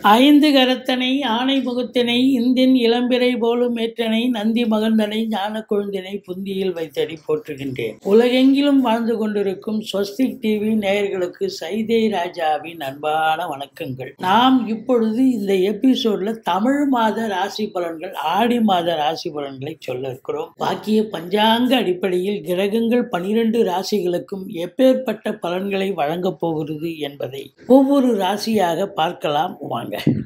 ஐந்து கரத்தனை ஆனை முகத்தினை இந்தின் இளம்பிறை போலும் ஏற்றனை நந்தி மகந்தனை ஞான கொழுந்தினை புந்தியில் வைத்தடி போற்றுகின்றேன் உலகெங்கிலும் வாழ்ந்து கொண்டிருக்கும் ஸ்வஸ்திக் டிவி நேயர்களுக்கு சைதே ராஜாவின் அன்பான வணக்கங்கள் நாம் இப்பொழுது இந்த எபிசோட்ல தமிழ் மாத ராசி பலன்கள் ஆடி மாத ராசி பலன்களை சொல்ல இருக்கிறோம் பாக்கிய பஞ்சாங்க அடிப்படையில் கிரகங்கள் பனிரெண்டு ராசிகளுக்கும் எப்பேற்பட்ட பலன்களை வழங்கப் போகிறது என்பதை ஒவ்வொரு ராசியாக பார்க்கலாம் வாங்க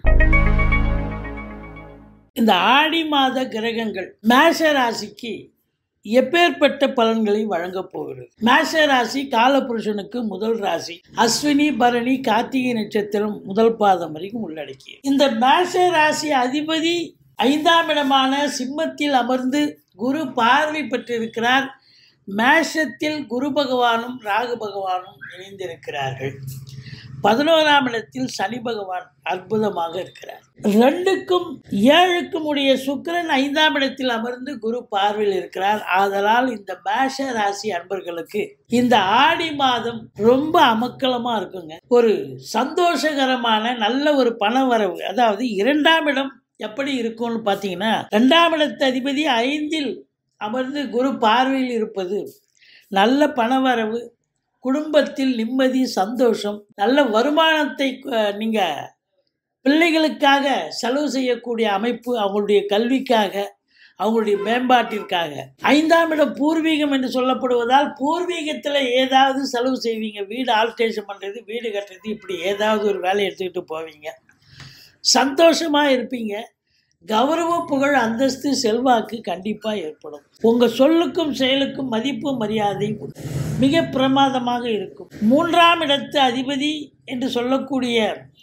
இந்த ஆடி மாத கிரகங்கள் மேஷ ராசிக்கு எப்பேற்பட்ட பலன்களை வழங்கப் போகிறது மேஷ ராசி காலபுருஷனுக்கு முதல் ராசி அஸ்வினி பரணி கார்த்திகை நட்சத்திரம் முதல் பாதம் வரைக்கும் உள்ளடக்கிய இந்த மேஷ ராசி அதிபதி ஐந்தாம் இடமான சிம்மத்தில் அமர்ந்து குரு பார்வை பெற்றிருக்கிறார் மேஷத்தில் குரு பகவானும் ராகு பகவானும் இணைந்திருக்கிறார்கள் பதினோராம் இடத்தில் சனி பகவான் அற்புதமாக இருக்கிறார் ரெண்டுக்கும் ஏழுக்கும் உடைய சுக்கிரன் ஐந்தாம் இடத்தில் அமர்ந்து குரு பார்வையில் இருக்கிறார் ஆதலால் இந்த மேஷ ராசி அன்பர்களுக்கு இந்த ஆடி மாதம் ரொம்ப அமக்கலமா இருக்குங்க ஒரு சந்தோஷகரமான நல்ல ஒரு பண வரவு அதாவது இரண்டாம் இடம் எப்படி இருக்கும்னு பார்த்தீங்கன்னா ரெண்டாம் இடத்து அதிபதி ஐந்தில் அமர்ந்து குரு பார்வையில் இருப்பது நல்ல பணவரவு குடும்பத்தில் நிம்மதி சந்தோஷம் நல்ல வருமானத்தை அஹ், நீங்க பிள்ளைகளுக்காக செலவு செய்யக்கூடிய அமைப்பு அவங்களுடைய கல்விக்காக அவங்களுடைய மேம்பாட்டிற்காக ஐந்தாம் இடம் பூர்வீகம் என்று சொல்லப்படுவதால் பூர்வீகத்தில் ஏதாவது செலவு செய்வீங்க வீடு ஆல்ட்ரேஷன் பண்ணுறது வீடு கட்டுறது இப்படி ஏதாவது ஒரு வேலையை எடுத்துக்கிட்டு போவீங்க சந்தோஷமாக இருப்பீங்க கௌரவ புகழ் அந்தஸ்து செல்வாக்கு கண்டிப்பாக ஏற்படும் உங்கள் சொல்லுக்கும் செயலுக்கும் மதிப்பு மரியாதை உண்டு. மிக பிரமாதமாக இருக்கும் மூன்றாம் இடத்து அதிபதி என்று சொல்லக்கூடிய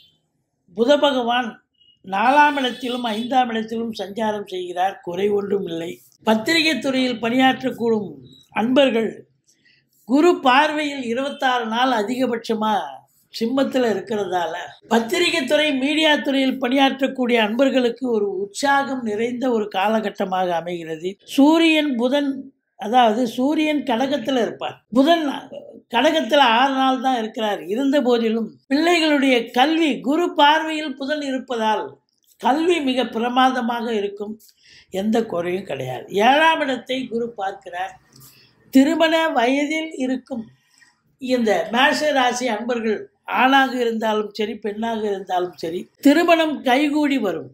புத பகவான் நாலாம் இடத்திலும் ஐந்தாம் இடத்திலும் சஞ்சாரம் செய்கிறார் குறை ஒன்றும் இல்லை பத்திரிகை துறையில் பணியாற்றக்கூடும் அன்பர்கள் குரு பார்வையில் இருபத்தாறு நாள் அதிகபட்சமாக சிம்மத்தில் இருக்கிறதால பத்திரிகை துறை மீடியா துறையில் பணியாற்றக்கூடிய அன்பர்களுக்கு ஒரு உற்சாகம் நிறைந்த ஒரு காலகட்டமாக அமைகிறது சூரியன் புதன் அதாவது சூரியன் கடகத்தில் இருப்பார் புதன் கடகத்தில் ஆறு நாள் தான் இருக்கிறார் இருந்த போதிலும் பிள்ளைகளுடைய கல்வி குரு பார்வையில் புதன் இருப்பதால் கல்வி மிக பிரமாதமாக இருக்கும் எந்த குறையும் கிடையாது ஏழாம் இடத்தை குரு பார்க்கிறார் திருமண வயதில் இருக்கும் இந்த மேஷ ராசி அன்பர்கள் ஆணாக இருந்தாலும் சரி பெண்ணாக இருந்தாலும் சரி திருமணம் கைகூடி வரும்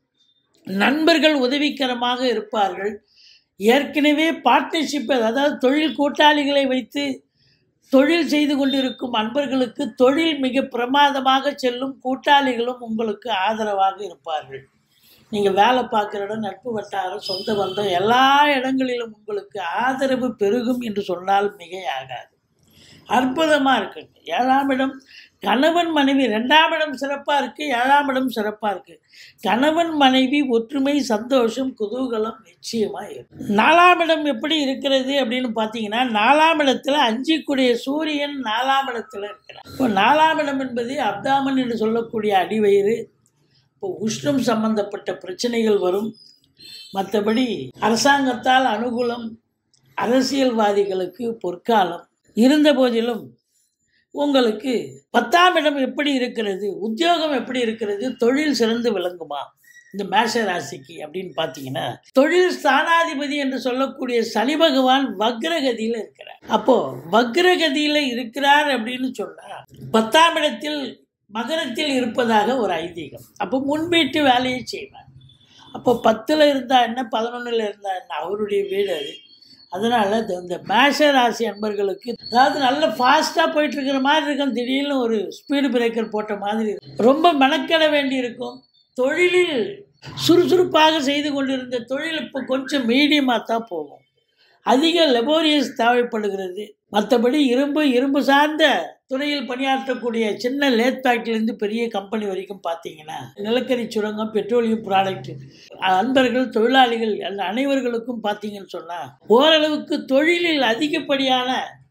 நண்பர்கள் உதவிகரமாக இருப்பார்கள் ஏற்கனவே பார்ட்னர்ஷிப் அதாவது தொழில் கூட்டாளிகளை வைத்து தொழில் செய்து கொண்டிருக்கும் அன்பர்களுக்கு தொழில் மிக பிரமாதமாக செல்லும் கூட்டாளிகளும் உங்களுக்கு ஆதரவாக இருப்பார்கள் நீங்கள் வேலை பார்க்குற இடம் நட்பு வட்டாரம் சொந்த பந்தம் எல்லா இடங்களிலும் உங்களுக்கு ஆதரவு பெருகும் என்று சொன்னால் மிகையாகாது அற்புதமாக இருக்குங்க ஏழாம் இடம் கணவன் மனைவி ரெண்டாம் இடம் சிறப்பாக இருக்குது ஏழாம் இடம் சிறப்பாக இருக்குது கணவன் மனைவி ஒற்றுமை சந்தோஷம் குதூகலம் நிச்சயமாக இருக்கும் நாலாம் இடம் எப்படி இருக்கிறது அப்படின்னு பார்த்தீங்கன்னா நாலாம் இடத்துல அஞ்சிக்குடைய சூரியன் நாலாம் இடத்துல இருக்கிறார் இப்போ நாலாம் இடம் என்பது அப்தாமன் என்று சொல்லக்கூடிய அடிவயிறு இப்போ உஷ்ணம் சம்பந்தப்பட்ட பிரச்சனைகள் வரும் மற்றபடி அரசாங்கத்தால் அனுகூலம் அரசியல்வாதிகளுக்கு பொற்காலம் இருந்த போதிலும் உங்களுக்கு பத்தாம் இடம் எப்படி இருக்கிறது உத்தியோகம் எப்படி இருக்கிறது தொழில் சிறந்து விளங்குமா இந்த மேஷ ராசிக்கு அப்படின்னு பார்த்தீங்கன்னா தொழில் ஸ்தானாதிபதி என்று சொல்லக்கூடிய சனி பகவான் வக்ரகதியில் இருக்கிறார் அப்போ வக்ரகதியில் இருக்கிறார் அப்படின்னு சொன்னா பத்தாம் இடத்தில் மகரத்தில் இருப்பதாக ஒரு ஐதீகம் அப்போ முன்வீட்டு வேலையை செய்வார் அப்போ பத்தில் இருந்தா என்ன பதினொன்றில் இருந்தா என்ன அவருடைய வீடு அது அதனால் இந்த மேஷ ராசி அன்பர்களுக்கு அதாவது நல்ல ஃபாஸ்ட்டாக போயிட்டு இருக்கிற மாதிரி இருக்கும் திடீர்னு ஒரு ஸ்பீடு பிரேக்கர் போட்ட மாதிரி இருக்கும். ரொம்ப மெனக்கெட வேண்டி இருக்கும் தொழிலில் சுறுசுறுப்பாக செய்து கொண்டிருந்த தொழில் இப்போ கொஞ்சம் மீடியமாக தான் போகும் அதிக லெபோரியஸ் தேவைப்படுகிறது மற்றபடி இரும்பு இரும்பு சார்ந்த துறையில் பணியாற்றக்கூடிய சின்ன லேத் ஃபேக்ட்ரிலேருந்து பெரிய கம்பெனி வரைக்கும் பார்த்தீங்கன்னா நிலக்கரி சுரங்கம் பெட்ரோலியம் ப்ராடக்ட் அன்பர்கள் தொழிலாளிகள் எல்லா அனைவர்களுக்கும் பார்த்தீங்கன்னு சொன்னால் ஓரளவுக்கு தொழிலில் அதிகப்படியான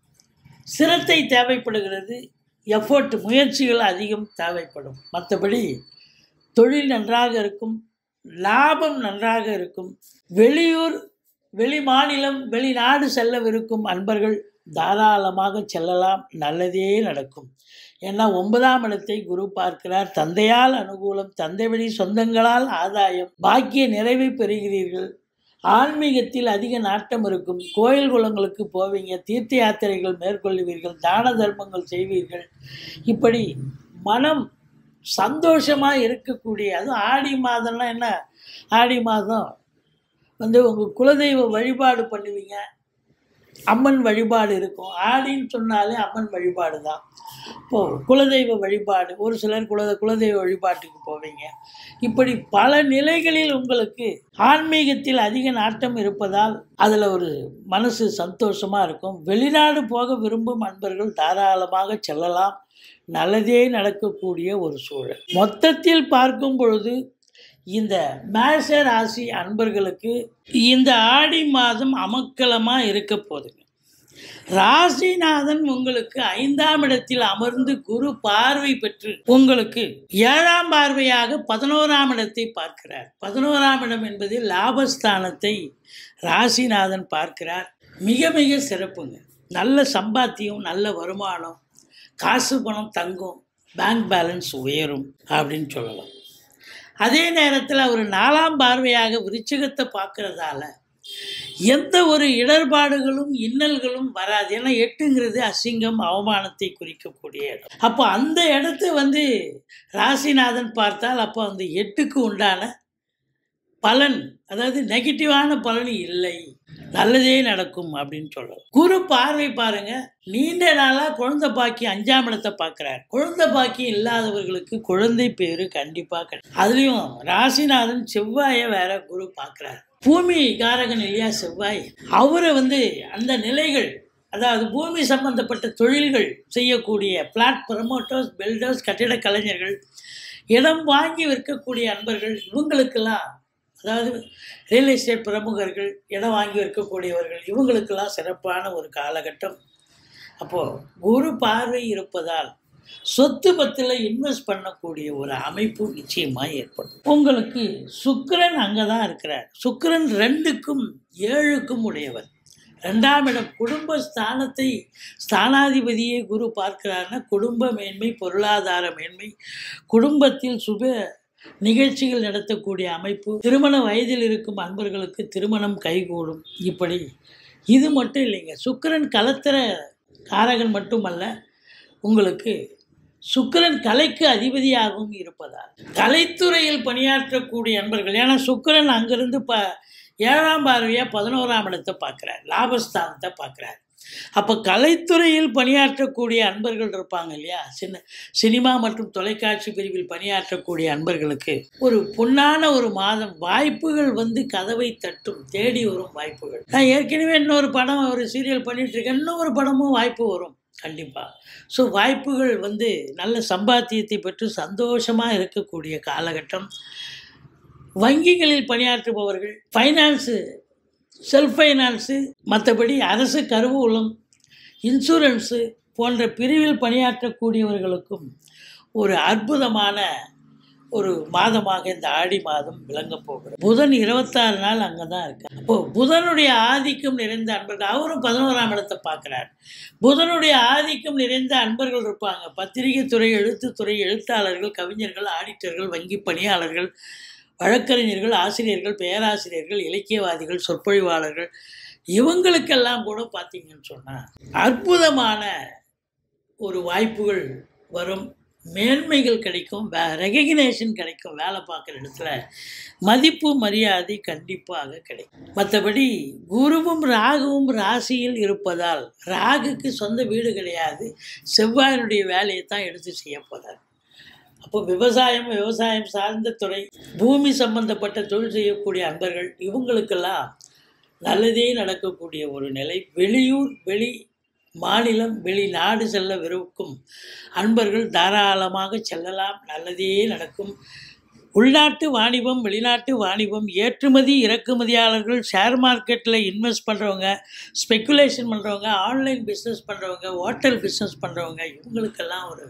சிரத்தை தேவைப்படுகிறது எஃபோர்ட் முயற்சிகள் அதிகம் தேவைப்படும் மற்றபடி தொழில் நன்றாக இருக்கும் லாபம் நன்றாக இருக்கும் வெளியூர் வெளி மாநிலம் வெளிநாடு செல்லவிருக்கும் அன்பர்கள் தாராளமாக செல்லலாம் நல்லதே நடக்கும் ஏன்னா ஒன்பதாம் இடத்தை குரு பார்க்கிறார் தந்தையால் அனுகூலம் தந்தை வழி சொந்தங்களால் ஆதாயம் பாக்கிய நிறைவை பெறுகிறீர்கள் ஆன்மீகத்தில் அதிக நாட்டம் இருக்கும் கோயில் குளங்களுக்கு போவீங்க தீர்த்த யாத்திரைகள் மேற்கொள்வீர்கள் தான தர்மங்கள் செய்வீர்கள் இப்படி மனம் சந்தோஷமாக இருக்கக்கூடிய அதுவும் ஆடி மாதம்னா என்ன ஆடி மாதம் வந்து உங்கள் குலதெய்வ வழிபாடு பண்ணுவீங்க அம்மன் வழிபாடு இருக்கும் ஆடின்னு சொன்னாலே அம்மன் வழிபாடு தான் இப்போது குலதெய்வ வழிபாடு ஒரு சிலர் குல குலதெய்வ வழிபாட்டுக்கு போவீங்க இப்படி பல நிலைகளில் உங்களுக்கு ஆன்மீகத்தில் அதிக நாட்டம் இருப்பதால் அதில் ஒரு மனசு சந்தோஷமாக இருக்கும் வெளிநாடு போக விரும்பும் அன்பர்கள் தாராளமாக செல்லலாம் நல்லதே நடக்கக்கூடிய ஒரு சூழல் மொத்தத்தில் பார்க்கும் பொழுது இந்த மேஷ ராசி அன்பர்களுக்கு இந்த ஆடி மாதம் அமக்கலமாக இருக்க போதுங்க ராசிநாதன் உங்களுக்கு ஐந்தாம் இடத்தில் அமர்ந்து குரு பார்வை பெற்று உங்களுக்கு ஏழாம் பார்வையாக பதினோராம் இடத்தை பார்க்கிறார் பதினோராம் இடம் என்பது லாபஸ்தானத்தை ராசிநாதன் பார்க்கிறார் மிக மிக சிறப்புங்க நல்ல சம்பாத்தியம் நல்ல வருமானம் காசு பணம் தங்கும் பேங்க் பேலன்ஸ் உயரும் அப்படின்னு சொல்லலாம் அதே நேரத்தில் அவர் நாலாம் பார்வையாக விருச்சிகத்தை பார்க்கறதால எந்த ஒரு இடர்பாடுகளும் இன்னல்களும் வராது ஏன்னா எட்டுங்கிறது அசிங்கம் அவமானத்தை குறிக்கக்கூடிய இடம் அப்போ அந்த இடத்த வந்து ராசிநாதன் பார்த்தால் அப்போ அந்த எட்டுக்கு உண்டான பலன் அதாவது நெகட்டிவான பலன் இல்லை நல்லதே நடக்கும் அப்படின்னு சொல்லலாம் குரு பார்வை பாருங்க நீண்ட நாளாக குழந்தை பாக்கி அஞ்சாம் இடத்தை பார்க்குறார் குழந்தை பாக்கி இல்லாதவர்களுக்கு குழந்தை பேரு கண்டிப்பாக கிடைக்கும் அதுலேயும் ராசிநாதன் செவ்வாயை வேற குரு பார்க்குறார் பூமி காரகன் இல்லையா செவ்வாய் அவரை வந்து அந்த நிலைகள் அதாவது பூமி சம்பந்தப்பட்ட தொழில்கள் செய்யக்கூடிய பிளாட் ப்ரமோட்டர்ஸ் பில்டர்ஸ் கட்டிட கலைஞர்கள் இடம் வாங்கி விற்கக்கூடிய அன்பர்கள் இவங்களுக்கெல்லாம் அதாவது ரியல் எஸ்டேட் பிரமுகர்கள் இடம் வாங்கி விற்கக்கூடியவர்கள் இவங்களுக்கெல்லாம் சிறப்பான ஒரு காலகட்டம் அப்போது குரு பார்வை இருப்பதால் சொத்து பத்தில் இன்வெஸ்ட் பண்ணக்கூடிய ஒரு அமைப்பு நிச்சயமாக ஏற்படும் உங்களுக்கு சுக்கிரன் அங்கே தான் இருக்கிறார் சுக்கிரன் ரெண்டுக்கும் ஏழுக்கும் உடையவர் ரெண்டாம் இடம் குடும்ப ஸ்தானத்தை ஸ்தானாதிபதியை குரு பார்க்கிறார்னா குடும்ப மேன்மை பொருளாதார மேன்மை குடும்பத்தில் சுப நிகழ்ச்சிகள் நடத்தக்கூடிய அமைப்பு திருமண வயதில் இருக்கும் அன்பர்களுக்கு திருமணம் கைகூடும் இப்படி இது மட்டும் இல்லைங்க சுக்கிரன் கலத்திர காரகன் மட்டுமல்ல உங்களுக்கு சுக்கிரன் கலைக்கு அதிபதியாகவும் இருப்பதால் கலைத்துறையில் பணியாற்றக்கூடிய அன்பர்கள் ஏன்னா சுக்கிரன் அங்கிருந்து ப ஏழாம் பார்வையாக பதினோராம் இடத்தை பார்க்குறார் லாபஸ்தானத்தை பார்க்குறார் அப்போ கலைத்துறையில் பணியாற்றக்கூடிய அன்பர்கள் இருப்பாங்க இல்லையா சின்ன சினிமா மற்றும் தொலைக்காட்சி பிரிவில் பணியாற்றக்கூடிய அன்பர்களுக்கு ஒரு பொன்னான ஒரு மாதம் வாய்ப்புகள் வந்து கதவை தட்டும் தேடி வரும் வாய்ப்புகள் நான் ஏற்கனவே இன்னொரு படம் ஒரு சீரியல் பண்ணிட்டு இருக்கேன் இன்னொரு படமும் வாய்ப்பு வரும் கண்டிப்பாக ஸோ வாய்ப்புகள் வந்து நல்ல சம்பாத்தியத்தை பெற்று சந்தோஷமாக இருக்கக்கூடிய காலகட்டம் வங்கிகளில் பணியாற்றுபவர்கள் ஃபைனான்ஸு செல்ஃப் ஃபைனான்ஸு மற்றபடி அரசு கருவூலம் இன்சூரன்ஸு போன்ற பிரிவில் பணியாற்றக்கூடியவர்களுக்கும் ஒரு அற்புதமான ஒரு மாதமாக இந்த ஆடி மாதம் விளங்க போகிறது புதன் இருபத்தாறு நாள் அங்கே தான் இருக்கு அப்போ புதனுடைய ஆதிக்கம் நிறைந்த அன்பர்கள் அவரும் பதினோராம் இடத்தை பார்க்குறார் புதனுடைய ஆதிக்கம் நிறைந்த அன்பர்கள் இருப்பாங்க பத்திரிகை துறை எழுத்துத்துறை எழுத்தாளர்கள் கவிஞர்கள் ஆடிட்டர்கள் வங்கி பணியாளர்கள் வழக்கறிஞர்கள் ஆசிரியர்கள் பேராசிரியர்கள் இலக்கியவாதிகள் சொற்பொழிவாளர்கள் இவங்களுக்கெல்லாம் கூட பார்த்தீங்கன்னு சொன்னால் அற்புதமான ஒரு வாய்ப்புகள் வரும் மேன்மைகள் கிடைக்கும் வே ரெகக்னேஷன் கிடைக்கும் வேலை பார்க்குற இடத்துல மதிப்பு மரியாதை கண்டிப்பாக கிடைக்கும் மற்றபடி குருவும் ராகுவும் ராசியில் இருப்பதால் ராகுக்கு சொந்த வீடு கிடையாது செவ்வாயினுடைய வேலையை தான் எடுத்து செய்ய போகிறார் அப்போ விவசாயம் விவசாயம் சார்ந்த துறை பூமி சம்பந்தப்பட்ட தொழில் செய்யக்கூடிய அன்பர்கள் இவங்களுக்கெல்லாம் நல்லதே நடக்கக்கூடிய ஒரு நிலை வெளியூர் வெளி மாநிலம் வெளிநாடு செல்ல விரும்பும் அன்பர்கள் தாராளமாக செல்லலாம் நல்லதே நடக்கும் உள்நாட்டு வாணிபம் வெளிநாட்டு வாணிபம் ஏற்றுமதி இறக்குமதியாளர்கள் ஷேர் மார்க்கெட்டில் இன்வெஸ்ட் பண்ணுறவங்க ஸ்பெக்குலேஷன் பண்ணுறவங்க ஆன்லைன் பிஸ்னஸ் பண்ணுறவங்க ஹோட்டல் பிஸ்னஸ் பண்ணுறவங்க இவங்களுக்கெல்லாம் ஒரு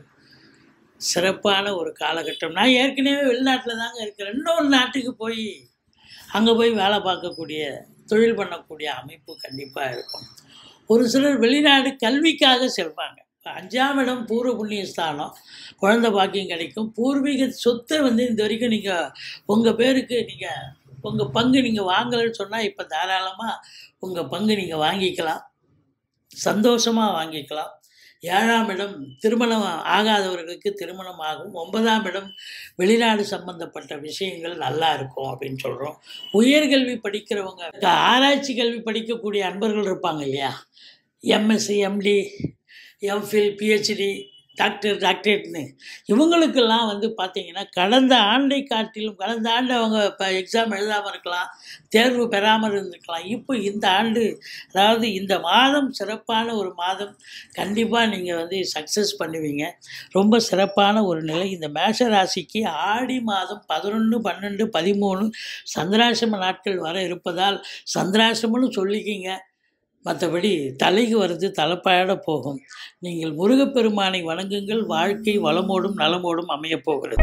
சிறப்பான ஒரு காலகட்டம் நான் ஏற்கனவே வெளிநாட்டில் தாங்க இருக்கிறேன் இன்னொரு நாட்டுக்கு போய் அங்கே போய் வேலை பார்க்கக்கூடிய தொழில் பண்ணக்கூடிய அமைப்பு கண்டிப்பாக இருக்கும் ஒரு சிலர் வெளிநாடு கல்விக்காக செல்வாங்க அஞ்சாம் இடம் பூர்வ புண்ணிய ஸ்தானம் குழந்தை பாக்கியம் கிடைக்கும் பூர்வீக சொத்தை வந்து இந்த வரைக்கும் நீங்கள் உங்கள் பேருக்கு நீங்கள் உங்கள் பங்கு நீங்கள் வாங்கலைன்னு சொன்னால் இப்போ தாராளமாக உங்கள் பங்கு நீங்கள் வாங்கிக்கலாம் சந்தோஷமாக வாங்கிக்கலாம் ஏழாம் இடம் திருமணம் ஆகாதவர்களுக்கு திருமணம் ஆகும் ஒன்பதாம் இடம் வெளிநாடு சம்பந்தப்பட்ட விஷயங்கள் நல்லா இருக்கும் அப்படின்னு சொல்கிறோம் உயர்கல்வி படிக்கிறவங்க ஆராய்ச்சி கல்வி படிக்கக்கூடிய அன்பர்கள் இருப்பாங்க இல்லையா MSc MD MPhil PhD doctor டாக்டரேட்னு இவங்களுக்கெல்லாம் வந்து பார்த்திங்கன்னா கடந்த ஆண்டை காட்டிலும் கடந்த ஆண்டு அவங்க இப்போ எக்ஸாம் எழுதாமல் இருக்கலாம் தேர்வு பெறாமல் இருந்திருக்கலாம் இப்போ இந்த ஆண்டு அதாவது இந்த மாதம் சிறப்பான ஒரு மாதம் கண்டிப்பாக நீங்கள் வந்து சக்ஸஸ் பண்ணுவீங்க ரொம்ப சிறப்பான ஒரு நிலை இந்த மேஷ ராசிக்கு ஆடி மாதம் பதினொன்று பன்னெண்டு பதிமூணு சந்திராசிரம நாட்கள் வர இருப்பதால் சந்திராசிரமம்னு சொல்லிக்கிங்க மற்றபடி தலைக்கு வருது தலைப்பாட போகும் நீங்கள் முருகப்பெருமானை வணங்குங்கள் வாழ்க்கை வளமோடும் நலமோடும் அமையப் போகிறது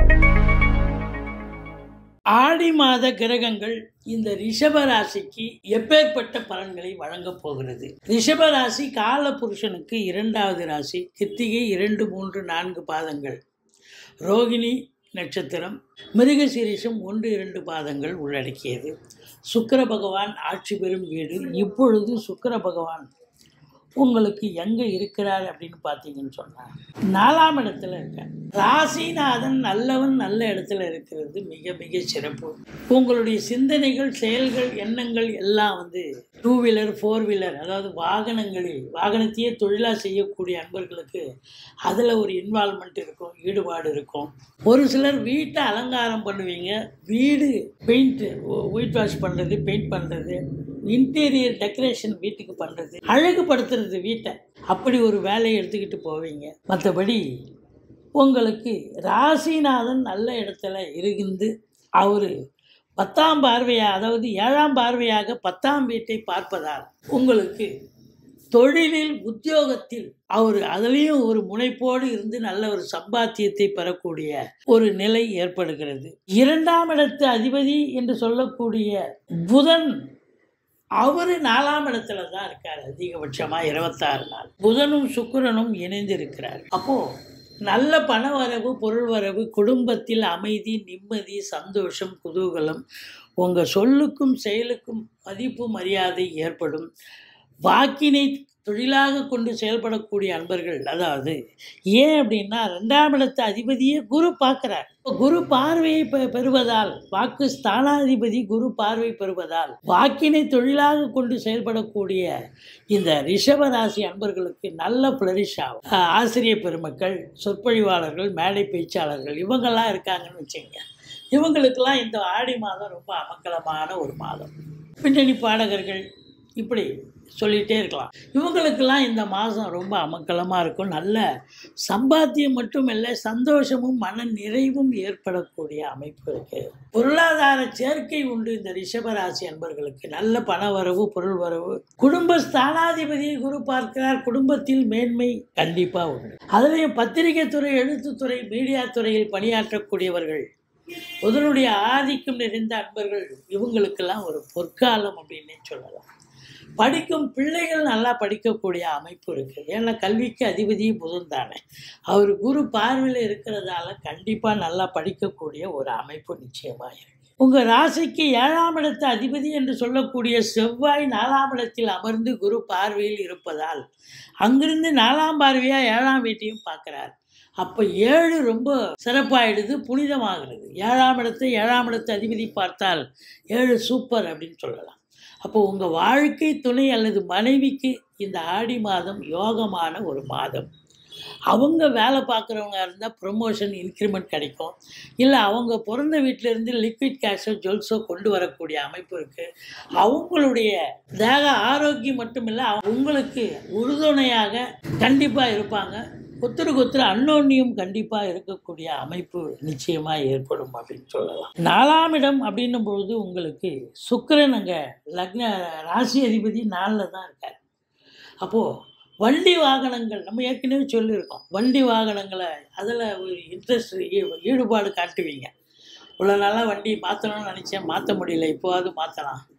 ஆடி மாத கிரகங்கள் இந்த ரிஷப ராசிக்கு எப்பேற்பட்ட பலன்களை வழங்கப் போகிறது ரிஷப ராசி கால புருஷனுக்கு இரண்டாவது ராசி கித்திகை இரண்டு மூன்று நான்கு பாதங்கள் ரோகிணி நட்சத்திரம் மிருகசீரிஷம் ஒன்று இரண்டு பாதங்கள் உள்ளடக்கியது சுக்கிர பகவான் ஆட்சி பெறும் வீடு இப்பொழுது சுக்கிர பகவான் உங்களுக்கு எங்கே இருக்கிறார் அப்படின்னு பார்த்தீங்கன்னு சொன்னார் நாலாம் இடத்துல இருக்கார் ராசிநாதன் நல்லவன் நல்ல இடத்துல இருக்கிறது மிக மிக சிறப்பு உங்களுடைய சிந்தனைகள் செயல்கள் எண்ணங்கள் எல்லாம் வந்து டூ வீலர் ஃபோர் வீலர் அதாவது வாகனங்களில் வாகனத்தையே தொழிலாக செய்யக்கூடிய அன்பர்களுக்கு அதில் ஒரு இன்வால்மெண்ட் இருக்கும் ஈடுபாடு இருக்கும் ஒரு சிலர் வீட்டை அலங்காரம் பண்ணுவீங்க வீடு பெயிண்ட் ஒயிட் வாஷ் பண்ணுறது பெயிண்ட் பண்ணுறது இன்டீரியர் டெக்கரேஷன் வீட்டுக்கு பண்ணுறது அழகுபடுத்துறது வீட்டை அப்படி ஒரு வேலையை எடுத்துக்கிட்டு போவீங்க மற்றபடி உங்களுக்கு ராசிநாதன் நல்ல இடத்துல இருந்து அவர் பத்தாம் பார்வையாக அதாவது ஏழாம் பார்வையாக பத்தாம் வீட்டை பார்ப்பதால் உங்களுக்கு தொழிலில் உத்தியோகத்தில் அவர் அதுலேயும் ஒரு முனைப்போடு இருந்து நல்ல ஒரு சம்பாத்தியத்தை பெறக்கூடிய ஒரு நிலை ஏற்படுகிறது இரண்டாம் இடத்து அதிபதி என்று சொல்லக்கூடிய புதன் அவர் நாலாம் இடத்துல தான் இருக்கார் அதிகபட்சமாக இருபத்தாறு நாள் புதனும் சுக்கிரனும் இணைந்து இருக்கிறார் அப்போது நல்ல பண வரவு பொருள் வரவு குடும்பத்தில் அமைதி நிம்மதி சந்தோஷம் குதூகலம் உங்கள் சொல்லுக்கும் செயலுக்கும் மதிப்பு மரியாதை ஏற்படும் வாக்கினை தொழிலாக கொண்டு செயல்படக்கூடிய அன்பர்கள் அதாவது ஏன் அப்படின்னா ரெண்டாம் இடத்து அதிபதியே குரு பார்க்குறார் இப்போ குரு பார்வையை பெ பெறுவதால் வாக்கு ஸ்தானாதிபதி குரு பார்வை பெறுவதால் வாக்கினை தொழிலாக கொண்டு செயல்படக்கூடிய இந்த ரிஷபராசி அன்பர்களுக்கு நல்ல ஃப்ளரிஷ் ஆகும் ஆஹ் ஆசிரியர் பெருமக்கள் சொற்பொழிவாளர்கள் மேடை பேச்சாளர்கள் இவங்கெல்லாம் இருக்காங்கன்னு வச்சுங்க இவங்களுக்கெல்லாம் இந்த ஆடி மாதம் ரொம்ப அமங்கலமான ஒரு மாதம் பின்னணி பாடகர்கள் இப்படி சொல்லிகிட்டே இருக்கலாம் இவங்களுக்கெல்லாம் இந்த மாதம் ரொம்ப அமங்கலமாக இருக்கும் நல்ல சம்பாத்தியம் மட்டுமல்ல சந்தோஷமும் மன நிறைவும் ஏற்படக்கூடிய அமைப்பு இருக்குது பொருளாதார சேர்க்கை உண்டு இந்த ரிஷபராசி அன்பர்களுக்கு நல்ல பண வரவு பொருள் வரவு குடும்ப ஸ்தானாதிபதியை குரு பார்க்கிறார் குடும்பத்தில் மேன்மை கண்டிப்பாக உண்டு அதுலேயும் பத்திரிகை துறை எழுத்துத்துறை மீடியா துறையில் பணியாற்றக்கூடியவர்கள் புதனுடைய ஆதிக்கம் நிறைந்த அன்பர்கள் இவங்களுக்கெல்லாம் ஒரு பொற்காலம் அப்படின்னே சொல்லலாம் படிக்கும் பிள்ளைகள் நல்லா படிக்கக்கூடிய அமைப்பு இருக்குது ஏன்னா கல்விக்கு அதிபதி புதன் தானே அவர் குரு பார்வையில் இருக்கிறதால கண்டிப்பாக நல்லா படிக்கக்கூடிய ஒரு அமைப்பு நிச்சயமாக இருக்கு உங்கள் ராசிக்கு ஏழாம் இடத்து அதிபதி என்று சொல்லக்கூடிய செவ்வாய் நாலாம் இடத்தில் அமர்ந்து குரு பார்வையில் இருப்பதால் அங்கிருந்து நாலாம் பார்வையாக ஏழாம் வீட்டையும் பார்க்குறார் அப்போ ஏழு ரொம்ப சிறப்பாயிடுது புனிதமாகிறது ஏழாம் இடத்தை ஏழாம் இடத்து அதிபதி பார்த்தால் ஏழு சூப்பர் அப்படின்னு சொல்லலாம் அப்போ உங்கள் வாழ்க்கை துணை அல்லது மனைவிக்கு இந்த ஆடி மாதம் யோகமான ஒரு மாதம் அவங்க வேலை பார்க்குறவங்க இருந்தால் ப்ரொமோஷன் இன்க்ரிமெண்ட் கிடைக்கும் இல்லை அவங்க பிறந்த வீட்டிலேருந்து லிக்விட் கேஷோ ஜுவல்ஸோ கொண்டு வரக்கூடிய அமைப்பு இருக்குது அவங்களுடைய தேக ஆரோக்கியம் மட்டும் இல்லை உங்களுக்கு உறுதுணையாக கண்டிப்பாக இருப்பாங்க ஒத்துருக்கு ஒத்துரு அன்னோன்னியம் கண்டிப்பாக இருக்கக்கூடிய அமைப்பு நிச்சயமாக ஏற்படும் அப்படின்னு சொல்லலாம் நாலாம் இடம் அப்படின்னும் பொழுது உங்களுக்கு சுக்கிரன் அங்கே லக்ன ராசி அதிபதி நாளில் தான் இருக்கார் அப்போது வண்டி வாகனங்கள் நம்ம ஏற்கனவே சொல்லியிருக்கோம் வண்டி வாகனங்களை அதில் ஒரு இன்ட்ரெஸ்ட் ஈடுபாடு காட்டுவீங்க இவ்வளோ நாளாக வண்டி மாற்றணும்னு நினச்சேன் மாற்ற முடியல இப்போவாது மாற்றலாம்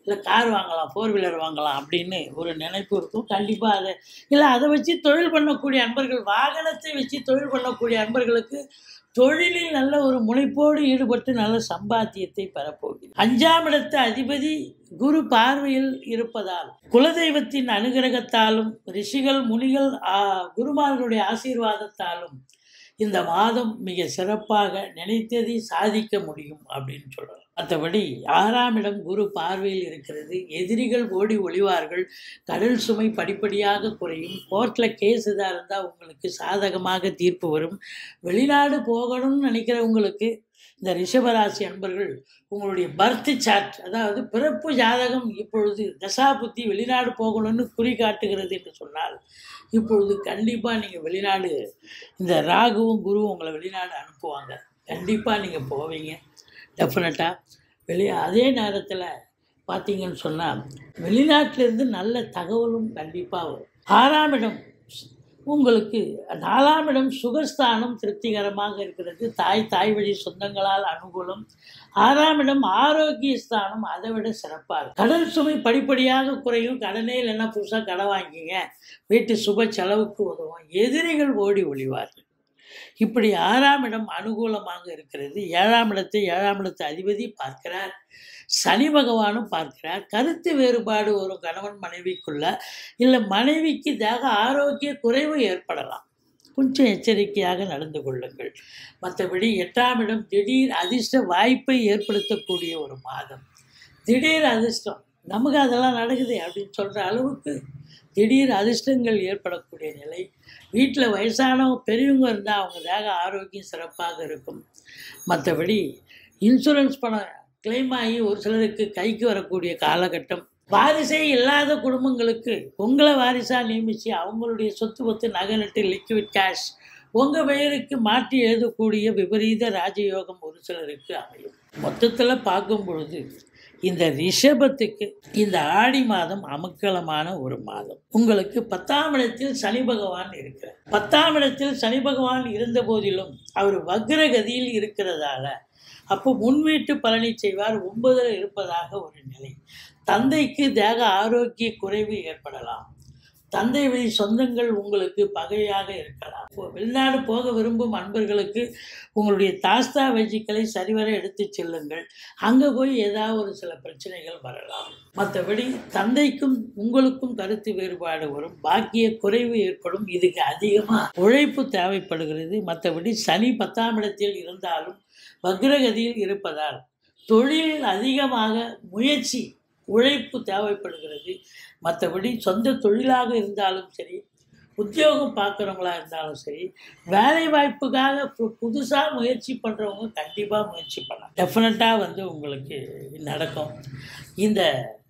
இல்லை கார் வாங்கலாம் ஃபோர் வீலர் வாங்கலாம் அப்படின்னு ஒரு நினைப்பு இருக்கும் கண்டிப்பாக அதை இல்லை அதை வச்சு தொழில் பண்ணக்கூடிய அன்பர்கள் வாகனத்தை வச்சு தொழில் பண்ணக்கூடிய அன்பர்களுக்கு தொழிலில் நல்ல ஒரு முனைப்போடு ஈடுபட்டு நல்ல சம்பாத்தியத்தை பெறப்போகிறது அஞ்சாம் இடத்து அதிபதி குரு பார்வையில் இருப்பதால் குலதெய்வத்தின் அனுகிரகத்தாலும் ரிஷிகள் முனிகள் ஆ, குருமார்களுடைய ஆசீர்வாதத்தாலும் இந்த மாதம் மிக சிறப்பாக நினைத்ததை சாதிக்க முடியும் அப்படின்னு சொல்லலாம் மற்றபடி ஆறாம் இடம் குரு பார்வையில் இருக்கிறது எதிரிகள் ஓடி ஒளிவார்கள் கடல் சுமை படிப்படியாக குறையும் கோர்ட்டில் கேஸ் இதாக இருந்தால் உங்களுக்கு சாதகமாக தீர்ப்பு வரும் வெளிநாடு போகணும்னு நினைக்கிறவங்களுக்கு இந்த ரிஷபராசி அன்பர்கள் உங்களுடைய பர்த் சார்ட் அதாவது பிறப்பு ஜாதகம் இப்பொழுது தசாபுத்தி வெளிநாடு போகணும்னு குறி காட்டுகிறது என்று சொன்னால் இப்பொழுது கண்டிப்பாக நீங்கள் வெளிநாடு இந்த ராகுவும் குருவும் உங்களை வெளிநாடு அனுப்புவாங்க கண்டிப்பாக நீங்கள் போவீங்க டெஃபினட்டாக வெளி அதே நேரத்தில் பார்த்தீங்கன்னு சொன்னால் வெளிநாட்டிலேருந்து நல்ல தகவலும் கண்டிப்பாக வரும் ஆறாம் இடம் உங்களுக்கு நாலாம் இடம் சுகஸ்தானம் திருப்திகரமாக இருக்கிறது தாய் தாய் வழி சொந்தங்களால் அனுகூலம் ஆறாம் இடம் ஆரோக்கிய ஸ்தானம் அதை விட சிறப்பாக இருக்கும் கடன் சுமை படிப்படியாக குறையும் கடனே இல்லைன்னா புதுசாக கடன் வாங்கிங்க வீட்டு சுப செலவுக்கு உதவும் எதிரிகள் ஓடி ஒளிவார்கள் இப்படி ஆறாம் இடம் அனுகூலமாக இருக்கிறது ஏழாம் இடத்தை ஏழாம் இடத்து அதிபதி பார்க்கிறார் சனி பகவானும் பார்க்கிறார் கருத்து வேறுபாடு வரும் கணவன் மனைவிக்குள்ள இல்லை மனைவிக்கு தேக ஆரோக்கிய குறைவு ஏற்படலாம் கொஞ்சம் எச்சரிக்கையாக நடந்து கொள்ளுங்கள் மற்றபடி எட்டாம் இடம் திடீர் அதிர்ஷ்ட வாய்ப்பை ஏற்படுத்தக்கூடிய ஒரு மாதம் திடீர் அதிர்ஷ்டம் நமக்கு அதெல்லாம் நடக்குது அப்படின்னு சொல்கிற அளவுக்கு திடீர் அதிர்ஷ்டங்கள் ஏற்படக்கூடிய நிலை வீட்டில் வயசானவங்க பெரியவங்க இருந்தால் அவங்க தேக ஆரோக்கியம் சிறப்பாக இருக்கும் மற்றபடி இன்சூரன்ஸ் பணம் கிளைம் ஆகி ஒரு சிலருக்கு கைக்கு வரக்கூடிய காலகட்டம் வாரிசே இல்லாத குடும்பங்களுக்கு உங்களை வாரிசாக நியமித்து அவங்களுடைய சொத்து பத்து நகை நட்டு லிக்விட் கேஷ் உங்கள் பெயருக்கு மாற்றி எழுதக்கூடிய விபரீத ராஜயோகம் ஒரு சிலருக்கு அமையும் மொத்தத்தில் பார்க்கும் பொழுது இந்த ரிஷபத்துக்கு இந்த ஆடி மாதம் அமக்கலமான ஒரு மாதம் உங்களுக்கு பத்தாம் இடத்தில் சனி பகவான் இருக்கிறார் பத்தாம் இடத்தில் சனி பகவான் இருந்த போதிலும் அவர் வக்ரகதியில் இருக்கிறதால அப்போ முன்வீட்டு பலனை செய்வார் ஒன்பதில் இருப்பதாக ஒரு நிலை தந்தைக்கு தேக ஆரோக்கிய குறைவு ஏற்படலாம் தந்தை வழி சொந்தங்கள் உங்களுக்கு பகையாக இருக்கலாம் இப்போ வெளிநாடு போக விரும்பும் அன்பர்களுக்கு உங்களுடைய தாஸ்தா வெஜிக்களை சரிவர எடுத்து செல்லுங்கள் அங்கே போய் ஏதாவது ஒரு சில பிரச்சனைகள் வரலாம் மற்றபடி தந்தைக்கும் உங்களுக்கும் கருத்து வேறுபாடு வரும் பாக்கிய குறைவு ஏற்படும் இதுக்கு அதிகமாக உழைப்பு தேவைப்படுகிறது மற்றபடி சனி பத்தாம் இடத்தில் இருந்தாலும் வக்ரகதியில் இருப்பதால் தொழில் அதிகமாக முயற்சி உழைப்பு தேவைப்படுகிறது மற்றபடி சொந்த தொழிலாக இருந்தாலும் சரி உத்தியோகம் பார்க்குறவங்களா இருந்தாலும் சரி வேலை வாய்ப்புக்காக பு- புதுசா முயற்சி பண்ணுறவங்க கண்டிப்பாக முயற்சி பண்ணலாம் டெஃபினட்டாக வந்து உங்களுக்கு நடக்கும் இந்த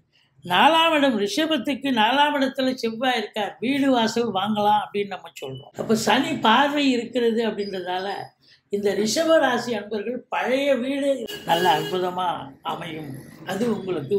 நாலாம் இடம் ரிஷபத்துக்கு நாலாம் இடத்துல செவ்வாய் இருக்கார் வீடு வாசல் வாங்கலாம் அப்படின்னு நம்ம சொல்றோம் அப்போ சனி பார்வை இருக்கிறது அப்படின்றதால இந்த ரிஷப ராசி அன்பர்கள் பழைய வீடு நல்ல அற்புதமாக அமையும் அது உங்களுக்கு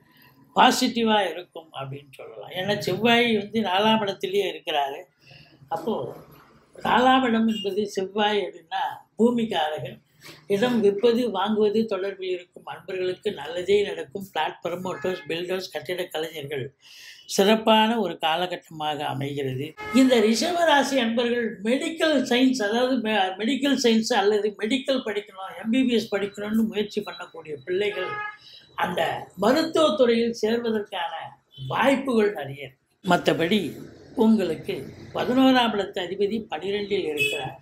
பாசிட்டிவாக இருக்கும் அப்படின்னு சொல்லலாம் ஏன்னா செவ்வாய் வந்து நாலாம் இடத்துலயே இருக்கிறாரு அப்போது நாலாம் இடம் என்பது செவ்வாய் அப்படின்னா பூமிக்காரகன் இடம் விற்பது வாங்குவது தொடர்பில் இருக்கும் அன்பர்களுக்கு நல்லதே நடக்கும் பிளாட் ப்ரமோட்டர்ஸ் பில்டர்ஸ் கட்டிட கலைஞர்கள் சிறப்பான ஒரு காலகட்டமாக அமைகிறது இந்த ரிஷபராசி அன்பர்கள் மெடிக்கல் சயின்ஸ் அதாவது மெடிக்கல் சயின்ஸ் அல்லது மெடிக்கல் படிக்கணும் எம்பிபிஎஸ் படிக்கணும்னு முயற்சி பண்ணக்கூடிய பிள்ளைகள் அந்த மருத்துவத் துறையில் சேர்வதற்கான வாய்ப்புகள் நிறைய இருக்கு. மற்றபடி உங்களுக்கு பதினோராம் இடத்து அதிபதி பனிரெண்டில் இருக்கிறார்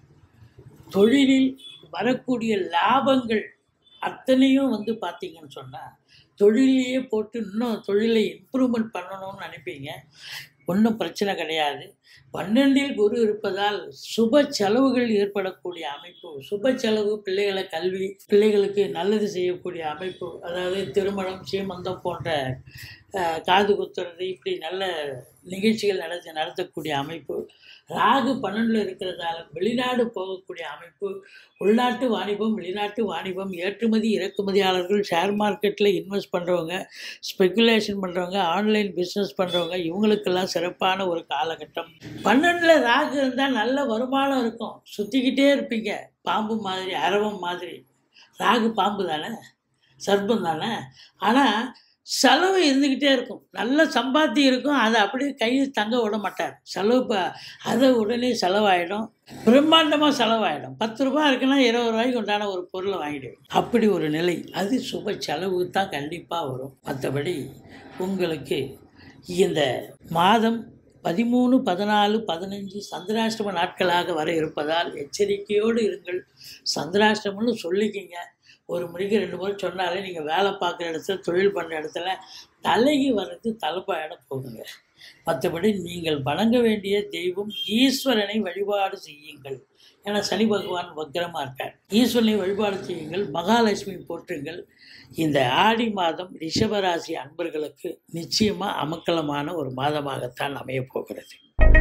தொழிலில் வரக்கூடிய லாபங்கள் அத்தனையும் வந்து பார்த்தீங்கன்னு சொன்னால் தொழிலையே போட்டு இன்னும் தொழிலை இம்ப்ரூவ்மெண்ட் பண்ணணும்னு நினைப்பீங்க ஒன்றும் பிரச்சனை கிடையாது பன்னெண்டில் குரு இருப்பதால் சுப செலவுகள் ஏற்படக்கூடிய அமைப்பு சுப செலவு பிள்ளைகளை கல்வி பிள்ளைகளுக்கு நல்லது செய்யக்கூடிய அமைப்பு அதாவது திருமணம் சீமந்தம் போன்ற அஹ், காது குத்துறது இப்படி நல்ல நிகழ்ச்சிகள் நடத்த நடத்தக்கூடிய அமைப்பு ராகு பன்னெண்டில் இருக்கிறதால வெளிநாடு போகக்கூடிய அமைப்பு உள்நாட்டு வாணிபம் வெளிநாட்டு வாணிபம் ஏற்றுமதி இறக்குமதியாளர்கள் ஷேர் மார்க்கெட்டில் இன்வெஸ்ட் பண்ணுறவங்க ஸ்பெகுலேஷன் பண்ணுறவங்க ஆன்லைன் பிஸ்னஸ் பண்ணுறவங்க இவங்களுக்கெல்லாம் சிறப்பான ஒரு காலகட்டம் பன்னெண்டில் ராகு இருந்தால் நல்ல வருமானம் இருக்கும் சுற்றிக்கிட்டே இருப்பீங்க பாம்பு மாதிரி அரவம் மாதிரி ராகு பாம்பு தானே சர்ப்பம் தானே ஆனால் செலவு இருந்துக்கிட்டே இருக்கும் நல்ல சம்பாத்தியம் இருக்கும் அதை அப்படியே கையில் தங்க விட மாட்டார் செலவு இப்போ அதை உடனே செலவாயிடும் பிரம்மாண்டமாக செலவாயிடும் பத்து ரூபாய் இருக்குன்னா இருபது ரூபாய்க்கு உண்டான ஒரு பொருளை வாங்கிடுவேன் அப்படி ஒரு நிலை அது சுப செலவு தான் கண்டிப்பாக வரும் மற்றபடி உங்களுக்கு இந்த மாதம் பதிமூணு பதினாலு பதினஞ்சு சந்திராஷ்டம நாட்களாக வர இருப்பதால் எச்சரிக்கையோடு இருங்கள் சந்திராஷ்டமம்னு சொல்லிக்கிங்க ஒரு மணிக்கு ரெண்டு முறை சொன்னாலே நீங்கள் வேலை பார்க்குற இடத்துல தொழில் பண்ணுற இடத்துல தலைகி வர்றது தலைப்பாயிட போகுங்க மற்றபடி நீங்கள் வணங்க வேண்டிய தெய்வம் ஈஸ்வரனை வழிபாடு செய்யுங்கள் ஏன்னா சனி பகவான் வக்கரமாக இருக்கார் ஈஸ்வரனை வழிபாடு செய்யுங்கள் மகாலட்சுமி போற்றுங்கள் இந்த ஆடி மாதம் ரிஷபராசி அன்பர்களுக்கு நிச்சயமாக அமக்கலமான ஒரு மாதமாகத்தான் அமையப் போகிறது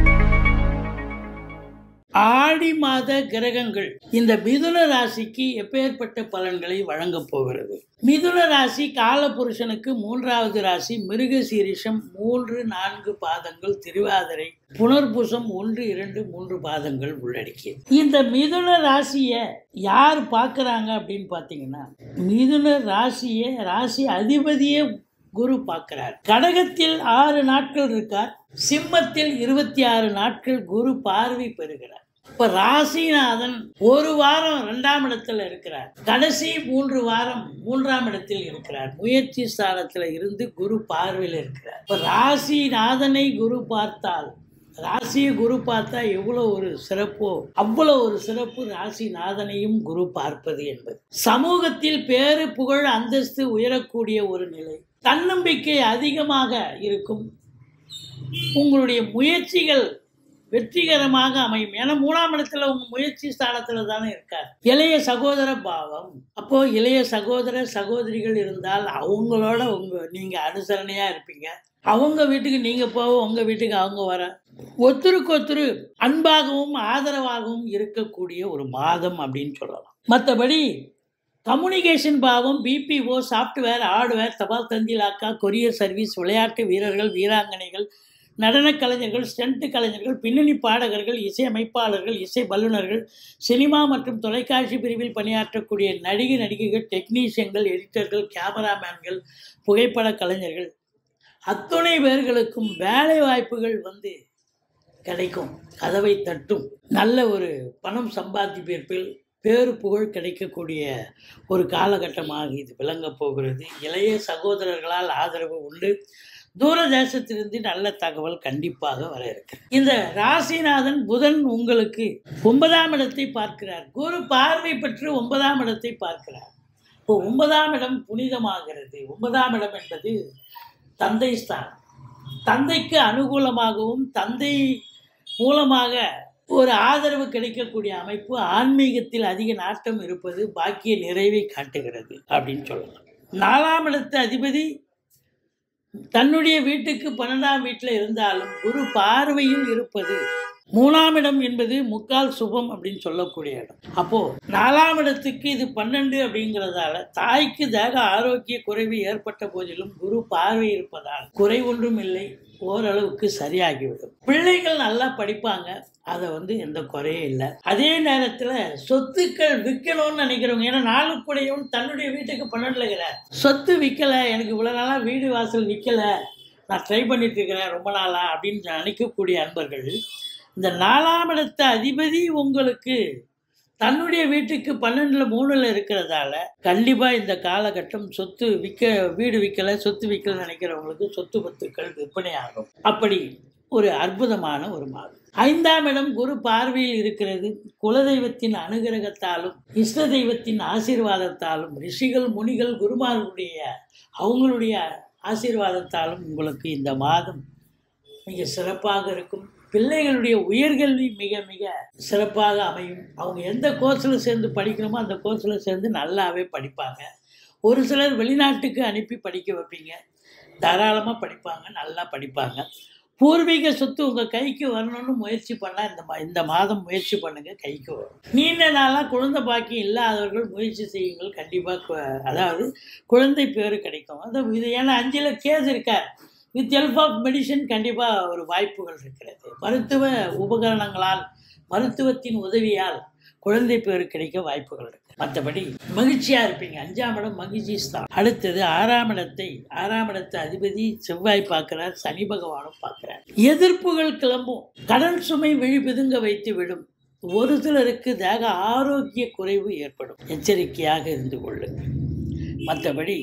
ஆடி மாத கிரகங்கள் இந்த மிதுன ராசிக்கு எப்பேற்பட்ட பலன்களை வழங்கப் போகிறது மிதுன ராசி காலபுருஷனுக்கு மூன்றாவது ராசி மிருக சீரிஷம் மூன்று நான்கு பாதங்கள் திருவாதிரை புனர்பூசம் ஒன்று இரண்டு மூன்று பாதங்கள் உள்ளடக்கியது இந்த மிதுன ராசியை யார் பார்க்குறாங்க அப்படின்னு பார்த்தீங்கன்னா மிதுன ராசியை ராசி அதிபதியே குரு பார்க்கிறார் கடகத்தில் ஆறு நாட்கள் இருக்கார் சிம்மத்தில் இருபத்தி ஆறு நாட்கள் குரு பார்வை பெறுகிறார் இப்ப ராசிநாதன் ஒரு வாரம் இரண்டாம் இடத்துல இருக்கிறார் கடைசி மூன்று வாரம் மூன்றாம் இடத்தில் இருக்கிறார் முயற்சி ஸ்தானத்துல இருந்து குரு பார்வையில் இருக்கிறார் இப்ப ராசிநாதனை குரு பார்த்தால் ராசியை குரு பார்த்தா எவ்வளோ ஒரு சிறப்போ அவ்வளோ ஒரு சிறப்பு ராசிநாதனையும் குரு பார்ப்பது என்பது சமூகத்தில் பேரு புகழ் அந்தஸ்து உயரக்கூடிய ஒரு நிலை தன்னம்பிக்கை அதிகமாக இருக்கும் உங்களுடைய முயற்சிகள் வெற்றிகரமாக அமையும் ஏன்னா மூணாம் இடத்துல உங்க முயற்சி ஸ்தானத்துல தானே இருக்கார் இளைய சகோதர பாவம் அப்போ இளைய சகோதர சகோதரிகள் இருந்தால் அவங்களோட உங்க நீங்க அனுசரணையா இருப்பீங்க அவங்க வீட்டுக்கு நீங்க போக உங்க வீட்டுக்கு அவங்க வர ஒருத்தருக்கு ஒருத்தர் அன்பாகவும் ஆதரவாகவும் இருக்கக்கூடிய ஒரு மாதம் அப்படின்னு சொல்லலாம் மற்றபடி கம்யூனிகேஷன் பாவம் பிபிஓ சாஃப்ட்வேர் ஹார்ட்வேர் தபால் தந்திலாக்கா கொரியர் சர்வீஸ் விளையாட்டு வீரர்கள் வீராங்கனைகள் நடனக் கலைஞர்கள் ஸ்டண்ட் கலைஞர்கள் பின்னணி பாடகர்கள் இசை அமைப்பாளர்கள் இசை வல்லுநர்கள் சினிமா மற்றும் தொலைக்காட்சி பிரிவில் பணியாற்றக்கூடிய நடிகை நடிகைகள் டெக்னீஷியன்கள் எடிட்டர்கள் கேமராமேன்கள் புகைப்பட கலைஞர்கள் அத்துணை பேர்களுக்கும் வேலை வாய்ப்புகள் வந்து கிடைக்கும் கதவை தட்டும் நல்ல ஒரு பணம் சம்பாதிப்பிற்பில் பேரு புகழ் கிடைக்கக்கூடிய ஒரு காலகட்டமாக இது விளங்கப் போகிறது இளைய சகோதரர்களால் ஆதரவு உண்டு தூர தேசத்திலிருந்து நல்ல தகவல் கண்டிப்பாக வர இருக்கு இந்த ராசிநாதன் புதன் உங்களுக்கு ஒன்பதாம் இடத்தை பார்க்கிறார் குரு பார்வை பெற்று ஒன்பதாம் இடத்தை பார்க்கிறார் இப்போ ஒன்பதாம் இடம் புனிதமாகிறது ஒன்பதாம் இடம் என்பது தந்தை ஸ்தானம் தந்தைக்கு அனுகூலமாகவும் தந்தை மூலமாக ஒரு ஆதரவு கிடைக்கக்கூடிய அமைப்பு ஆன்மீகத்தில் அதிக நாட்டம் இருப்பது பாக்கிய நிறைவை காட்டுகிறது அப்படின்னு சொல்லலாம் நாலாம் இடத்து அதிபதி தன்னுடைய வீட்டுக்கு பன்னெண்டாம் வீட்டில் இருந்தாலும் குரு பார்வையில் இருப்பது மூணாம் இடம் என்பது முக்கால் சுபம் அப்படின்னு சொல்லக்கூடிய இடம் அப்போ நாலாம் இடத்துக்கு இது பன்னெண்டு அப்படிங்கிறதால தாய்க்கு தேக ஆரோக்கிய குறைவு ஏற்பட்ட போதிலும் குரு பார்வை இருப்பதால் குறை ஒன்றும் இல்லை ஓரளவுக்கு சரியாகிவிடும் பிள்ளைகள் நல்லா படிப்பாங்க அதை வந்து எந்த குறையும் இல்லை அதே நேரத்தில் சொத்துக்கள் விற்கணும்னு நினைக்கிறவங்க ஏன்னா நாளுக்குடையவன் தன்னுடைய வீட்டுக்கு பன்னெண்டுல இருக்கிறார் சொத்து விற்கலை எனக்கு இவ்வளோ நாளாக வீடு வாசல் விற்கலை நான் ட்ரை பண்ணிட்டு இருக்கிறேன் ரொம்ப நாளா அப்படின்னு நினைக்கக்கூடிய அன்பர்கள் இந்த நாலாம் இடத்த அதிபதி உங்களுக்கு தன்னுடைய வீட்டுக்கு பன்னெண்டுல மூணுல இருக்கிறதால கண்டிப்பா இந்த காலகட்டம் சொத்து விற்க வீடு விற்கல சொத்து விற்கல நினைக்கிறவங்களுக்கு சொத்து பத்துக்கள் விற்பனை ஆகும் அப்படி ஒரு அற்புதமான ஒரு மாதம் ஐந்தாம் இடம் குரு பார்வையில் இருக்கிறது குலதெய்வத்தின் அனுகிரகத்தாலும் இஷ்ட தெய்வத்தின் ஆசீர்வாதத்தாலும் ரிஷிகள் முனிகள் குருமார்களுடைய அவங்களுடைய ஆசீர்வாதத்தாலும் உங்களுக்கு இந்த மாதம் மிக சிறப்பாக இருக்கும் பிள்ளைகளுடைய உயர்கல்வி மிக மிக சிறப்பாக அமையும் அவங்க எந்த கோர்ஸில் சேர்ந்து படிக்கணுமோ அந்த கோர்ஸில் சேர்ந்து நல்லாவே படிப்பாங்க ஒரு சிலர் வெளிநாட்டுக்கு அனுப்பி படிக்க வைப்பீங்க தாராளமாக படிப்பாங்க நல்லா படிப்பாங்க பூர்வீக சொத்து உங்கள் கைக்கு வரணும்னு முயற்சி பண்ணால் இந்த மா இந்த மாதம் முயற்சி பண்ணுங்கள் கைக்கு வரும் நீண்ட நாளாக குழந்தை பாக்கியம் இல்லாதவர்கள் முயற்சி செய்யுங்கள் கண்டிப்பாக அதாவது குழந்தை பேர் கிடைக்கும் அது இது ஏன்னா அஞ்சில் கேஸ் இருக்கார் வித் ஹெல்ப் ஆஃப் மெடிசன் கண்டிப்பாக ஒரு வாய்ப்புகள் இருக்கிறது மருத்துவ உபகரணங்களால் மருத்துவத்தின் உதவியால் குழந்தை பேர் கிடைக்க வாய்ப்புகள் இருக்கு மற்றபடி மகிழ்ச்சியா இருப்பீங்க அஞ்சாம் இடம் மகிழ்ச்சி ஸ்தான் அடுத்தது ஆறாம் இடத்தை ஆறாம் இடத்தை அதிபதி செவ்வாய் பார்க்கிறார் சனி பகவானும் பார்க்கிறார் எதிர்ப்புகள் கிளம்பும் கடன் சுமை விழிபிதுங்க வைத்து விடும் ஒரு சிலருக்கு தேக ஆரோக்கிய குறைவு ஏற்படும் எச்சரிக்கையாக இருந்து கொள்ளுங்கள் மற்றபடி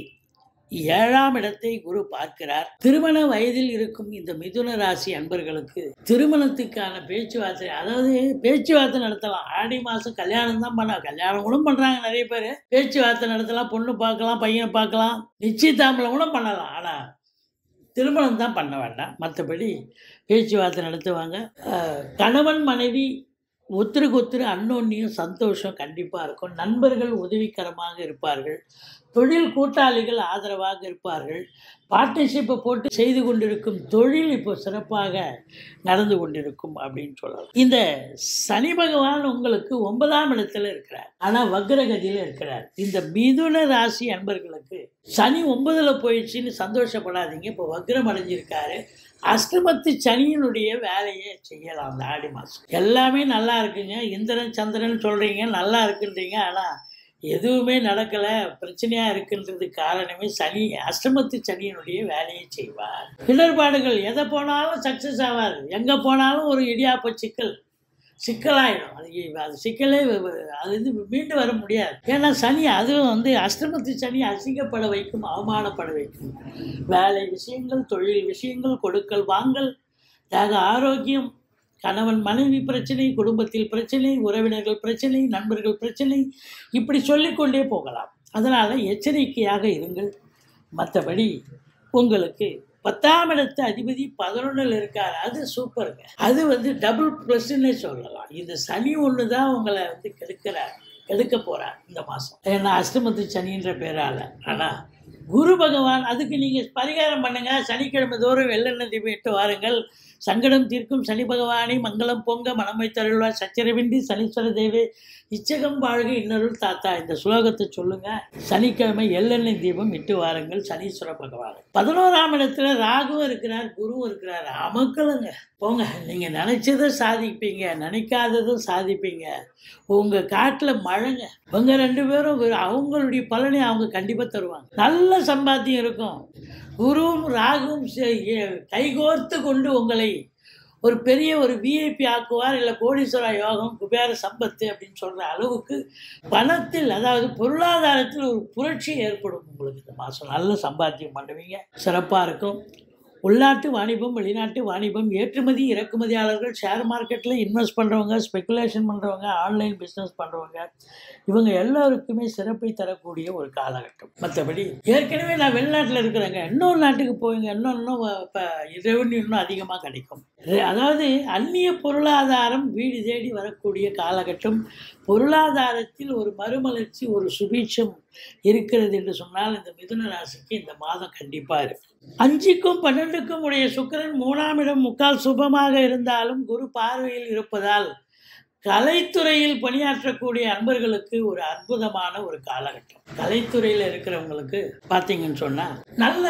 ஏழாம் இடத்தை குரு பார்க்கிறார் திருமண வயதில் இருக்கும் இந்த மிதுன ராசி அன்பர்களுக்கு திருமணத்துக்கான பேச்சுவார்த்தை அதாவது பேச்சுவார்த்தை நடத்தலாம் ஆடி மாதம் கல்யாணம் தான் பண்ண கல்யாணம் கூட பண்ணுறாங்க நிறைய பேர் பேச்சுவார்த்தை நடத்தலாம் பொண்ணு பார்க்கலாம் பையனை பார்க்கலாம் நிச்சயதாம்பலம் கூட பண்ணலாம் ஆனால் திருமணம் தான் பண்ண வேண்டாம் மற்றபடி பேச்சுவார்த்தை நடத்துவாங்க அஹ், கணவன் மனைவி ஒத்துருக்கு ஒத்துரு அன்னோன்னியும் சந்தோஷம் கண்டிப்பாக இருக்கும் நண்பர்கள் உதவிகரமாக இருப்பார்கள் தொழில் கூட்டாளிகள் ஆதரவாக இருப்பார்கள் பார்ட்னர்ஷிப்பை போட்டு செய்து கொண்டிருக்கும் தொழில் இப்போ சிறப்பாக நடந்து கொண்டிருக்கும் அப்படின்னு சொல்லலாம் இந்த சனி பகவான் உங்களுக்கு ஒன்பதாம் இடத்துல இருக்கிறார் ஆனால் வக்ரகதியில் இருக்கிறார் இந்த மிதுன ராசி அன்பர்களுக்கு சனி ஒன்பதுல போயிடுச்சுன்னு சந்தோஷப்படாதீங்க இப்போ வக்ரம் அடைஞ்சிருக்காரு அஷ்டமத்து சனியினுடைய வேலையை செய்யலாம் அந்த ஆடி மாதம் எல்லாமே நல்லா இருக்குங்க இந்திரன் சந்திரன் சொல்கிறீங்க நல்லா இருக்குன்றீங்க ஆனால் எதுவுமே நடக்கலை பிரச்சனையாக இருக்குன்றதுக்கு காரணமே சனி அஷ்டமத்து சனியினுடைய வேலையை செய்வார் இடர்பாடுகள் எதை போனாலும் சக்ஸஸ் ஆகாது எங்கே போனாலும் ஒரு இடியாப்ப சிக்கல் சிக்கலாயிடும் அது அது சிக்கலே வ- வ- அது வந்து மீண்டு வர முடியாது ஏன்னா சனி அதுவும் வந்து அஷ்டமத்து சனி அசிங்கப்பட வைக்கும் அவமானப்பட வைக்கும் வேலை விஷயங்கள் தொழில் விஷயங்கள் கொடுக்கல் வாங்கல் தேக ஆரோக்கியம் கணவன் மனைவி பிரச்சனை குடும்பத்தில் பிரச்சனை உறவினர்கள் பிரச்சனை நண்பர்கள் பிரச்சனை இப்படி சொல்லிக்கொண்டே போகலாம் அதனால் எச்சரிக்கையாக இருங்கள் மற்றபடி உங்களுக்கு பத்தாம் இடத்து அதிபதி பதினொன்றில் இருக்கார் அது சூப்பருங்க அது வந்து டபுள் ப்ளஸ்ன்னே சொல்லலாம் இந்த சனி ஒன்று தான் உங்களை வந்து கெடுக்கிறார் கெடுக்க போகிறார் இந்த மாதம் ஏன்னா அஷ்டமத்து சனின்ற பேரால் ஆனால் குரு பகவான் அதுக்கு நீங்கள் பரிகாரம் பண்ணுங்க சனிக்கிழமை தோறும் வெள்ளெண்ணெய் தீபம் இட்டு வாருங்கள் சங்கடம் தீர்க்கும் சனி பகவானை மங்களம் பொங்க மனமை தருள்வார் சச்சரவின்றி சனீஸ்வர தேவே இச்சகம் வாழ்க இன்னொருள் தாத்தா இந்த ஸ்லோகத்தை சொல்லுங்க சனிக்கிழமை எள்ளெண்ணெய் தீபம் இட்டு வாருங்கள் சனீஸ்வர பகவான் பதினோராம் இடத்துல ராகுவும் இருக்கிறார் குருவும் இருக்கிறார் அமக்களுங்க போங்க நீங்கள் நினைச்சதை சாதிப்பீங்க நினைக்காததும் சாதிப்பீங்க உங்கள் காட்டில் மழைங்க இவங்க ரெண்டு பேரும் வெறும் அவங்களுடைய பலனை அவங்க கண்டிப்பாக தருவாங்க நல்ல சம்பாத்தியம் இருக்கும் குருவும் ராகுவும் சே- ஏ- கைகோர்த்து கொண்டு உங்களை ஒரு பெரிய ஒரு விஐபி ஆக்குவார் இல்லை கோடீஸ்வர யோகம் குபேர சம்பத்து அப்படின்னு சொல்கிற அளவுக்கு பணத்தில் அதாவது பொருளாதாரத்தில் ஒரு புரட்சி ஏற்படும் உங்களுக்கு இந்த மாதம் நல்ல சம்பாத்தியம் பண்ணுவீங்க சிறப்பாக இருக்கும் உள்நாட்டு வாணிபம் வெளிநாட்டு வாணிபம் ஏற்றுமதி இறக்குமதியாளர்கள் ஷேர் மார்க்கெட்டில் இன்வெஸ்ட் பண்ணுறவங்க ஸ்பெகுலேஷன் பண்ணுறவங்க ஆன்லைன் பிஸ்னஸ் பண்ணுறவங்க இவங்க எல்லாருக்குமே சிறப்பை தரக்கூடிய ஒரு காலகட்டம் மற்றபடி ஏற்கனவே நான் வெளிநாட்டில் இருக்கிறேங்க இன்னொரு நாட்டுக்கு போய்ங்க இன்னும் இன்னும் இப்போ ரெவன்யூ இன்னும் அதிகமாக கிடைக்கும் ரெ- அதாவது அந்நிய பொருளாதாரம் வீடு தேடி வரக்கூடிய காலகட்டம் பொருளாதாரத்தில் ஒரு மறுமலர்ச்சி ஒரு சுபீட்சம் இருக்கிறது என்று சொன்னால் இந்த மிதுன ராசிக்கு இந்த மாதம் கண்டிப்பாக இருக்கு அஞ்சுக்கும் பன்னெண்டுக்கும் உடைய சுக்கிரன் மூணாம் இடம் முக்கால் சுபமாக இருந்தாலும் குரு பார்வையில் இருப்பதால் கலைத்துறையில் பணியாற்றக்கூடிய அன்பர்களுக்கு ஒரு அற்புதமான ஒரு காலகட்டம் கலைத்துறையில் இருக்கிறவங்களுக்கு பார்த்தீங்கன்னு சொன்னால் நல்ல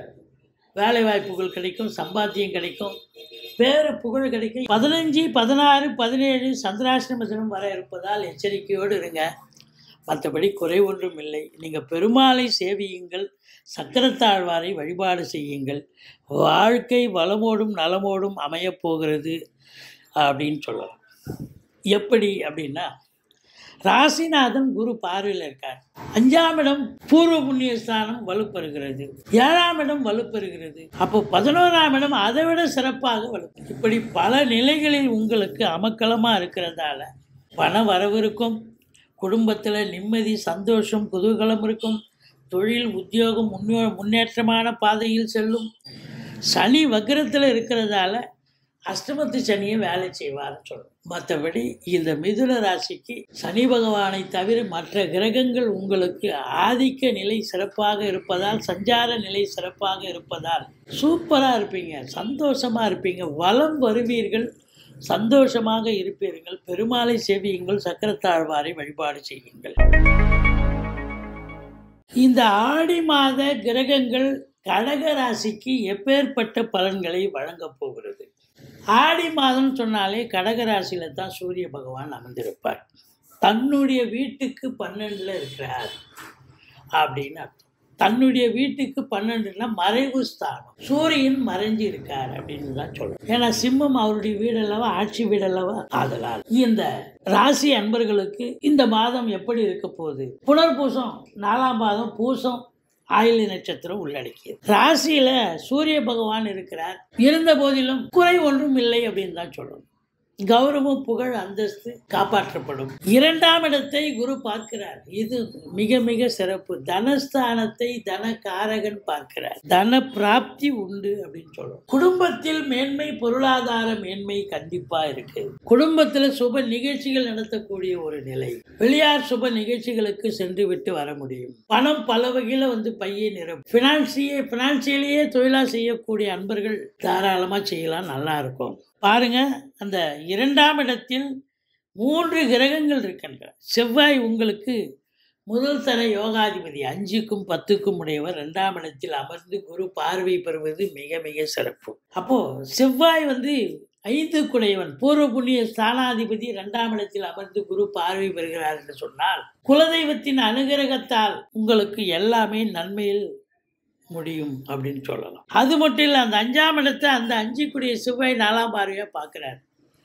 வேலை வாய்ப்புகள் கிடைக்கும் சம்பாத்தியம் கிடைக்கும் பேரு புகழ் கிடைக்கும் பதினஞ்சு பதினாறு பதினேழு சந்திராஷ்டம தினம் வர இருப்பதால் எச்சரிக்கையோடு இருங்க மற்றபடி குறை ஒன்றும் இல்லை நீங்கள் பெருமாளை சேவியுங்கள் சக்கரத்தாழ்வாரை வழிபாடு செய்யுங்கள் வாழ்க்கை வளமோடும் நலமோடும் அமையப் போகிறது அப்படின்னு சொல்லலாம் எப்படி அப்படின்னா ராசிநாதன் குரு பார்வையில் இருக்கார் அஞ்சாம் இடம் பூர்வ புண்ணிய ஸ்தானம் வலுப்பெறுகிறது ஏழாம் இடம் வலுப்பெறுகிறது அப்போ பதினோராம் இடம் அதை விட சிறப்பாக வலு இப்படி பல நிலைகளில் உங்களுக்கு அமக்கலமாக இருக்கிறதால பண வரவு இருக்கும் குடும்பத்தில் நிம்மதி சந்தோஷம் குதூகலம் இருக்கும் தொழில் உத்தியோகம் முன்னே முன்னேற்றமான பாதையில் செல்லும் சனி வக்ரத்தில் இருக்கிறதால அஷ்டமத்து சனியை வேலை செய்வார்னு சொல்லணும் மற்றபடி இந்த மிதுன ராசிக்கு சனி பகவானை தவிர மற்ற கிரகங்கள் உங்களுக்கு ஆதிக்க நிலை சிறப்பாக இருப்பதால் சஞ்சார நிலை சிறப்பாக இருப்பதால் சூப்பராக இருப்பீங்க சந்தோஷமாக இருப்பீங்க வளம் வருவீர்கள் சந்தோஷமாக இருப்பீர்கள் பெருமாளை சேவியுங்கள் சக்கரத்தாழ்வாரை வழிபாடு செய்யுங்கள் இந்த ஆடி மாத கிரகங்கள் கடக ராசிக்கு எப்பேற்பட்ட பலன்களை வழங்கப் போகிறது ஆடி மாதம் சொன்னாலே கடக ராசியில தான் சூரிய பகவான் அமர்ந்திருப்பார் தன்னுடைய வீட்டுக்கு பன்னெண்டில் இருக்கிறார் அப்படின்னு அர்த்தம் தன்னுடைய வீட்டுக்கு பன்னெண்டுனா மறைவு ஸ்தானம் சூரியன் மறைஞ்சு இருக்கார் அப்படின்னு தான் சொல்லணும் ஏன்னா சிம்மம் அவருடைய வீடல்லவா ஆட்சி வீடல்லவா ஆதலால் இந்த ராசி அன்பர்களுக்கு இந்த மாதம் எப்படி இருக்க போகுது புனர்பூசம் நாலாம் பாதம் பூசம் ஆயிலி நட்சத்திரம் உள்ளடக்கியது ராசியில சூரிய பகவான் இருக்கிறார் இருந்த போதிலும் குறை ஒன்றும் இல்லை அப்படின்னு தான் சொல்லணும் கௌரவம் புகழ் அந்தஸ்து காப்பாற்றப்படும் இரண்டாம் இடத்தை குரு பார்க்கிறார் இது மிக மிக சிறப்பு தனஸ்தானத்தை தனகாரகன் பார்க்கிறார் தன பிராப்தி உண்டு அப்படின்னு சொல்லுவோம் குடும்பத்தில் மேன்மை பொருளாதார மேன்மை கண்டிப்பா இருக்கு குடும்பத்துல சுப நிகழ்ச்சிகள் நடத்தக்கூடிய ஒரு நிலை வெளியார் சுப நிகழ்ச்சிகளுக்கு சென்று விட்டு வர முடியும் பணம் பல வகையில வந்து பையை நிறம் பினான்சியே பினான்சியலையே தொழிலா செய்யக்கூடிய அன்பர்கள் தாராளமா செய்யலாம் நல்லா இருக்கும் பாருங்க அந்த இரண்டாம் இடத்தில் மூன்று கிரகங்கள் இருக்கின்றன செவ்வாய் உங்களுக்கு முதல் தர யோகாதிபதி அஞ்சுக்கும் பத்துக்கும் உடையவர் ரெண்டாம் இடத்தில் அமர்ந்து குரு பார்வை பெறுவது மிக மிக சிறப்பு அப்போ செவ்வாய் வந்து ஐந்து குடையவன் பூர்வ புண்ணிய ஸ்தானாதிபதி இரண்டாம் இடத்தில் அமர்ந்து குரு பார்வை பெறுகிறார் என்று சொன்னால் குலதெய்வத்தின் அனுகிரகத்தால் உங்களுக்கு எல்லாமே நன்மையில் முடியும் அப்படின்னு சொல்லலாம் அது மட்டும் இல்லை அந்த அஞ்சாம் இடத்தை அந்த அஞ்சுக்குடிய செவ்வாய் நாலாம் பார்வையாக பார்க்குறார்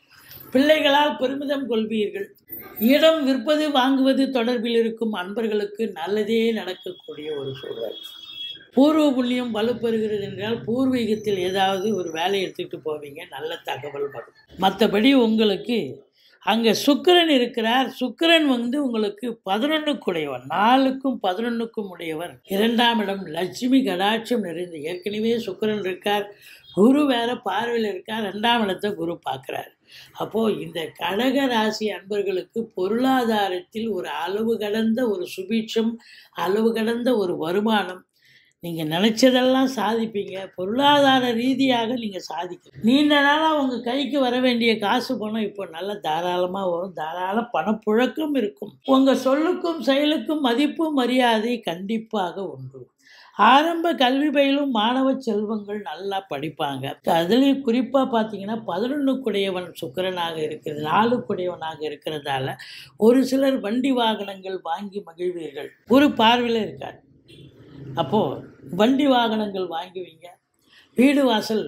பிள்ளைகளால் பெருமிதம் கொள்வீர்கள் இடம் விற்பது வாங்குவது தொடர்பில் இருக்கும் அன்பர்களுக்கு நல்லதே நடக்கக்கூடிய ஒரு சூழல் பூர்வ புண்ணியம் வலுப்பெறுகிறது என்றால் பூர்வீகத்தில் ஏதாவது ஒரு வேலையை எடுத்துக்கிட்டு போவீங்க நல்ல தகவல் வரும் மற்றபடி உங்களுக்கு அங்கே சுக்கிரன் இருக்கிறார் சுக்கிரன் வந்து உங்களுக்கு பதினொன்றுக்குடையவர் நாலுக்கும் பதினொன்றுக்கும் உடையவர் இரண்டாம் இடம் லட்சுமி கடாட்சம் நிறைந்த ஏற்கனவே சுக்கிரன் இருக்கார் குரு வேற பார்வையில் இருக்கார் ரெண்டாம் இடத்தை குரு பார்க்குறார் அப்போது இந்த கடக ராசி அன்பர்களுக்கு பொருளாதாரத்தில் ஒரு அளவு கடந்த ஒரு சுபீட்சம் அளவு கடந்த ஒரு வருமானம் நீங்கள் நினச்சதெல்லாம் சாதிப்பீங்க பொருளாதார ரீதியாக நீங்கள் சாதிக்க நீண்ட நாளாக உங்கள் கைக்கு வர வேண்டிய காசு பணம் இப்போ நல்ல தாராளமாக வரும் தாராள பணப்புழக்கம் இருக்கும் உங்கள் சொல்லுக்கும் செயலுக்கும் மதிப்பு மரியாதை கண்டிப்பாக உண்டு ஆரம்ப கல்வி பயிலும் மாணவ செல்வங்கள் நல்லா படிப்பாங்க அதுலேயும் குறிப்பாக பார்த்தீங்கன்னா பதினொன்றுக்குடையவன் சுக்கிரனாக இருக்கிறது நாலுக்குடையவனாக இருக்கிறதால ஒரு சிலர் வண்டி வாகனங்கள் வாங்கி மகிழ்வீர்கள் ஒரு பார்வையில் இருக்கார் அப்போது வண்டி வாகனங்கள் வாங்குவீங்க வீடு வாசல்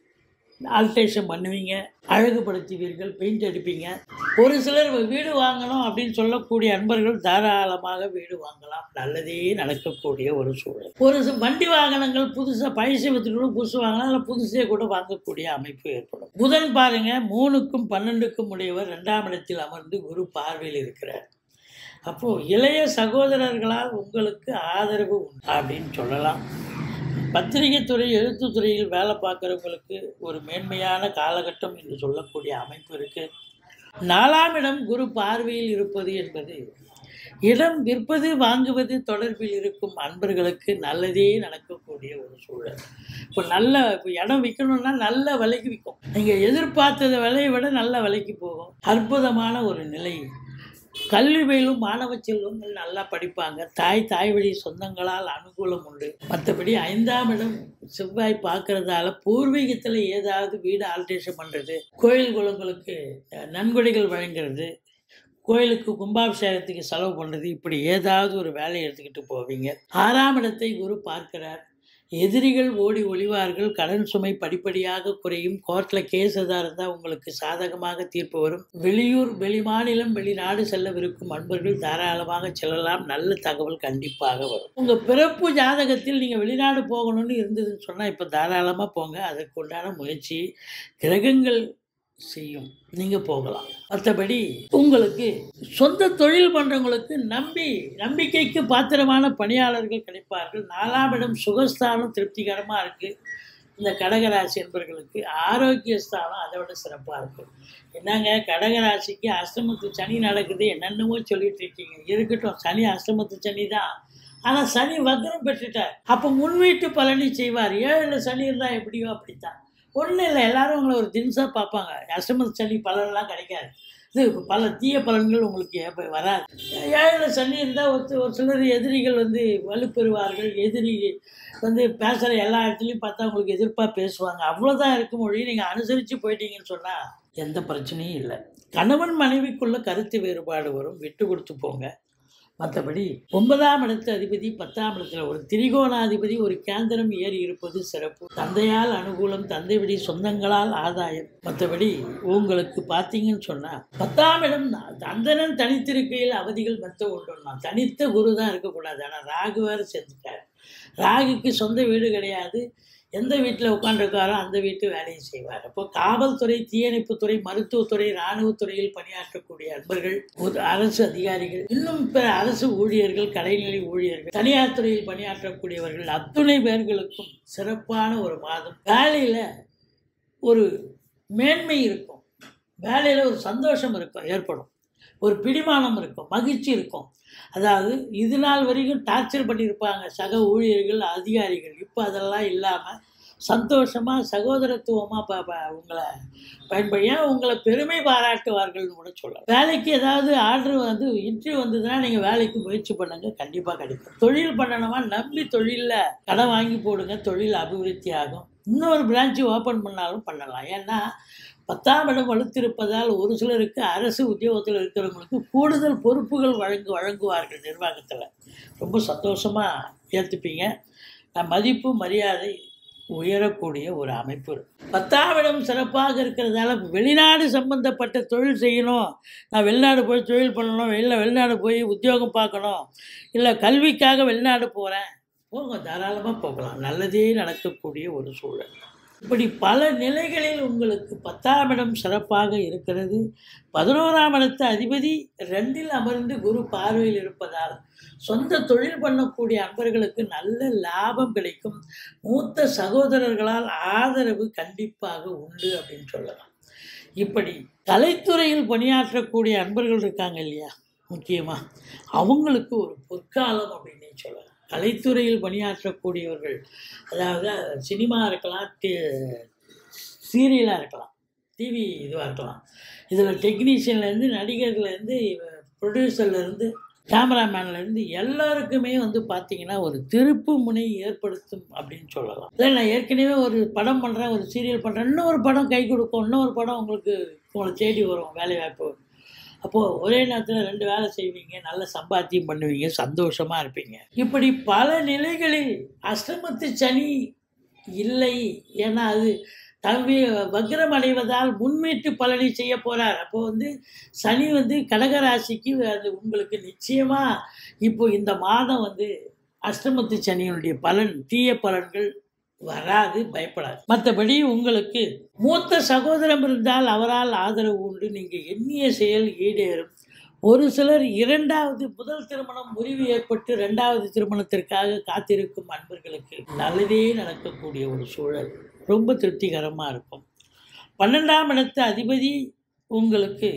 ஆல்ட்ரேஷன் பண்ணுவீங்க அழகுபடுத்துவீர்கள் பெயிண்ட் அடிப்பீங்க ஒரு சிலர் வீடு வாங்கணும் அப்படின்னு சொல்லக்கூடிய அன்பர்கள் தாராளமாக வீடு வாங்கலாம் நல்லதே நடக்கக்கூடிய ஒரு சூழல் ஒரு சி- வண்டி வாகனங்கள் புதுசாக பழசை வித்துட்டு புதுசு வாங்கலாம் இல்லை புதுசே கூட வாங்கக்கூடிய அமைப்பு ஏற்படும் புதன் பாருங்க மூணுக்கும் பன்னெண்டுக்கும் உடையவர் ரெண்டாம் இடத்தில் அமர்ந்து குரு பார்வையில் இருக்கிறார் அப்போது இளைய சகோதரர்களால் உங்களுக்கு ஆதரவு உண்டு அப்படின்னு சொல்லலாம் பத்திரிகை துறை எழுத்துத் துறையில் வேலை பார்க்குறவங்களுக்கு ஒரு மேன்மையான காலகட்டம் என்று சொல்லக்கூடிய அமைப்பு இருக்குது நாலாம் இடம் குரு பார்வையில் இருப்பது என்பது இடம் விற்பது வாங்குவது தொடர்பில் இருக்கும் அன்பர்களுக்கு நல்லதே நடக்கக்கூடிய ஒரு சூழல் இப்போ நல்ல இப்போ இடம் விற்கணும்னா நல்ல விலைக்கு விற்கும் நீங்கள் எதிர்பார்த்தத விலையை விட நல்ல விலைக்கு போகும் அற்புதமான ஒரு நிலை கல்வி பயிலும் மாணவ செல்வங்கள் நல்லா படிப்பாங்க தாய் தாய் வழி சொந்தங்களால் அனுகூலம் உண்டு மற்றபடி ஐந்தாம் இடம் செவ்வாய் பார்க்கறதால பூர்வீகத்தில் ஏதாவது வீடு ஆல்ட்ரேஷன் பண்ணுறது கோயில் குளங்களுக்கு அஹ், நன்கொடைகள் வழங்குறது கோயிலுக்கு கும்பாபிஷேகத்துக்கு செலவு பண்ணுறது இப்படி ஏதாவது ஒரு வேலையை எடுத்துக்கிட்டு போவீங்க ஆறாம் இடத்தை குரு பார்க்கிறார் எதிரிகள் ஓடி ஒளிவார்கள் கடன் சுமை படிப்படியாக குறையும் கோர்ட்டில் கேஸ் எதாக இருந்தால் உங்களுக்கு சாதகமாக தீர்ப்பு வரும் வெளியூர் வெளிமாநிலம் வெளிநாடு செல்லவிருக்கும் அன்பர்கள் தாராளமாக செல்லலாம் நல்ல தகவல் கண்டிப்பாக வரும் உங்கள் பிறப்பு ஜாதகத்தில் நீங்கள் வெளிநாடு போகணும்னு இருந்ததுன்னு சொன்னால் இப்போ தாராளமாக போங்க அதற்கு உண்டான முயற்சி கிரகங்கள் செய்யும் நீங்கள் போகலாம் மற்றபடி உங்களுக்கு சொந்த தொழில் பண்ணுறவங்களுக்கு நம்பி நம்பிக்கைக்கு பாத்திரமான பணியாளர்கள் கிடைப்பார்கள் நாலாம் இடம் சுகஸ்தானம் திருப்திகரமாக இருக்குது இந்த கடகராசி என்பவர்களுக்கு ஆரோக்கிய ஸ்தானம் அதை விட சிறப்பாக இருக்கும் என்னங்க கடகராசிக்கு அஷ்டமத்து சனி நடக்குது என்னென்னமோ சொல்லிட்டு இருக்கீங்க இருக்கட்டும் சனி அஷ்டமத்து சனி தான் ஆனால் சனி வக்ரம் பெற்றுட்டார் அப்போ முன்வீட்டு பலனை செய்வார் ஏழில் சனி இருந்தால் எப்படியோ அப்படித்தான் ஒன்றும் இல்லை எல்லாரும் உங்களை ஒரு தினசாக பார்ப்பாங்க அஷ்டமத்து சனி பலன்லாம் கிடைக்காது இது பல தீய பலன்கள் உங்களுக்கு எப்ப வராது ஏழில் சனி இருந்தால் ஒரு ஒரு சிலர் எதிரிகள் வந்து வலுப்பெறுவார்கள் எதிரி வந்து பேசுகிற எல்லா இடத்துலையும் பார்த்தா உங்களுக்கு எதிர்ப்பாக பேசுவாங்க அவ்வளோதான் இருக்கும் மொழி நீங்கள் அனுசரித்து போயிட்டீங்கன்னு சொன்னால் எந்த பிரச்சனையும் இல்லை கணவன் மனைவிக்குள்ள கருத்து வேறுபாடு வரும் விட்டு கொடுத்து போங்க மற்றபடி ஒன்பதாம் இடத்து அதிபதி பத்தாம் இடத்துல ஒரு திரிகோணாதிபதி ஒரு கேந்திரம் ஏறி இருப்பது சிறப்பு தந்தையால் அனுகூலம் தந்தை வழி சொந்தங்களால் ஆதாயம் மற்றபடி உங்களுக்கு பார்த்தீங்கன்னு சொன்னால் பத்தாம் இடம் தான் அந்தனன் தனித்திருக்கையில் அவதிகள் மற்ற ஒன்றுனா தனித்த குரு தான் இருக்கக்கூடாது ஆனால் ராகு வேறு சேர்ந்துட்டார் ராகுக்கு சொந்த வீடு கிடையாது எந்த வீட்டில் உட்காந்துருக்காரோ அந்த வீட்டு வேலையை செய்வார் அப்போ காவல்துறை தீயணைப்புத்துறை மருத்துவத்துறை இராணுவத்துறையில் பணியாற்றக்கூடிய அன்பர்கள் ஒரு அரசு அதிகாரிகள் இன்னும் பிற அரசு ஊழியர்கள் கடைநிலை ஊழியர்கள் தனியார் துறையில் பணியாற்றக்கூடியவர்கள் அத்துணை பேர்களுக்கும் சிறப்பான ஒரு மாதம் வேலையில் ஒரு மேன்மை இருக்கும் வேலையில் ஒரு சந்தோஷம் இருக்கும் ஏற்படும் ஒரு பிடிமானம் இருக்கும் மகிழ்ச்சி இருக்கும் அதாவது இது நாள் வரைக்கும் டார்ச்சர் பண்ணியிருப்பாங்க சக ஊழியர்கள் அதிகாரிகள் இப்போ அதெல்லாம் இல்லாமல் சந்தோஷமாக சகோதரத்துவமாக ப ப உங்களை பயன்படு ஏன் உங்களை பெருமை பாராட்டுவார்கள்னு கூட சொல்லலாம் வேலைக்கு ஏதாவது ஆர்டர் வந்து இன்டர்வியூ வந்ததுன்னா நீங்கள் வேலைக்கு முயற்சி பண்ணுங்க கண்டிப்பாக கிடைக்கும் தொழில் பண்ணணுமா நம்பி தொழிலில் கடன் வாங்கி போடுங்க தொழில் அபிவிருத்தி ஆகும் இன்னொரு பிரான்ச்சு ஓப்பன் பண்ணாலும் பண்ணலாம் ஏன்னா பத்தாம் இடம் வலுத்திருப்பதால் ஒரு சிலருக்கு அரசு உத்தியோகத்தில் இருக்கிறவங்களுக்கு கூடுதல் பொறுப்புகள் வழங்கு வழங்குவார்கள் நிர்வாகத்தில் ரொம்ப சந்தோஷமாக ஏற்றுப்பீங்க நான் மதிப்பு மரியாதை உயரக்கூடிய ஒரு அமைப்பு பத்தாம் இடம் சிறப்பாக இருக்கிறதால வெளிநாடு சம்பந்தப்பட்ட தொழில் செய்யணும் நான் வெளிநாடு போய் தொழில் பண்ணணும் வெளில வெளிநாடு போய் உத்தியோகம் பார்க்கணும் இல்லை கல்விக்காக வெளிநாடு போகிறேன் போங்க தாராளமாக போகலாம் நல்லதே நடக்கக்கூடிய ஒரு சூழல் இப்படி பல நிலைகளில் உங்களுக்கு பத்தாம் இடம் சிறப்பாக இருக்கிறது பதினோராம் இடத்து அதிபதி ரெண்டில் அமர்ந்து குரு பார்வையில் இருப்பதால் சொந்த தொழில் பண்ணக்கூடிய அன்பர்களுக்கு நல்ல லாபம் கிடைக்கும் மூத்த சகோதரர்களால் ஆதரவு கண்டிப்பாக உண்டு அப்படின்னு சொல்லலாம் இப்படி கலைத்துறையில் பணியாற்றக்கூடிய அன்பர்கள் இருக்காங்க இல்லையா முக்கியமாக அவங்களுக்கு ஒரு பொற்காலம் அப்படின்னு சொல்லலாம் கலைத்துறையில் பணியாற்றக்கூடியவர்கள் அதாவது சினிமா இருக்கலாம் சீரியலாக இருக்கலாம் டிவி இதுவாக இருக்கலாம் இதில் டெக்னீஷியன்லேருந்து நடிகர்லேருந்து ப்ரொடியூசர்லேருந்து கேமராமேன்லேருந்து எல்லாருக்குமே வந்து பார்த்தீங்கன்னா ஒரு திருப்பு முனை ஏற்படுத்தும் அப்படின்னு சொல்லலாம் இல்லை நான் ஏற்கனவே ஒரு படம் பண்ணுறேன் ஒரு சீரியல் பண்ணுறேன் இன்னொரு படம் கை கொடுக்கும் இன்னொரு படம் உங்களுக்கு உங்களை தேடி வரும் வேலை வாய்ப்பு அப்போது ஒரே நேரத்தில் ரெண்டு வேலை செய்வீங்க நல்ல சம்பாத்தியம் பண்ணுவீங்க சந்தோஷமாக இருப்பீங்க இப்படி பல நிலைகளில் அஷ்டமத்து சனி இல்லை ஏன்னா அது தம்பி வக்ரம் அடைவதால் முன்மீட்டு பலனை செய்ய போகிறார் அப்போ வந்து சனி வந்து கடகராசிக்கு அது உங்களுக்கு நிச்சயமாக இப்போ இந்த மாதம் வந்து அஷ்டமத்து சனியினுடைய பலன் தீய பலன்கள் வராது பயப்படாது மற்றபடி உங்களுக்கு மூத்த சகோதரம் இருந்தால் அவரால் ஆதரவு உண்டு நீங்கள் எண்ணிய செயல் ஈடேறும் ஒரு சிலர் இரண்டாவது முதல் திருமணம் முறிவு ஏற்பட்டு இரண்டாவது திருமணத்திற்காக காத்திருக்கும் அன்பர்களுக்கு நல்லதே நடக்கக்கூடிய ஒரு சூழல் ரொம்ப திருப்திகரமாக இருக்கும் பன்னெண்டாம் இடத்து அதிபதி உங்களுக்கு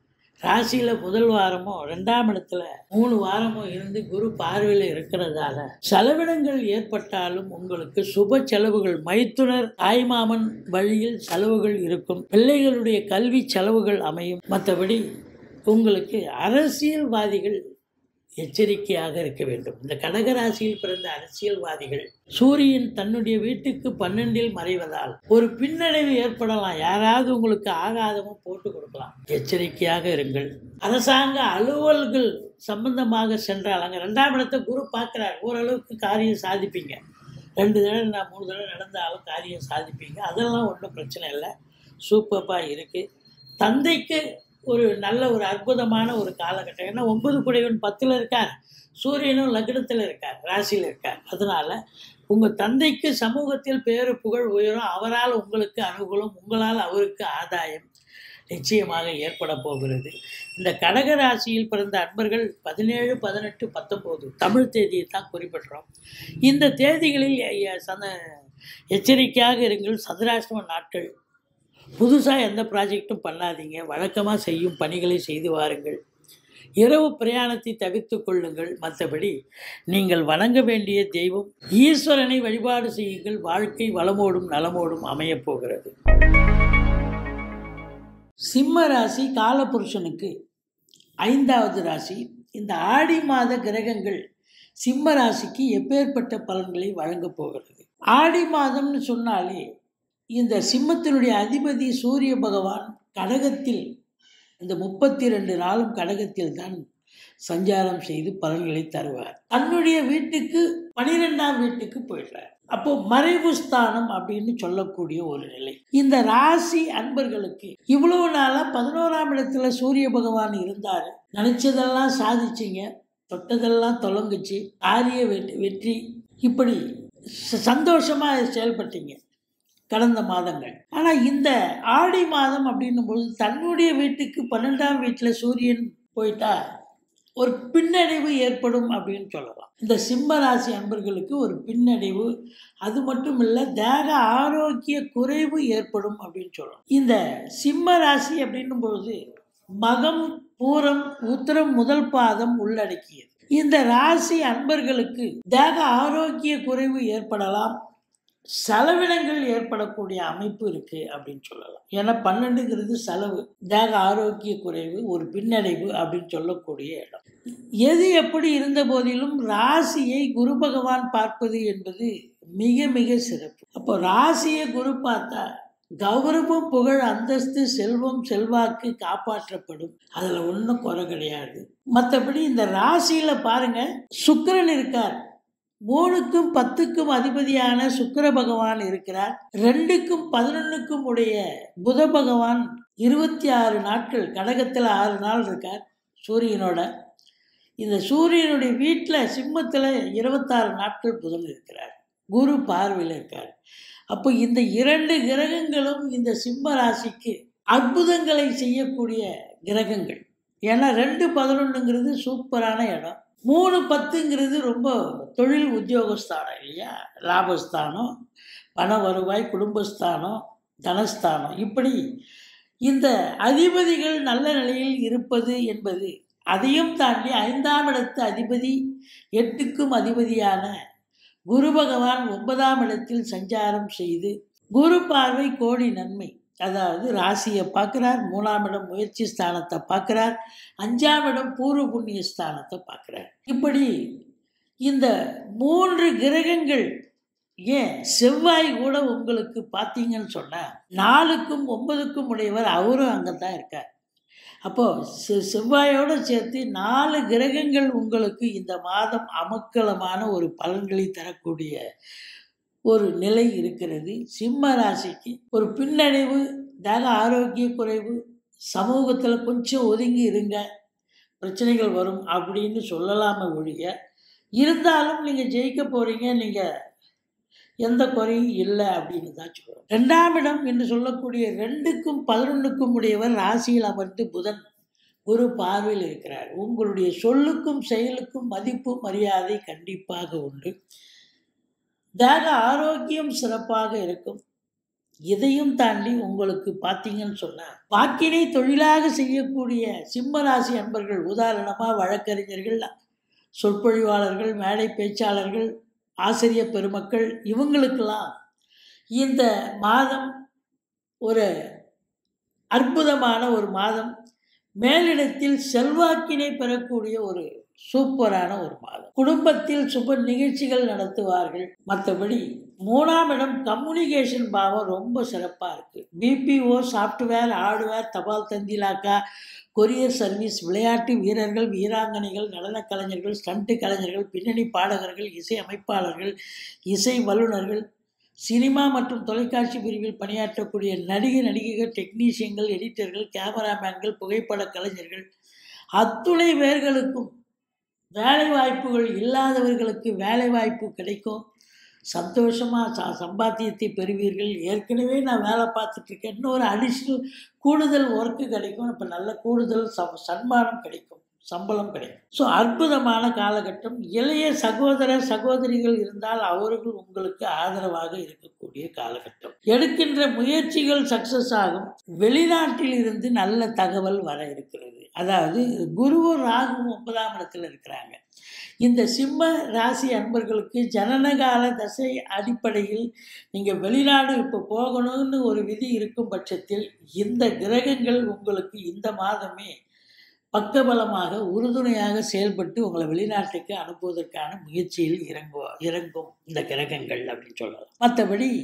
ராசியில் முதல் வாரமோ ரெண்டாம் இடத்துல மூணு வாரமோ இருந்து குரு பார்வையில் இருக்கிறதால செலவினங்கள் ஏற்பட்டாலும் உங்களுக்கு சுப செலவுகள் மைத்துனர் தாய்மாமன் வழியில் செலவுகள் இருக்கும் பிள்ளைகளுடைய கல்வி செலவுகள் அமையும் மற்றபடி உங்களுக்கு அரசியல்வாதிகள் எச்சரிக்கையாக இருக்க வேண்டும் இந்த கடகராசியில் பிறந்த அரசியல்வாதிகள் சூரியன் தன்னுடைய வீட்டுக்கு பன்னெண்டில் மறைவதால் ஒரு பின்னடைவு ஏற்படலாம் யாராவது உங்களுக்கு ஆகாதமும் போட்டு கொடுக்கலாம் எச்சரிக்கையாக இருங்கள் அரசாங்க அலுவல்கள் சம்பந்தமாக சென்றால் அங்கே ரெண்டாம் இடத்தை குரு பார்க்குறார் ஓரளவுக்கு காரியம் சாதிப்பீங்க ரெண்டு தடவை நான் மூணு தடவை நடந்தாலும் காரியம் சாதிப்பீங்க அதெல்லாம் ஒன்றும் பிரச்சனை இல்லை சூப்பராக இருக்குது தந்தைக்கு ஒரு நல்ல ஒரு அற்புதமான ஒரு காலகட்டம் ஏன்னா ஒன்பது குடைவன் பத்தில் இருக்கார் சூரியனும் லக்னத்தில் இருக்கார் ராசியில் இருக்கார் அதனால் உங்கள் தந்தைக்கு சமூகத்தில் பேரு புகழ் உயரும் அவரால் உங்களுக்கு அனுகூலம் உங்களால் அவருக்கு ஆதாயம் நிச்சயமாக ஏற்பட போகிறது இந்த கடக ராசியில் பிறந்த அன்பர்கள் பதினேழு பதினெட்டு பத்தொம்போது தமிழ் தேதியை தான் குறிப்பிடுறோம் இந்த தேதிகளில் ஐயா, சந்த எச்சரிக்கையாக இருங்கள் சந்திராஷ்டம நாட்கள் புதுசாக எந்த ப்ராஜெக்டும் பண்ணாதீங்க வழக்கமாக செய்யும் பணிகளை செய்து வாருங்கள் இரவு பிரயாணத்தை தவிர்த்து கொள்ளுங்கள் மற்றபடி நீங்கள் வணங்க வேண்டிய தெய்வம் ஈஸ்வரனை வழிபாடு செய்யுங்கள் வாழ்க்கை வளமோடும் நலமோடும் அமையப் போகிறது சிம்ம ராசி காலபுருஷனுக்கு ஐந்தாவது ராசி இந்த ஆடி மாத கிரகங்கள் சிம்ம ராசிக்கு எப்பேற்பட்ட பலன்களை வழங்கப் போகிறது ஆடி மாதம்னு சொன்னாலே இந்த சிம்மத்தினுடைய அதிபதி சூரிய பகவான் கடகத்தில் இந்த முப்பத்தி ரெண்டு நாளும் கடகத்தில் தான் சஞ்சாரம் செய்து பலன்களை தருவார் தன்னுடைய வீட்டுக்கு பனிரெண்டாம் வீட்டுக்கு போயிடுறார் அப்போ மறைவு ஸ்தானம் அப்படின்னு சொல்லக்கூடிய ஒரு நிலை இந்த ராசி அன்பர்களுக்கு இவ்வளவு நாளா பதினோராம் இடத்துல சூரிய பகவான் இருந்தாரு நினைச்சதெல்லாம் சாதிச்சிங்க தொட்டதெல்லாம் தொலங்குச்சு காரிய வெற்றி வெற்றி இப்படி ச- சந்தோஷமா செயல்பட்டீங்க கடந்த மாதங்கள் ஆனால் இந்த ஆடி மாதம் அப்படின்னும் பொழுது தன்னுடைய வீட்டுக்கு பன்னெண்டாம் வீட்டில் சூரியன் போயிட்டா ஒரு பின்னடைவு ஏற்படும் அப்படின்னு சொல்லலாம் இந்த சிம்ம ராசி அன்பர்களுக்கு ஒரு பின்னடைவு அது மட்டும் இல்லை தேக ஆரோக்கிய குறைவு ஏற்படும் அப்படின்னு சொல்லலாம் இந்த சிம்ம ராசி அப்படின்னும் பொழுது மகம் பூரம் உத்திரம் முதல் பாதம் உள்ளடக்கியது இந்த ராசி அன்பர்களுக்கு தேக ஆரோக்கிய குறைவு ஏற்படலாம் செலவினங்கள் ஏற்படக்கூடிய அமைப்பு இருக்கு அப்படின்னு சொல்லலாம் ஏன்னா பன்னெண்டுங்கிறது செலவு தேக ஆரோக்கிய குறைவு ஒரு பின்னடைவு அப்படின்னு சொல்லக்கூடிய இடம் எது எப்படி இருந்த போதிலும் ராசியை குரு பகவான் பார்ப்பது என்பது மிக மிக சிறப்பு அப்போ ராசியை குரு பார்த்தா கௌரவம் புகழ் அந்தஸ்து செல்வம் செல்வாக்கு காப்பாற்றப்படும் அதில் ஒன்றும் குறை கிடையாது மற்றபடி இந்த ராசியில பாருங்க சுக்கிரன் இருக்கார் மூணுக்கும் பத்துக்கும் அதிபதியான சுக்கிர பகவான் இருக்கிறார் ரெண்டுக்கும் பதினொன்னுக்கும் உடைய புத பகவான் இருபத்தி ஆறு நாட்கள் கடகத்தில் ஆறு நாள் இருக்கார் சூரியனோட இந்த சூரியனுடைய வீட்டில் சிம்மத்தில் இருபத்தாறு நாட்கள் புதன் இருக்கிறார் குரு பார்வையில் இருக்கார் அப்போ இந்த இரண்டு கிரகங்களும் இந்த சிம்ம ராசிக்கு அற்புதங்களை செய்யக்கூடிய கிரகங்கள் ஏன்னா ரெண்டு பதினொன்றுங்கிறது சூப்பரான இடம் மூணு பத்துங்கிறது ரொம்ப தொழில் உத்தியோகஸ்தானம் இல்லையா லாபஸ்தானம் பண வருவாய் குடும்பஸ்தானம் தனஸ்தானம் இப்படி இந்த அதிபதிகள் நல்ல நிலையில் இருப்பது என்பது அதையும் தாண்டி ஐந்தாம் இடத்து அதிபதி எட்டுக்கும் அதிபதியான குரு பகவான் ஒன்பதாம் இடத்தில் சஞ்சாரம் செய்து குரு பார்வை கோடி நன்மை அதாவது ராசியை பார்க்குறார் மூணாம் இடம் முயற்சி ஸ்தானத்தை பார்க்குறார் அஞ்சாம் இடம் பூர்வ புண்ணிய ஸ்தானத்தை பார்க்குறார் இப்படி இந்த மூன்று கிரகங்கள் ஏன் செவ்வாய் கூட உங்களுக்கு பார்த்தீங்கன்னு சொன்னால் நாலுக்கும் ஒன்பதுக்கும் உடையவர் அவரும் அங்கே தான் இருக்கார் அப்போது செ செவ்வாயோடு சேர்த்து நாலு கிரகங்கள் உங்களுக்கு இந்த மாதம் அமக்கலமான ஒரு பலன்களை தரக்கூடிய ஒரு நிலை இருக்கிறது சிம்ம ராசிக்கு ஒரு பின்னடைவு தேக ஆரோக்கிய குறைவு சமூகத்தில் கொஞ்சம் ஒதுங்கி இருங்க பிரச்சனைகள் வரும் அப்படின்னு சொல்லாம ஒழிய இருந்தாலும் நீங்கள் ஜெயிக்க போகிறீங்க நீங்கள் எந்த குறையும் இல்லை அப்படின்னு தான் சொல்கிறோம் ரெண்டாம் இடம் என்று சொல்லக்கூடிய ரெண்டுக்கும் பதினொன்றுக்கும் உடையவர் ராசியில் அமர்ந்து புதன் குரு பார்வையில் இருக்கிறார் உங்களுடைய சொல்லுக்கும் செயலுக்கும் மதிப்பு மரியாதை கண்டிப்பாக உண்டு தேக ஆரோக்கியம் சிறப்பாக இருக்கும் இதையும் தாண்டி உங்களுக்கு பார்த்தீங்கன்னு சொன்னால் வாக்கினை தொழிலாக செய்யக்கூடிய சிம்ம ராசி அன்பர்கள் உதாரணமாக வழக்கறிஞர்கள் சொற்பொழிவாளர்கள் மேடை பேச்சாளர்கள் ஆசிரியர் பெருமக்கள் இவங்களுக்கெல்லாம் இந்த மாதம் ஒரு அற்புதமான ஒரு மாதம் மேலிடத்தில் செல்வாக்கினை பெறக்கூடிய ஒரு சூப்பரான ஒரு மாதம் குடும்பத்தில் சுப நிகழ்ச்சிகள் நடத்துவார்கள் மற்றபடி மூணாம் இடம் கம்யூனிகேஷன் பாவம் ரொம்ப சிறப்பாக இருக்குது பிபிஓ சாஃப்ட்வேர் ஹார்ட்வேர் தபால் தந்திலாக்கா கொரியர் சர்வீஸ் விளையாட்டு வீரர்கள் வீராங்கனைகள் நடனக் கலைஞர்கள் ஸ்டண்ட் கலைஞர்கள் பின்னணி பாடகர்கள் இசை அமைப்பாளர்கள் இசை வல்லுநர்கள் சினிமா மற்றும் தொலைக்காட்சி பிரிவில் பணியாற்றக்கூடிய நடிகை நடிகைகள் டெக்னீஷியன்கள் எடிட்டர்கள் கேமராமேன்கள் புகைப்பட கலைஞர்கள் அத்துணை பேர்களுக்கும் வேலை வாய்ப்புகள் இல்லாதவர்களுக்கு வேலை வாய்ப்பு கிடைக்கும் சந்தோஷமாக ச சம்பாத்தியத்தை பெறுவீர்கள் ஏற்கனவே நான் வேலை பார்த்துட்ருக்கேன் இன்னொரு அடிஷ்னல் கூடுதல் ஒர்க்கு கிடைக்கும் இப்போ நல்ல கூடுதல் ச சன்மானம் கிடைக்கும் சம்பளம் கிடைக்கும் ஸோ அற்புதமான காலகட்டம் இளைய சகோதர சகோதரிகள் இருந்தால் அவர்கள் உங்களுக்கு ஆதரவாக இருக்கக்கூடிய காலகட்டம் எடுக்கின்ற முயற்சிகள் சக்சஸ் ஆகும் வெளிநாட்டில் இருந்து நல்ல தகவல் வர இருக்கிறது அதாவது குருவும் ராகுவும் ஒன்பதாம் இடத்துல இருக்கிறாங்க இந்த சிம்ம ராசி அன்பர்களுக்கு ஜனனகால தசை அடிப்படையில் நீங்கள் வெளிநாடு இப்போ போகணும்னு ஒரு விதி இருக்கும் பட்சத்தில் இந்த கிரகங்கள் உங்களுக்கு இந்த மாதமே பக்கபலமாக உறுதுணையாக செயல்பட்டு உங்களை வெளிநாட்டுக்கு அனுப்புவதற்கான முயற்சியில் இறங்குவா இறங்கும் இந்த கிரகங்கள் அப்படின்னு சொல்லலாம் மற்றபடி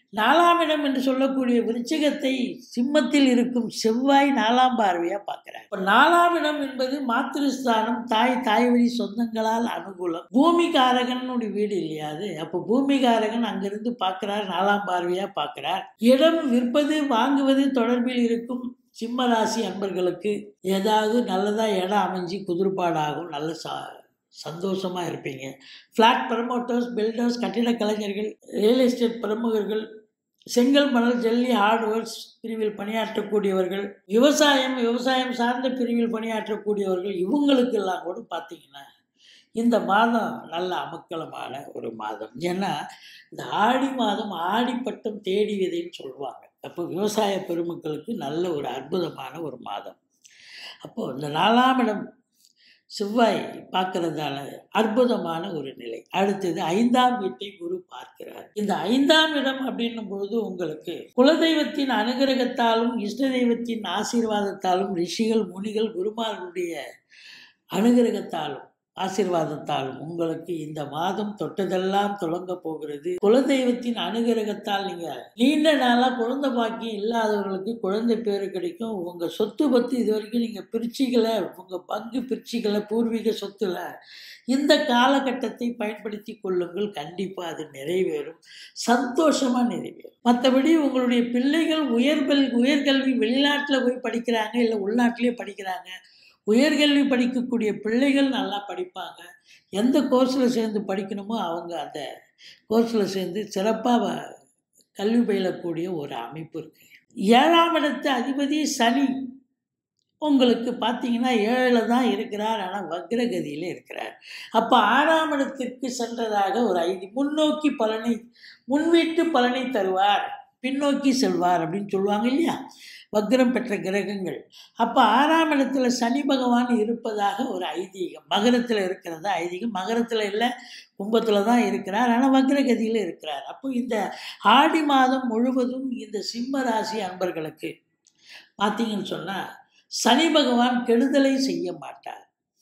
நாலாம் இடம் என்று சொல்லக்கூடிய விருச்சிகத்தை சிம்மத்தில் இருக்கும் செவ்வாய் நாலாம் பார்வையாக பார்க்கிறார் இப்போ நாலாம் இடம் என்பது மாத்திருஸ்தானம் தாய் தாய் வழி சொந்தங்களால் அனுகூலம் பூமிகாரகனுடைய வீடு இல்லையா அது அப்போ பூமிகாரகன் அங்கிருந்து பார்க்கிறார் நாலாம் பார்வையாக பார்க்கிறார் இடம் விற்பது வாங்குவது தொடர்பில் இருக்கும் சிம்ம ராசி அன்பர்களுக்கு ஏதாவது நல்லதாக இடம் அமைஞ்சு குதிர்பாடாகும் நல்ல சா சந்தோஷமாக இருப்பீங்க ஃப்ளாட் ப்ரமோட்டர்ஸ் பில்டர்ஸ் கட்டிடக் கலைஞர்கள் ரியல் எஸ்டேட் பிரமுகர்கள் செங்கல் மணல் ஜல்லி ஹார்ட்வேர்ஸ் பிரிவில் பணியாற்றக்கூடியவர்கள் விவசாயம் விவசாயம் சார்ந்த பிரிவில் பணியாற்றக்கூடியவர்கள் இவங்களுக்கெல்லாம் கூட பார்த்தீங்கன்னா இந்த மாதம் நல்ல அமக்கலமான ஒரு மாதம் ஏன்னா இந்த ஆடி மாதம் ஆடிப்பட்டம் தேடி விதைன்னு சொல்லுவாங்க அப்போ விவசாய பெருமக்களுக்கு நல்ல ஒரு அற்புதமான ஒரு மாதம் அப்போது இந்த நாலாம் இடம் செவ்வாய் பார்க்கறதால அற்புதமான ஒரு நிலை அடுத்தது ஐந்தாம் வீட்டை குரு பார்க்கிறார் இந்த ஐந்தாம் இடம் அப்படின்னும் பொழுது உங்களுக்கு குலதெய்வத்தின் அனுகிரகத்தாலும் இஷ்ட தெய்வத்தின் ஆசீர்வாதத்தாலும் ரிஷிகள் முனிகள் குருமார்களுடைய அனுகிரகத்தாலும் ஆசீர்வாதத்தாலும் உங்களுக்கு இந்த மாதம் தொட்டதெல்லாம் தொடங்க போகிறது குலதெய்வத்தின் அனுகிரகத்தால் நீங்க நீண்ட நாளா குழந்தை பாக்கியம் இல்லாதவர்களுக்கு குழந்தை பேரு கிடைக்கும் உங்க சொத்து பத்து இது வரைக்கும் நீங்க பிரிச்சிக்கல உங்க பங்கு பிரிச்சிக்கல பூர்வீக சொத்துல இந்த காலகட்டத்தை பயன்படுத்தி கொள்ளுங்கள் கண்டிப்பா அது நிறைவேறும் சந்தோஷமா நிறைவேறும் மற்றபடி உங்களுடைய பிள்ளைகள் உயர்கல் உயர்கல்வி வெளிநாட்டில் போய் படிக்கிறாங்க இல்லை உள்நாட்டிலே படிக்கிறாங்க உயர்கல்வி படிக்கக்கூடிய பிள்ளைகள் நல்லா படிப்பாங்க எந்த கோர்ஸில் சேர்ந்து படிக்கணுமோ அவங்க அந்த கோர்ஸில் சேர்ந்து சிறப்பாக கல்வி பயிலக்கூடிய ஒரு அமைப்பு இருக்குது ஏழாம் இடத்து அதிபதி சனி உங்களுக்கு பார்த்தீங்கன்னா ஏழில் தான் இருக்கிறார் ஆனால் வக்ரகதியில் இருக்கிறார் அப்போ ஆறாம் இடத்திற்கு சென்றதாக ஒரு ஐதி முன்னோக்கி பலனை முன்வீட்டு பலனை தருவார் பின்னோக்கி செல்வார் அப்படின்னு சொல்லுவாங்க இல்லையா வக்ரம் பெற்ற கிரகங்கள் அப்போ ஆறாம் இடத்துல சனி பகவான் இருப்பதாக ஒரு ஐதீகம் மகரத்தில் இருக்கிறதா ஐதீகம் மகரத்தில் இல்லை கும்பத்தில் தான் இருக்கிறார் ஆனால் வக்ரகதியில் இருக்கிறார் அப்போ இந்த ஆடி மாதம் முழுவதும் இந்த சிம்ம ராசி அன்பர்களுக்கு பார்த்தீங்கன்னு சொன்னால் சனி பகவான் கெடுதலை செய்ய மாட்டார்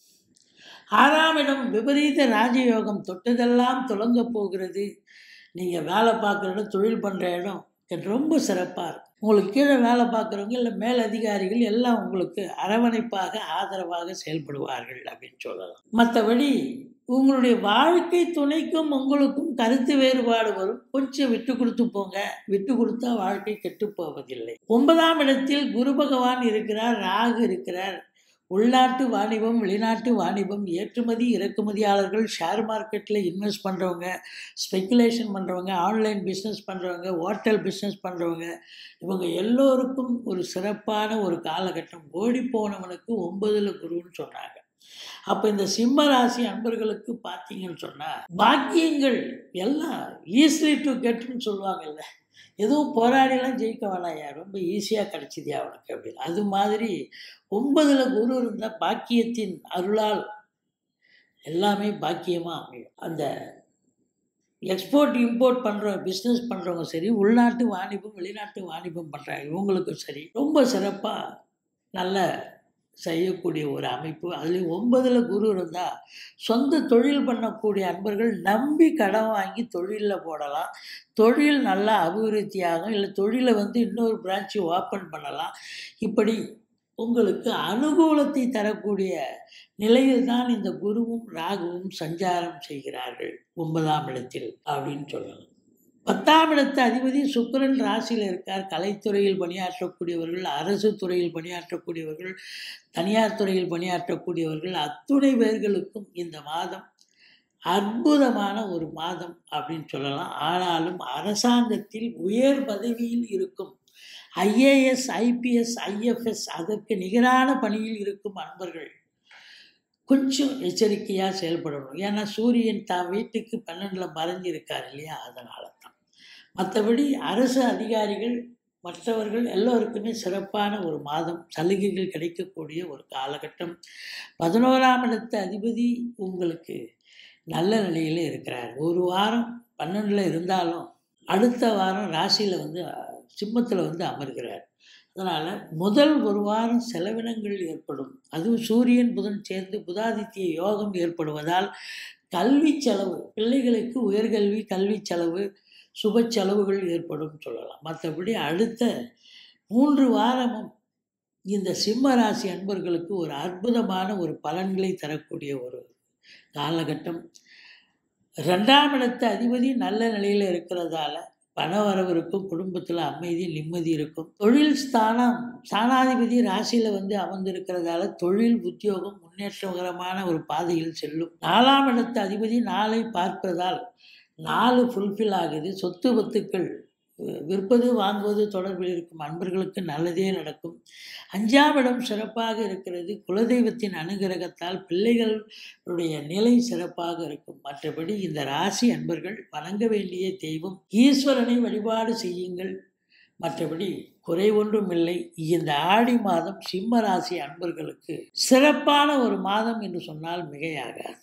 ஆறாம் இடம் விபரீத ராஜயோகம் தொட்டதெல்லாம் தொடங்க போகிறது நீங்கள் வேலை பார்க்குற இடம் தொழில் பண்ணுற இடம் ரொம்ப சிறப்பாக இருக்கும் உங்களுக்கு கீழே வேலை பார்க்குறவங்க இல்லை மேல் அதிகாரிகள் எல்லாம் உங்களுக்கு அரவணைப்பாக ஆதரவாக செயல்படுவார்கள் அப்படின்னு சொல்லலாம் மற்றபடி உங்களுடைய வாழ்க்கை துணைக்கும் உங்களுக்கும் கருத்து வேறுபாடு வரும் கொஞ்சம் விட்டு கொடுத்து போங்க விட்டு கொடுத்தா வாழ்க்கை கெட்டு போவதில்லை ஒன்பதாம் இடத்தில் குரு பகவான் இருக்கிறார் ராகு இருக்கிறார் உள்நாட்டு வாணிபம் வெளிநாட்டு வாணிபம் ஏற்றுமதி இறக்குமதியாளர்கள் ஷேர் மார்க்கெட்டில் இன்வெஸ்ட் பண்ணுறவங்க ஸ்பெக்குலேஷன் பண்ணுறவங்க ஆன்லைன் பிஸ்னஸ் பண்ணுறவங்க ஹோட்டல் பிஸ்னஸ் பண்ணுறவங்க இவங்க எல்லோருக்கும் ஒரு சிறப்பான ஒரு காலகட்டம் ஓடி போனவனுக்கு ஒன்பதுல குருன்னு சொன்னாங்க அப்போ இந்த சிம்ம ராசி அன்பர்களுக்கு பார்த்தீங்கன்னு சொன்னால் பாக்கியங்கள் எல்லாம் ஈஸிலி டு கெட்டுன்னு சொல்லுவாங்கல்ல எதுவும் போராடிலாம் ஜெயிக்க வேணாயா ரொம்ப ஈஸியாக கிடச்சிதியா அவனுக்கு அப்படின்னு அது மாதிரி ஒன்பதில் குரு இருந்தால் பாக்கியத்தின் அருளால் எல்லாமே பாக்கியமாக அமையும் அந்த எக்ஸ்போர்ட் இம்போர்ட் பண்ணுற பிஸ்னஸ் பண்ணுறவங்க சரி உள்நாட்டு வாணிபம் வெளிநாட்டு வாணிபம் பண்ணுறாங்க இவங்களுக்கும் சரி ரொம்ப சிறப்பாக நல்ல செய்யக்கூடிய ஒரு அமைப்பு அதுலேயும் ஒன்பதில் குரு இருந்தால் சொந்த தொழில் பண்ணக்கூடிய அன்பர்கள் நம்பி கடன் வாங்கி தொழிலில் போடலாம் தொழில் நல்லா அபிவிருத்தியாகும் இல்லை தொழிலை வந்து இன்னொரு பிரான்ச்சு ஓப்பன் பண்ணலாம் இப்படி உங்களுக்கு அனுகூலத்தை தரக்கூடிய நிலையில் தான் இந்த குருவும் ராகுவும் சஞ்சாரம் செய்கிறார்கள் ஒன்பதாம் இடத்தில் அப்படின்னு சொல்லலாம் பத்தாம் இடத்து அதிபதி சுக்கரன் ராசியில் இருக்கார் கலைத்துறையில் பணியாற்றக்கூடியவர்கள் அரசு துறையில் பணியாற்றக்கூடியவர்கள் தனியார் துறையில் பணியாற்றக்கூடியவர்கள் அத்துணை பேர்களுக்கும் இந்த மாதம் அற்புதமான ஒரு மாதம் அப்படின்னு சொல்லலாம் ஆனாலும் அரசாங்கத்தில் உயர் பதவியில் இருக்கும் ஐஏஎஸ் ஐபிஎஸ் ஐஎஃப்எஸ் அதற்கு நிகரான பணியில் இருக்கும் அன்பர்கள் கொஞ்சம் எச்சரிக்கையாக செயல்படணும் ஏன்னா சூரியன் தான் வீட்டுக்கு பன்னெண்டில் மறைஞ்சிருக்கார் இல்லையா அதனால தான் மற்றபடி அரசு அதிகாரிகள் மற்றவர்கள் எல்லோருக்குமே சிறப்பான ஒரு மாதம் சலுகைகள் கிடைக்கக்கூடிய ஒரு காலகட்டம் பதினோராம் இடத்து அதிபதி உங்களுக்கு நல்ல நிலையில் இருக்கிறார் ஒரு வாரம் பன்னெண்டில் இருந்தாலும் அடுத்த வாரம் ராசியில் வந்து சிம்மத்தில் வந்து அமர்கிறார் அதனால் முதல் ஒரு வாரம் செலவினங்கள் ஏற்படும் அதுவும் சூரியன் புதன் சேர்ந்து புதாதித்ய யோகம் ஏற்படுவதால் கல்வி செலவு பிள்ளைகளுக்கு உயர்கல்வி கல்வி செலவு சுப செலவுகள் ஏற்படும் சொல்லலாம் மற்றபடி அடுத்த மூன்று வாரமும் இந்த சிம்ம ராசி அன்பர்களுக்கு ஒரு அற்புதமான ஒரு பலன்களை தரக்கூடிய ஒரு காலகட்டம் ரெண்டாம் இடத்து அதிபதி நல்ல நிலையில் இருக்கிறதால பண வரவு இருக்கும் குடும்பத்தில் அமைதி நிம்மதி இருக்கும் தொழில் ஸ்தானம் ஸ்தானாதிபதி ராசியில் வந்து அமர்ந்திருக்கிறதால தொழில் உத்தியோகம் முன்னேற்றகரமான ஒரு பாதையில் செல்லும் நாலாம் இடத்து அதிபதி நாளை பார்ப்பதால் நாலு ஃபுல்ஃபில் ஆகுது சொத்து பத்துக்கள் விற்பது வாங்குவது தொடர்பில் இருக்கும் அன்பர்களுக்கு நல்லதே நடக்கும் அஞ்சாம் இடம் சிறப்பாக இருக்கிறது குலதெய்வத்தின் அனுகிரகத்தால் பிள்ளைகளுடைய நிலை சிறப்பாக இருக்கும் மற்றபடி இந்த ராசி அன்பர்கள் வணங்க வேண்டிய தெய்வம் ஈஸ்வரனை வழிபாடு செய்யுங்கள் மற்றபடி குறை ஒன்றும் இல்லை இந்த ஆடி மாதம் சிம்ம ராசி அன்பர்களுக்கு சிறப்பான ஒரு மாதம் என்று சொன்னால் மிகையாகாது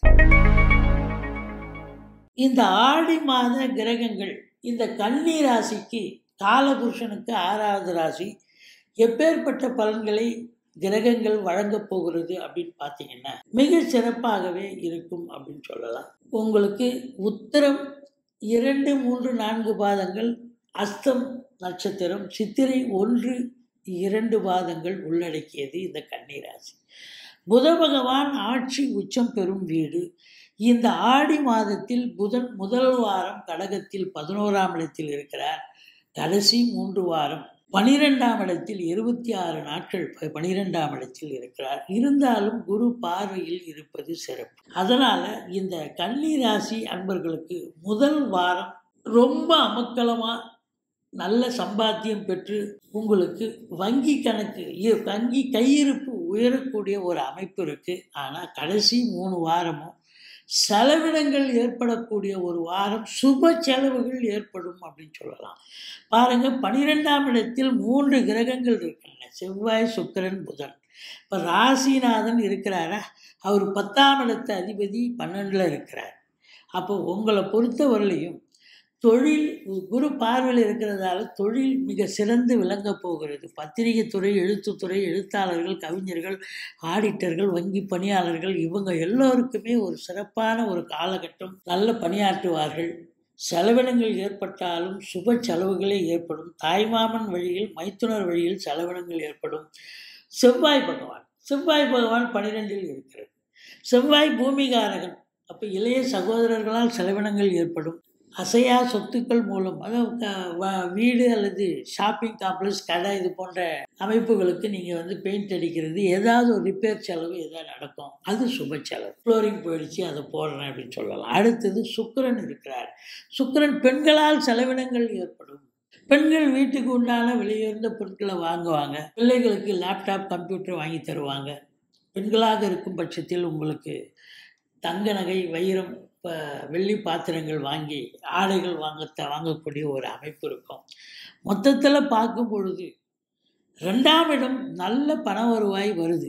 இந்த ஆடி மாத கிரகங்கள் இந்த கன்னி ராசிக்கு காலபுருஷனுக்கு ஆறாவது ராசி எப்பேற்பட்ட பலன்களை கிரகங்கள் வழங்கப் போகிறது அப்படின்னு பார்த்தீங்கன்னா மிக சிறப்பாகவே இருக்கும் அப்படின்னு சொல்லலாம் உங்களுக்கு உத்தரம் இரண்டு மூன்று நான்கு பாதங்கள் அஸ்தம் நட்சத்திரம் சித்திரை ஒன்று இரண்டு பாதங்கள் உள்ளடக்கியது இந்த கன்னிராசி புத பகவான் ஆட்சி உச்சம் பெறும் வீடு இந்த ஆடி மாதத்தில் புதன் முதல் வாரம் கடகத்தில் பதினோராம் இடத்தில் இருக்கிறார் கடைசி மூன்று வாரம் பனிரெண்டாம் இடத்தில் இருபத்தி ஆறு நாட்கள் பனிரெண்டாம் இடத்தில் இருக்கிறார் இருந்தாலும் குரு பார்வையில் இருப்பது சிறப்பு அதனால் இந்த கன்னி ராசி அன்பர்களுக்கு முதல் வாரம் ரொம்ப அமக்கலமாக நல்ல சம்பாத்தியம் பெற்று உங்களுக்கு வங்கி கணக்கு வங்கி கையிருப்பு உயரக்கூடிய ஒரு அமைப்பு இருக்குது ஆனால் கடைசி மூணு வாரமும் செலவினங்கள் ஏற்படக்கூடிய ஒரு வாரம் சுப செலவுகள் ஏற்படும் அப்படின்னு சொல்லலாம் பாருங்கள் பனிரெண்டாம் இடத்தில் மூன்று கிரகங்கள் இருக்கின்றன செவ்வாய் சுக்கரன் புதன் இப்போ ராசிநாதன் இருக்கிறாரா அவர் பத்தாம் இடத்து அதிபதி பன்னெண்டில் இருக்கிறார் அப்போ உங்களை பொறுத்தவரையிலையும் தொழில் குரு பார்வையில் இருக்கிறதால தொழில் மிக சிறந்து விளங்கப் போகிறது பத்திரிகை துறை எழுத்துத்துறை எழுத்தாளர்கள் கவிஞர்கள் ஆடிட்டர்கள் வங்கி பணியாளர்கள் இவங்க எல்லோருக்குமே ஒரு சிறப்பான ஒரு காலகட்டம் நல்ல பணியாற்றுவார்கள் செலவினங்கள் ஏற்பட்டாலும் சுப செலவுகளே ஏற்படும் தாய்மாமன் வழியில் மைத்துனர் வழியில் செலவினங்கள் ஏற்படும் செவ்வாய் பகவான் செவ்வாய் பகவான் பனிரெண்டில் இருக்கிறது செவ்வாய் பூமிகாரகன் அப்போ இளைய சகோதரர்களால் செலவினங்கள் ஏற்படும் அசையா சொத்துக்கள் மூலம் அதாவது வீடு அல்லது ஷாப்பிங் காம்ப்ளெக்ஸ் கடை இது போன்ற அமைப்புகளுக்கு நீங்கள் வந்து பெயிண்ட் அடிக்கிறது ஏதாவது ஒரு ரிப்பேர் செலவு ஏதாவது நடக்கும் அது சுப செலவு ஃப்ளோரிங் போயிடுச்சு அதை போடுறேன் அப்படின்னு சொல்லலாம் அடுத்தது சுக்கரன் இருக்கிறார் சுக்கரன் பெண்களால் செலவினங்கள் ஏற்படும் பெண்கள் வீட்டுக்கு உண்டான விலையுயர்ந்த பொருட்களை வாங்குவாங்க பிள்ளைகளுக்கு லேப்டாப் கம்ப்யூட்டர் வாங்கி தருவாங்க பெண்களாக இருக்கும் பட்சத்தில் உங்களுக்கு தங்க நகை வைரம் இப்போ வெள்ளி பாத்திரங்கள் வாங்கி ஆடைகள் வாங்க வாங்கக்கூடிய ஒரு அமைப்பு இருக்கும் மொத்தத்தில் பார்க்கும் பொழுது ரெண்டாம் இடம் நல்ல பண வருவாய் வருது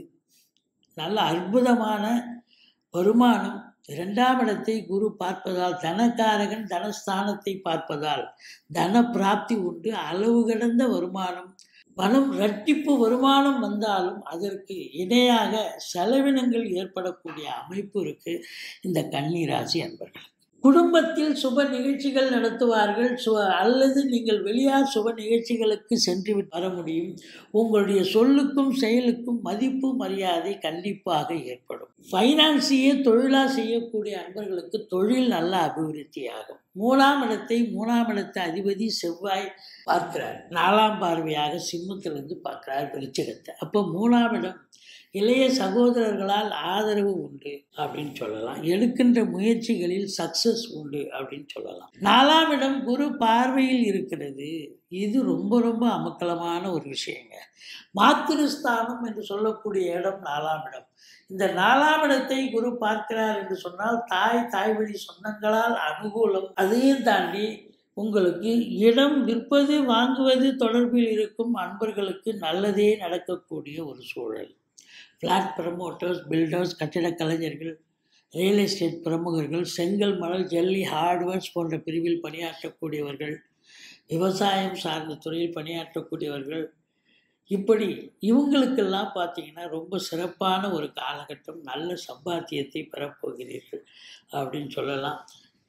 நல்ல அற்புதமான வருமானம் இரண்டாம் இடத்தை குரு பார்ப்பதால் தனக்காரகன் தனஸ்தானத்தை பார்ப்பதால் தன பிராப்தி உண்டு அளவு கடந்த வருமானம் பணம் இரட்டிப்பு வருமானம் வந்தாலும் அதற்கு இணையாக செலவினங்கள் ஏற்படக்கூடிய அமைப்பு இருக்குது இந்த கன்னிராசி அன்பர்கள் குடும்பத்தில் சுப நிகழ்ச்சிகள் நடத்துவார்கள் சு அல்லது நீங்கள் வெளியார் சுப நிகழ்ச்சிகளுக்கு சென்று வர முடியும் உங்களுடைய சொல்லுக்கும் செயலுக்கும் மதிப்பு மரியாதை கண்டிப்பாக ஏற்படும் ஃபைனான்ஸையே தொழிலாக செய்யக்கூடிய அன்பர்களுக்கு தொழில் நல்ல அபிவிருத்தி ஆகும் மூணாம் இடத்தை மூணாம் இடத்தை அதிபதி செவ்வாய் பார்க்கிறார் நாலாம் பார்வையாக சிம்மத்திலிருந்து பார்க்கிறார் விருச்சிகத்தை அப்போ மூணாம் இடம் இளைய சகோதரர்களால் ஆதரவு உண்டு அப்படின்னு சொல்லலாம் எடுக்கின்ற முயற்சிகளில் சக்சஸ் உண்டு அப்படின்னு சொல்லலாம் நாலாம் இடம் குரு பார்வையில் இருக்கிறது இது ரொம்ப ரொம்ப அமக்கலமான ஒரு விஷயங்க மாத்திருஸ்தானம் என்று சொல்லக்கூடிய இடம் நாலாம் இடம் இந்த நாலாம் இடத்தை குரு பார்க்கிறார் என்று சொன்னால் தாய் தாய் வழி சொந்தங்களால் அனுகூலம் அதையும் தாண்டி உங்களுக்கு இடம் விற்பது வாங்குவது தொடர்பில் இருக்கும் அன்பர்களுக்கு நல்லதே நடக்கக்கூடிய ஒரு சூழல் ஃப்ளாட் ப்ரமோட்டர்ஸ் பில்டர்ஸ் கட்டிடக் கலைஞர்கள் ரியல் எஸ்டேட் பிரமுகர்கள் செங்கல் மணல் ஜல்லி ஹார்ட்வேர்ஸ் போன்ற பிரிவில் பணியாற்றக்கூடியவர்கள் விவசாயம் சார்ந்த துறையில் பணியாற்றக்கூடியவர்கள் இப்படி இவங்களுக்கெல்லாம் பார்த்தீங்கன்னா ரொம்ப சிறப்பான ஒரு காலகட்டம் நல்ல சம்பாத்தியத்தை பெறப்போகிறீர்கள் அப்படின்னு சொல்லலாம்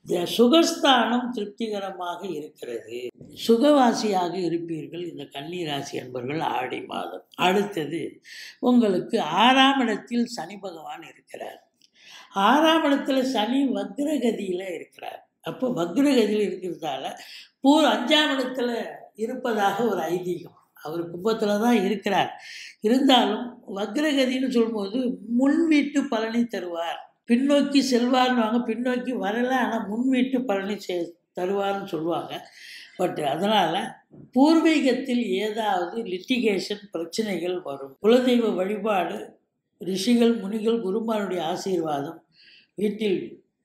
த- சுகஸ்தானம் திருப்திகரமாக இருக்கிறது சுகவாசியாக இருப்பீர்கள் இந்த கன்னி ராசி அன்பர்கள் ஆடி மாதம் அடுத்தது உங்களுக்கு ஆறாம் இடத்தில் சனி பகவான் இருக்கிறார் ஆறாம் இடத்துல சனி வக்ரகதியில் இருக்கிறார் அப்போ வக்ரகதியில் இருக்கிறதால பூர் அஞ்சாம் இடத்துல இருப்பதாக ஒரு ஐதீகம் அவர் கும்பத்தில் தான் இருக்கிறார் இருந்தாலும் வக்ரகதின்னு சொல்லும்போது முன் வீட்டு பலனை தருவார் பின்னோக்கி செல்வார்னுவாங்க பின்னோக்கி வரல ஆனால் முன் வீட்டு பலனை செ தருவார்னு சொல்லுவாங்க பட் அதனால் பூர்வீகத்தில் ஏதாவது லிட்டிகேஷன் பிரச்சனைகள் வரும் குலதெய்வ வழிபாடு ரிஷிகள் முனிகள் குருமாருடைய ஆசீர்வாதம் வீட்டில்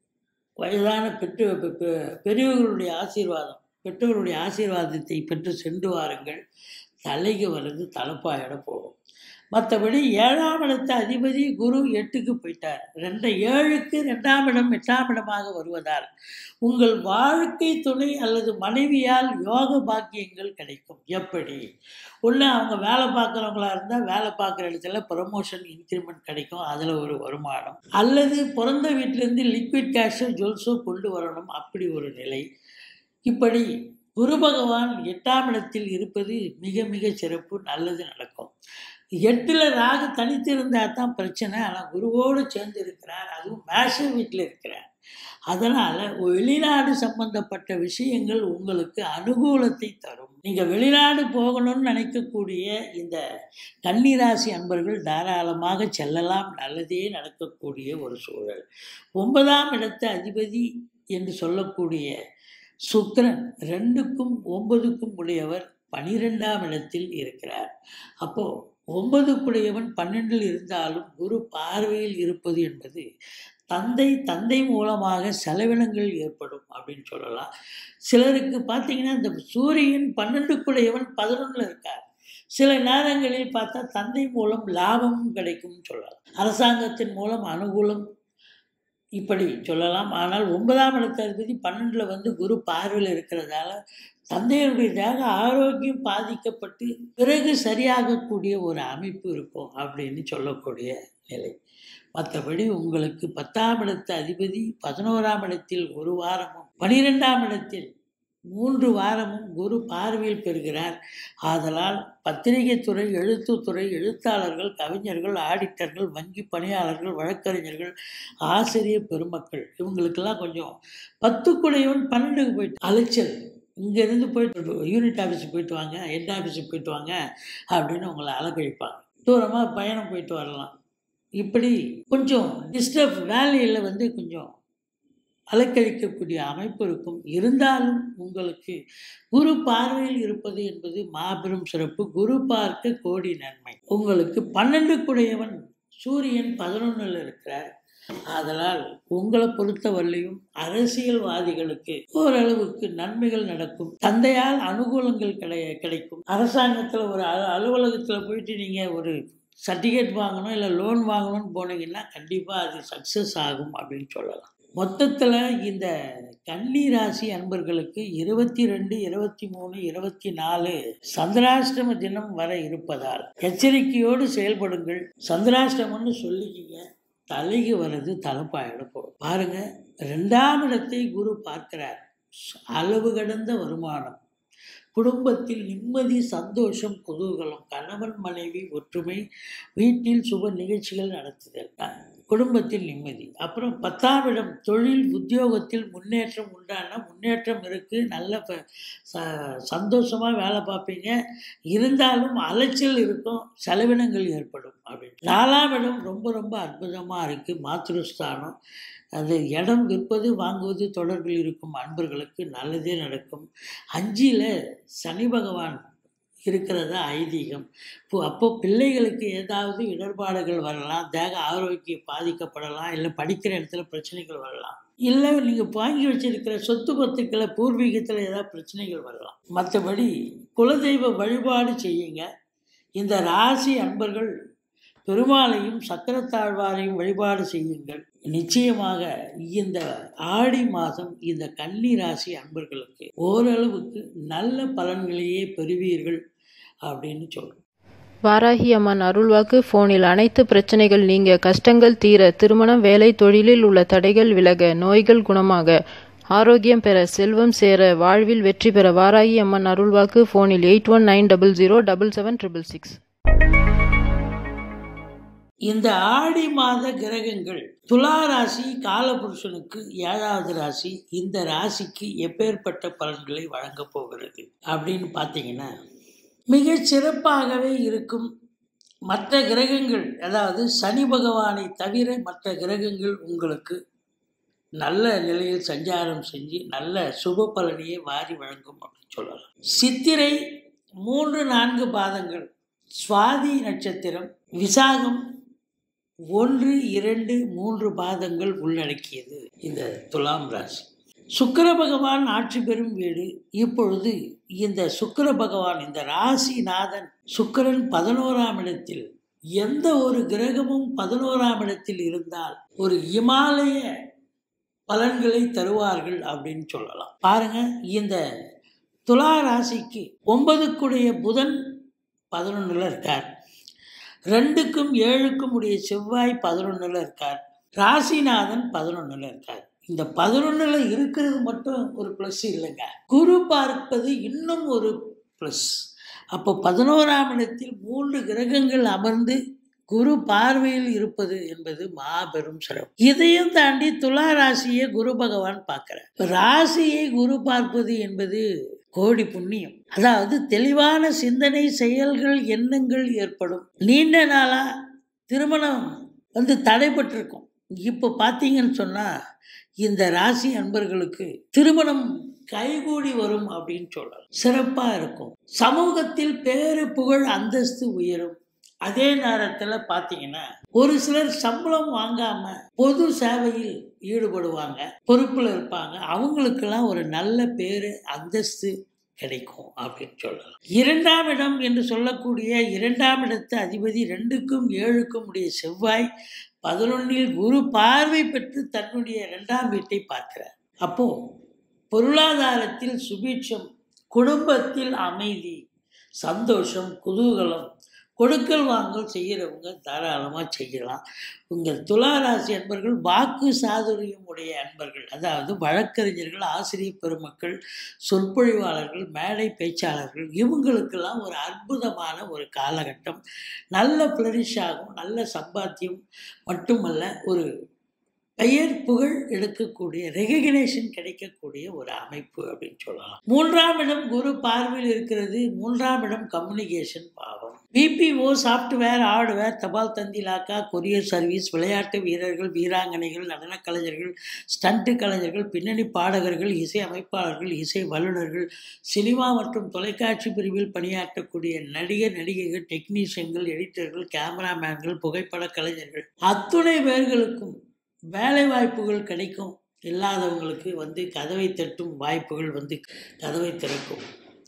வயதான பெற்று பெ- பெ- பெரியவர்களுடைய ஆசீர்வாதம் பெற்றோருடைய ஆசீர்வாதத்தை பெற்று சென்று வாருங்கள் தலைக்கு வர்றது தலைப்பாயிட போகும் மற்றபடி ஏழாம் இடத்து அதிபதி குரு எட்டுக்கு போயிட்டார் ரெண்டு ஏழுக்கு ரெண்டாம் இடம் எட்டாம் இடமாக வருவதால் உங்கள் வாழ்க்கை துணை அல்லது மனைவியால் யோக பாக்கியங்கள் கிடைக்கும் எப்படி ஒன்று அவங்க வேலை பார்க்குறவங்களா இருந்தால் வேலை பார்க்குற இடத்துல ப்ரமோஷன் இன்க்ரிமெண்ட் கிடைக்கும் அதில் ஒரு வருமானம் அல்லது பிறந்த வீட்டிலேருந்து லிக்விட் கேஷோ ஜுவல்ஸோ கொண்டு வரணும் அப்படி ஒரு நிலை இப்படி குரு பகவான் எட்டாம் இடத்தில் இருப்பது மிக மிக சிறப்பு நல்லது நடக்கும் எட்டில் ராகு தனித்து இருந்தால் தான் பிரச்சனை ஆனால் குருவோடு சேர்ந்து இருக்கிறார் அதுவும் மேஷ வீட்டில் இருக்கிறார் அதனால் வெளிநாடு சம்பந்தப்பட்ட விஷயங்கள் உங்களுக்கு அனுகூலத்தை தரும் நீங்கள் வெளிநாடு போகணும்னு நினைக்கக்கூடிய இந்த கன்னிராசி அன்பர்கள் தாராளமாக செல்லலாம் நல்லதே நடக்கக்கூடிய ஒரு சூழல் ஒன்பதாம் இடத்து அதிபதி என்று சொல்லக்கூடிய சுக்கிரன் ரெண்டுக்கும் ஒன்பதுக்கும் உடையவர் பனிரெண்டாம் இடத்தில் இருக்கிறார் அப்போ ஒன்பதுக்குடையவன் பன்னெண்டில் இருந்தாலும் குரு பார்வையில் இருப்பது என்பது தந்தை தந்தை மூலமாக செலவினங்கள் ஏற்படும் அப்படின்னு சொல்லலாம் சிலருக்கு பார்த்தீங்கன்னா இந்த சூரியன் பன்னெண்டுக்குடையவன் பதினொன்றில் இருக்கார் சில நேரங்களில் பார்த்தா தந்தை மூலம் லாபமும் கிடைக்கும்னு சொல்லலாம் அரசாங்கத்தின் மூலம் அனுகூலம் இப்படி சொல்லலாம் ஆனால் ஒன்பதாம் இடத்த அதிபதி பன்னெண்டில் வந்து குரு பார்வையில் இருக்கிறதால தந்தையினுடைய தேக ஆரோக்கியம் பாதிக்கப்பட்டு பிறகு சரியாகக்கூடிய ஒரு அமைப்பு இருக்கும் அப்படின்னு சொல்லக்கூடிய நிலை மற்றபடி உங்களுக்கு பத்தாம் இடத்து அதிபதி பதினோராம் இடத்தில் ஒரு வாரமும் பனிரெண்டாம் இடத்தில் மூன்று வாரமும் குரு பார்வையில் பெறுகிறார் ஆதலால் பத்திரிகைத்துறை எழுத்துத்துறை எழுத்தாளர்கள் கவிஞர்கள் ஆடிட்டர்கள் வங்கி பணியாளர்கள் வழக்கறிஞர்கள் ஆசிரியர் பெருமக்கள் இவங்களுக்கெல்லாம் கொஞ்சம் பத்துக்குடையவன் பன்னெண்டுக்கு போயிட்டு அலைச்சல் இங்கேருந்து போயிட்டு யூனிட் ஆஃபீஸுக்கு போயிட்டு வாங்க ஹெட் ஆஃபீஸுக்கு போயிட்டு வாங்க அப்படின்னு உங்களை அலக்கழிப்பாங்க தூரமாக பயணம் போயிட்டு வரலாம் இப்படி கொஞ்சம் டிஸ்டர்ப் வேலையில் வந்து கொஞ்சம் அலக்கழிக்கக்கூடிய அமைப்பு இருக்கும் இருந்தாலும் உங்களுக்கு குரு பார்வையில் இருப்பது என்பது மாபெரும் சிறப்பு குரு பார்க்க கோடி நன்மை உங்களுக்கு பன்னெண்டுக்குடையவன் சூரியன் பதினொன்றில் இருக்கிறார் ஆதலால் உங்களை பொறுத்தவரையிலும் அரசியல்வாதிகளுக்கு ஓரளவுக்கு நன்மைகள் நடக்கும் தந்தையால் அனுகூலங்கள் கிடை கிடைக்கும் அரசாங்கத்தில் ஒரு அலு அலுவலகத்தில் போயிட்டு நீங்கள் ஒரு சர்டிஃபிகேட் வாங்கணும் இல்லை லோன் வாங்கணும்னு போனீங்கன்னா கண்டிப்பாக அது சக்ஸஸ் ஆகும் அப்படின்னு சொல்லலாம் மொத்தத்தில் இந்த கன்னி ராசி அன்பர்களுக்கு இருபத்தி ரெண்டு இருபத்தி மூணு இருபத்தி நாலு சந்திராஷ்டம தினம் வர இருப்பதால் எச்சரிக்கையோடு செயல்படுங்கள் சந்திராஷ்டமம்னு சொல்லிக்கிங்க தலைக்கு வர்றது தலைப்பாயிட போகும் பாருங்க ரெண்டாம் இடத்தை குரு பார்க்கிறார் அளவு கடந்த வருமானம் குடும்பத்தில் நிம்மதி சந்தோஷம் குதூகலம் கணவன் மனைவி ஒற்றுமை வீட்டில் சுப நிகழ்ச்சிகள் நடத்துதல் குடும்பத்தில் நிம்மதி அப்புறம் பத்தாம் இடம் தொழில் உத்தியோகத்தில் முன்னேற்றம் உண்டான முன்னேற்றம் இருக்குது நல்ல ப- ச சந்தோஷமாக வேலை பார்ப்பீங்க இருந்தாலும் அலைச்சல் இருக்கும் செலவினங்கள் ஏற்படும் அப்படின்னு நாலாம் இடம் ரொம்ப ரொம்ப அற்புதமாக இருக்குது மாத்ருஸ்தானம் அது இடம் விற்பது வாங்குவது தொடர்பில் இருக்கும் அன்பர்களுக்கு நல்லதே நடக்கும் அஞ்சில் சனி பகவான் இருக்கிறதா ஐதீகம் இப்போ அப்போ பிள்ளைகளுக்கு ஏதாவது இடர்பாடுகள் வரலாம் தேக ஆரோக்கியம் பாதிக்கப்படலாம் இல்லை படிக்கிற இடத்துல பிரச்சனைகள் வரலாம் இல்லை நீங்கள் வாங்கி வச்சிருக்கிற சொத்து பத்துக்களை பூர்வீகத்தில் ஏதாவது பிரச்சனைகள் வரலாம் மற்றபடி குலதெய்வ வழிபாடு செய்யுங்க இந்த ராசி அன்பர்கள் பெருமாளையும் சக்கரத்தாழ்வாரையும் வழிபாடு செய்யுங்கள் நிச்சயமாக இந்த ஆடி மாதம் இந்த கன்னி ராசி அன்பர்களுக்கு ஓரளவுக்கு நல்ல பலன்களையே பெறுவீர்கள் அப்படின்னு சொல்றோம் வாராகி அம்மன் அருள்வாக்கு ஃபோனில் அனைத்து பிரச்சனைகள் நீங்க கஷ்டங்கள் தீர திருமணம் வேலை தொழிலில் உள்ள தடைகள் விலக நோய்கள் குணமாக ஆரோக்கியம் பெற செல்வம் சேர வாழ்வில் வெற்றி பெற வாராகி அம்மன் அருள்வாக்கு ஃபோனில் eight one nine double zero double seven triple six இந்த ஆடி மாத கிரகங்கள் துலா ராசி காலபுருஷனுக்கு ஏழாவது ராசி இந்த ராசிக்கு எப்பேற்பட்ட பலன்களை வழங்கப் போகிறது அப்படின்னு பார்த்தீங்கன்னா மிக சிறப்பாகவே இருக்கும் மற்ற கிரகங்கள் அதாவது சனி பகவானை தவிர மற்ற கிரகங்கள் உங்களுக்கு நல்ல நிலையில் சஞ்சாரம் செஞ்சு நல்ல சுப பலனையே வாரி வழங்கும் அப்படின்னு சொல்லலாம் சித்திரை மூன்று நான்கு பாதங்கள் சுவாதி நட்சத்திரம் விசாகம் ஒன்று இரண்டு மூன்று பாதங்கள் உள்ளடக்கியது இந்த துலாம் ராசி சுக்கிர பகவான் ஆட்சி பெறும் வீடு இப்பொழுது இந்த சுக்கிர பகவான் இந்த ராசிநாதன் சுக்கிரன் பதினோராம் இடத்தில் எந்த ஒரு கிரகமும் பதினோராம் இடத்தில் இருந்தால் ஒரு இமாலய பலன்களை தருவார்கள் அப்படின்னு சொல்லலாம் பாருங்க இந்த துலா ராசிக்கு ஒன்பதுக்குடைய புதன் பதினொன்றில் இருக்கார் ரெண்டுக்கும் ஏழுக்கும் உடைய செவ்வாய் பதினொன்றில் இருக்கார் ராசிநாதன் பதினொன்றில் இருக்கார் இந்த பதினொன்றில் இருக்கிறது மட்டும் ஒரு ப்ளஸ் இல்லைங்க குரு பார்ப்பது இன்னும் ஒரு ப்ளஸ் அப்போ பதினோராம் இடத்தில் மூன்று கிரகங்கள் அமர்ந்து குரு பார்வையில் இருப்பது என்பது மாபெரும் சிறப்பு இதையும் தாண்டி துலா ராசியை குரு பகவான் பார்க்கிறார் ராசியை குரு பார்ப்பது என்பது கோடி புண்ணியம் அதாவது தெளிவான சிந்தனை செயல்கள் எண்ணங்கள் ஏற்படும் நீண்ட நாளா திருமணம் வந்து தடைபட்டிருக்கும் இப்போ பார்த்தீங்கன்னு சொன்னால் இந்த ராசி அன்பர்களுக்கு திருமணம் கைகூடி வரும் அப்படின்னு சொல்லலாம் சிறப்பாக இருக்கும் சமூகத்தில் பேரு புகழ் அந்தஸ்து உயரும் அதே நேரத்தில் பார்த்தீங்கன்னா ஒரு சிலர் சம்பளம் வாங்காம பொது சேவையில் ஈடுபடுவாங்க பொறுப்பில் இருப்பாங்க அவங்களுக்கெல்லாம் ஒரு நல்ல பேரு அந்தஸ்து கிடைக்கும் அப்படின்னு சொல்லலாம் இரண்டாம் இடம் என்று சொல்லக்கூடிய இரண்டாம் இடத்து அதிபதி ரெண்டுக்கும் ஏழுக்கும் உடைய செவ்வாய் பதினொன்னில் குரு பார்வை பெற்று தன்னுடைய இரண்டாம் வீட்டை பார்க்கிறார் அப்போ பொருளாதாரத்தில் சுபீட்சம் குடும்பத்தில் அமைதி சந்தோஷம் குதூகலம் கொடுக்கல் வாங்கல் செய்கிறவங்க தாராளமாக செய்யலாம் உங்கள் துளாராசி அன்பர்கள் வாக்கு சாதுரியம் உடைய அன்பர்கள் அதாவது வழக்கறிஞர்கள் ஆசிரியர் பெருமக்கள் சொற்பொழிவாளர்கள் மேடை பேச்சாளர்கள் இவங்களுக்கெல்லாம் ஒரு அற்புதமான ஒரு காலகட்டம் நல்ல ஃப்ளரிஷ் ஆகும் நல்ல சம்பாத்தியம் மட்டுமல்ல ஒரு பெயர் புகழ் எடுக்கக்கூடிய ரெகக்னேஷன் கிடைக்கக்கூடிய ஒரு அமைப்பு அப்படின்னு சொல்லலாம் மூன்றாம் இடம் குரு பார்வையில் இருக்கிறது மூன்றாம் இடம் கம்யூனிகேஷன் பாவம் பிபிஓ சாஃப்ட்வேர் ஹார்ட்வேர் தபால் தந்தி லாக்கா கொரியர் சர்வீஸ் விளையாட்டு வீரர்கள் வீராங்கனைகள் நடனக் கலைஞர்கள் ஸ்டண்ட் கலைஞர்கள் பின்னணி பாடகர்கள் இசை அமைப்பாளர்கள் இசை வல்லுநர்கள் சினிமா மற்றும் தொலைக்காட்சி பிரிவில் பணியாற்றக்கூடிய நடிகர் நடிகைகள் டெக்னீஷியன்கள் எடிட்டர்கள் கேமராமேன்கள் புகைப்பட கலைஞர்கள் அத்துணை பேர்களுக்கும் வேலை வாய்ப்புகள் கிடைக்கும் இல்லாதவங்களுக்கு வந்து கதவை தட்டும் வாய்ப்புகள் வந்து கதவை திறக்கும்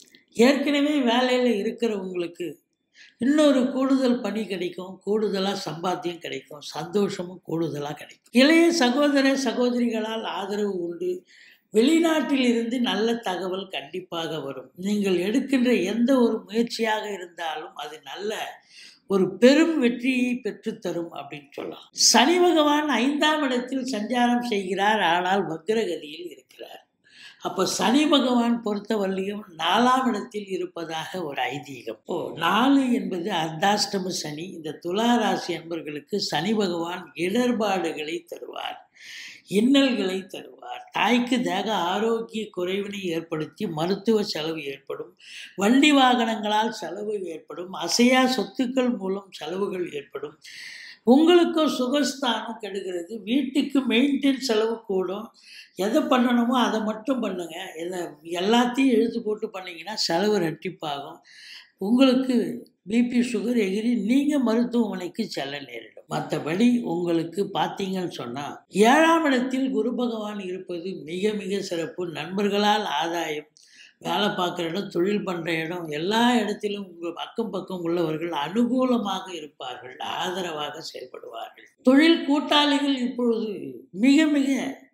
ஏற்கனவே வேலையில் இருக்கிறவங்களுக்கு இன்னொரு கூடுதல் பணி கிடைக்கும் கூடுதலாக சம்பாத்தியம் கிடைக்கும் சந்தோஷமும் கூடுதலாக கிடைக்கும் இளைய சகோதர சகோதரிகளால் ஆதரவு உண்டு வெளிநாட்டில் இருந்து நல்ல தகவல் கண்டிப்பாக வரும் நீங்கள் எடுக்கின்ற எந்த ஒரு முயற்சியாக இருந்தாலும் அது நல்ல ஒரு பெரும் வெற்றியை பெற்றுத்தரும் அப்படின்னு சொல்லலாம் சனி பகவான் ஐந்தாம் இடத்தில் சஞ்சாரம் செய்கிறார் ஆனால் வக்ரகதியில் இருக்கிறார் அப்போ சனி பகவான் பொறுத்தவரையும் நாலாம் இடத்தில் இருப்பதாக ஒரு ஐதீகம் ஓ நாலு என்பது அர்த்தாஷ்டம சனி இந்த துலா ராசி அன்பர்களுக்கு சனி பகவான் இடர்பாடுகளை தருவார் இன்னல்களை தருவார் தாய்க்கு தேக ஆரோக்கிய குறைவினை ஏற்படுத்தி மருத்துவ செலவு ஏற்படும் வண்டி வாகனங்களால் செலவு ஏற்படும் அசையா சொத்துக்கள் மூலம் செலவுகள் ஏற்படும் உங்களுக்கும் சுகஸ்தானம் கெடுகிறது வீட்டுக்கு மெயின்டைன் செலவு கூடும் எதை பண்ணணுமோ அதை மட்டும் பண்ணுங்க எதை எல்லாத்தையும் எழுத்து போட்டு பண்ணிங்கன்னா செலவு ரெட்டிப்பாகும் உங்களுக்கு பிபி சுகர் எகிரி நீங்கள் மருத்துவமனைக்கு செல்ல நேரிடும் மற்றபடி உங்களுக்கு பார்த்தீங்கன்னு சொன்னால் ஏழாம் இடத்தில் குரு பகவான் இருப்பது மிக மிக சிறப்பு நண்பர்களால் ஆதாயம் வேலை பார்க்குற இடம் தொழில் பண்ணுற இடம் எல்லா இடத்திலும் உங்கள் அக்கம் பக்கம் உள்ளவர்கள் அனுகூலமாக இருப்பார்கள் ஆதரவாக செயல்படுவார்கள் தொழில் கூட்டாளிகள் இப்பொழுது மிக மிக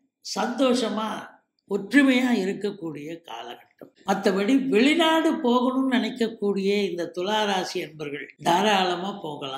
சந்தோஷமாக ஒற்றுமையாக இருக்கக்கூடிய காலகட்டம் மற்றபடி வெளிநாடு போகணும்னு நினைக்கக்கூடிய இந்த துளாராசி என்பர்கள் தாராளமாக போகலாம்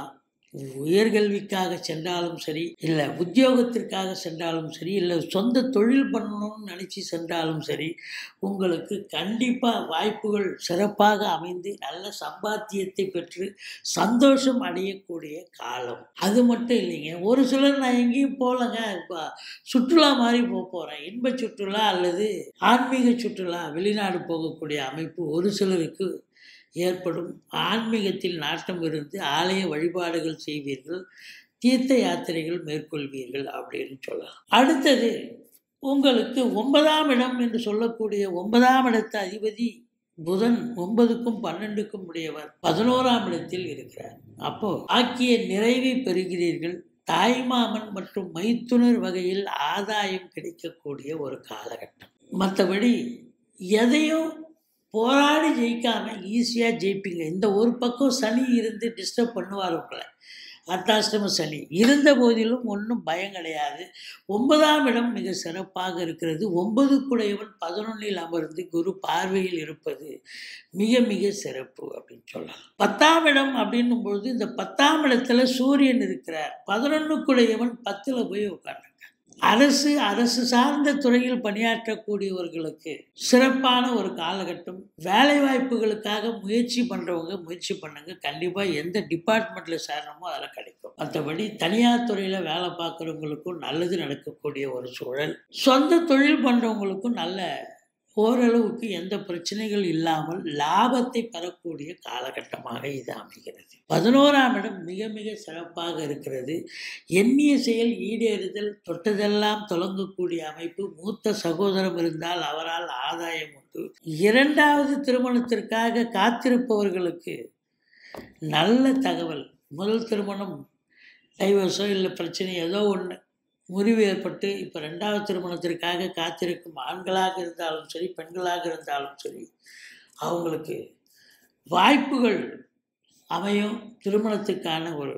உயர்கல்விக்காக சென்றாலும் சரி இல்லை உத்தியோகத்திற்காக சென்றாலும் சரி இல்லை சொந்த தொழில் பண்ணணும்னு நினச்சி சென்றாலும் சரி உங்களுக்கு கண்டிப்பாக வாய்ப்புகள் சிறப்பாக அமைந்து நல்ல சம்பாத்தியத்தை பெற்று சந்தோஷம் அடையக்கூடிய காலம் அது மட்டும் இல்லைங்க ஒரு சிலர் நான் எங்கேயும் போகலங்க இப்போ சுற்றுலா மாதிரி போக போகிறேன் இன்ப சுற்றுலா அல்லது ஆன்மீக சுற்றுலா வெளிநாடு போகக்கூடிய அமைப்பு ஒரு சிலருக்கு ஏற்படும் ஆன்மீகத்தில் நாட்டம் இருந்து ஆலய வழிபாடுகள் செய்வீர்கள் தீர்த்த யாத்திரைகள் மேற்கொள்வீர்கள் அப்படின்னு சொல்லலாம் அடுத்தது உங்களுக்கு ஒன்பதாம் இடம் என்று சொல்லக்கூடிய ஒன்பதாம் இடத்து அதிபதி புதன் ஒன்பதுக்கும் பன்னெண்டுக்கும் உடையவர் பதினோராம் இடத்தில் இருக்கிறார் அப்போ ஆக்கிய நிறைவை பெறுகிறீர்கள் தாய்மாமன் மற்றும் மைத்துனர் வகையில் ஆதாயம் கிடைக்கக்கூடிய ஒரு காலகட்டம் மற்றபடி எதையும் போராடி ஜெயிக்காம ஈஸியாக ஜெயிப்பீங்க இந்த ஒரு பக்கம் சனி இருந்து டிஸ்டர்ப் பண்ணுவார் உங்களை அர்த்தாஷ்டம சனி இருந்த போதிலும் ஒன்றும் பயம் கிடையாது ஒன்பதாம் இடம் மிக சிறப்பாக இருக்கிறது ஒன்பது குடையவன் பதினொன்னில் அமர்ந்து குரு பார்வையில் இருப்பது மிக மிக சிறப்பு அப்படின்னு சொல்லலாம் பத்தாம் இடம் அப்படின்னும் பொழுது இந்த பத்தாம் இடத்துல சூரியன் இருக்கிறார் பதினொன்றுக்குடையவன் பத்தில் போய் உட்காந்துருக்கார் அரசு அரசு சார்ந்த துறையில் பணியாற்றக்கூடியவர்களுக்கு சிறப்பான ஒரு காலகட்டம் வேலை வாய்ப்புகளுக்காக முயற்சி பண்ணுறவங்க முயற்சி பண்ணுங்க கண்டிப்பாக எந்த டிபார்ட்மெண்ட்டில் சேரணுமோ அதில் கிடைக்கும் மற்றபடி தனியார் துறையில் வேலை பார்க்குறவங்களுக்கும் நல்லது நடக்கக்கூடிய ஒரு சூழல் சொந்த தொழில் பண்ணுறவங்களுக்கும் நல்ல ஓரளவுக்கு எந்த பிரச்சனைகள் இல்லாமல் லாபத்தை பெறக்கூடிய காலகட்டமாக இது அமைகிறது பதினோராம் இடம் மிக மிக சிறப்பாக இருக்கிறது எண்ணிய செயல் ஈடேறுதல் தொட்டதெல்லாம் தொடங்கக்கூடிய அமைப்பு மூத்த சகோதரம் இருந்தால் அவரால் ஆதாயம் உண்டு இரண்டாவது திருமணத்திற்காக காத்திருப்பவர்களுக்கு நல்ல தகவல் முதல் திருமணம் டைவர்ஸோ இல்லை பிரச்சனை ஏதோ ஒன்று முறிவு ஏற்பட்டு இப்போ ரெண்டாவது திருமணத்திற்காக காத்திருக்கும் ஆண்களாக இருந்தாலும் சரி பெண்களாக இருந்தாலும் சரி அவங்களுக்கு வாய்ப்புகள் அமையும் திருமணத்துக்கான ஒரு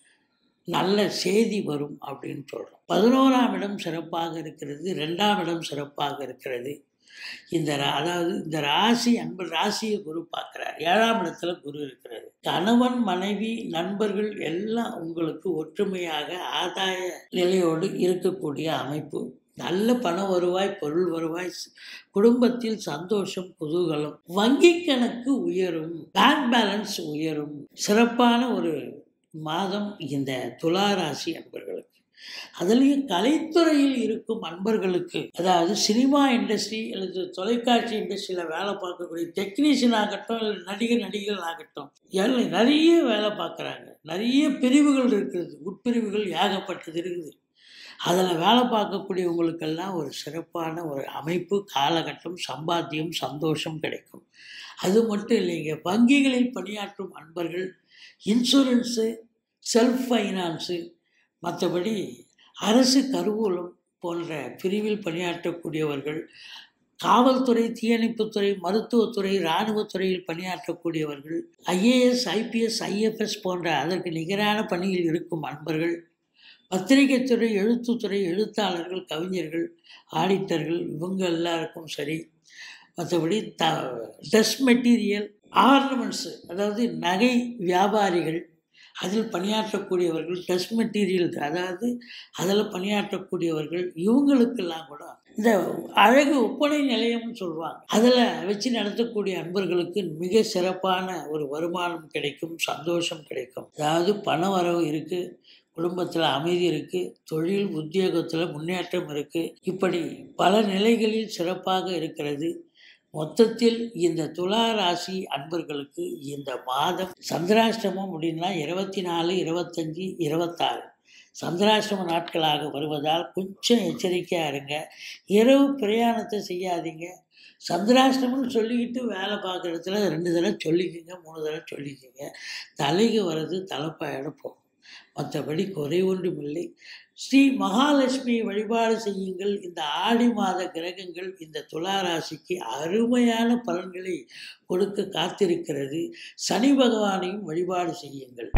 நல்ல செய்தி வரும் அப்படின்னு சொல்கிறோம் பதினோராம் இடம் சிறப்பாக இருக்கிறது ரெண்டாம் இடம் சிறப்பாக இருக்கிறது இந்த ரா- அதாவது இந்த ராசி அன்பு ராசியை குரு பார்க்குறார் ஏழாம் இடத்துல குரு இருக்கிறது கணவன் மனைவி நண்பர்கள் எல்லாம் உங்களுக்கு ஒற்றுமையாக ஆதாய நிலையோடு இருக்கக்கூடிய அமைப்பு நல்ல பண வருவாய் பொருள் வருவாய் ஸ்- குடும்பத்தில் சந்தோஷம் குதூகலம் வங்கி கணக்கு உயரும் பேங்க் பேலன்ஸ் உயரும் சிறப்பான ஒரு மாதம் இந்த துலா ராசி அன்பர்களுக்கு அதுலேயும் கலைத்துறையில் இருக்கும் அன்பர்களுக்கு அதாவது சினிமா இண்டஸ்ட்ரி அல்லது தொலைக்காட்சி இண்டஸ்ட்ரியில் வேலை பார்க்கக்கூடிய டெக்னீஷியன் ஆகட்டும் இல்லை நடிகர் நடிகர்கள் ஆகட்டும் எல்லாம் நிறைய வேலை பார்க்குறாங்க நிறைய பிரிவுகள் இருக்குது உட்பிரிவுகள் ஏகப்பட்டது இருக்குது அதில் வேலை பார்க்கக்கூடியவங்களுக்கெல்லாம் ஒரு சிறப்பான ஒரு அமைப்பு காலகட்டம் சம்பாத்தியம் சந்தோஷம் கிடைக்கும் அது மட்டும் இல்லைங்க வங்கிகளில் பணியாற்றும் அன்பர்கள் இன்சூரன்ஸு செல்ஃப் ஃபைனான்ஸு மற்றபடி அரசு கருவூலம் போன்ற பிரிவில் பணியாற்றக்கூடியவர்கள் காவல்துறை தீயணைப்புத்துறை மருத்துவத்துறை இராணுவத்துறையில் பணியாற்றக்கூடியவர்கள் ஐஏஎஸ் ஐபிஎஸ் ஐஎஃப்எஸ் போன்ற அதற்கு நிகரான பணியில் இருக்கும் அன்பர்கள் பத்திரிகைத்துறை எழுத்துத்துறை எழுத்தாளர்கள் கவிஞர்கள் ஆடிட்டர்கள் இவங்க எல்லாருக்கும் சரி மற்றபடி த ட்ரெஸ் மெட்டீரியல் ஆர்னமெண்ட்ஸு அதாவது நகை வியாபாரிகள் அதில் பணியாற்றக்கூடியவர்கள் ட்ரெஸ் மெட்டீரியல் அதாவது அதில் பணியாற்றக்கூடியவர்கள் இவங்களுக்கெல்லாம் கூட இந்த அழகு ஒப்பனை நிலையம்னு சொல்லுவாங்க அதில் வச்சு நடத்தக்கூடிய அன்பர்களுக்கு மிக சிறப்பான ஒரு வருமானம் கிடைக்கும் சந்தோஷம் கிடைக்கும் அதாவது பண வரவு இருக்குது குடும்பத்தில் அமைதி இருக்குது தொழில் உத்தியோகத்தில் முன்னேற்றம் இருக்குது இப்படி பல நிலைகளில் சிறப்பாக இருக்கிறது மொத்தத்தில் இந்த துலா ராசி அன்பர்களுக்கு இந்த மாதம் சந்திராஷ்டமம் அப்படின்னா இருபத்தி நாலு இருபத்தஞ்சி இருபத்தாறு சந்திராஷ்டம நாட்களாக வருவதால் கொஞ்சம் எச்சரிக்கையாக இருங்க இரவு பிரயாணத்தை செய்யாதீங்க சந்திராஷ்டமம்னு சொல்லிக்கிட்டு வேலை பார்க்குற இடத்துல ரெண்டு தடவை சொல்லிக்கோங்க மூணு தடவை சொல்லிக்கோங்க தலைக்கு வர்றது தலைப்பாயிடம் போகும் மற்றபடி குறை ஒன்றும் இல்லை ஸ்ரீ மகாலட்சுமியை வழிபாடு செய்யுங்கள் இந்த ஆடி மாத கிரகங்கள் இந்த துலா ராசிக்கு அருமையான பலன்களை கொடுக்க காத்திருக்கிறது சனி பகவானையும் வழிபாடு செய்யுங்கள்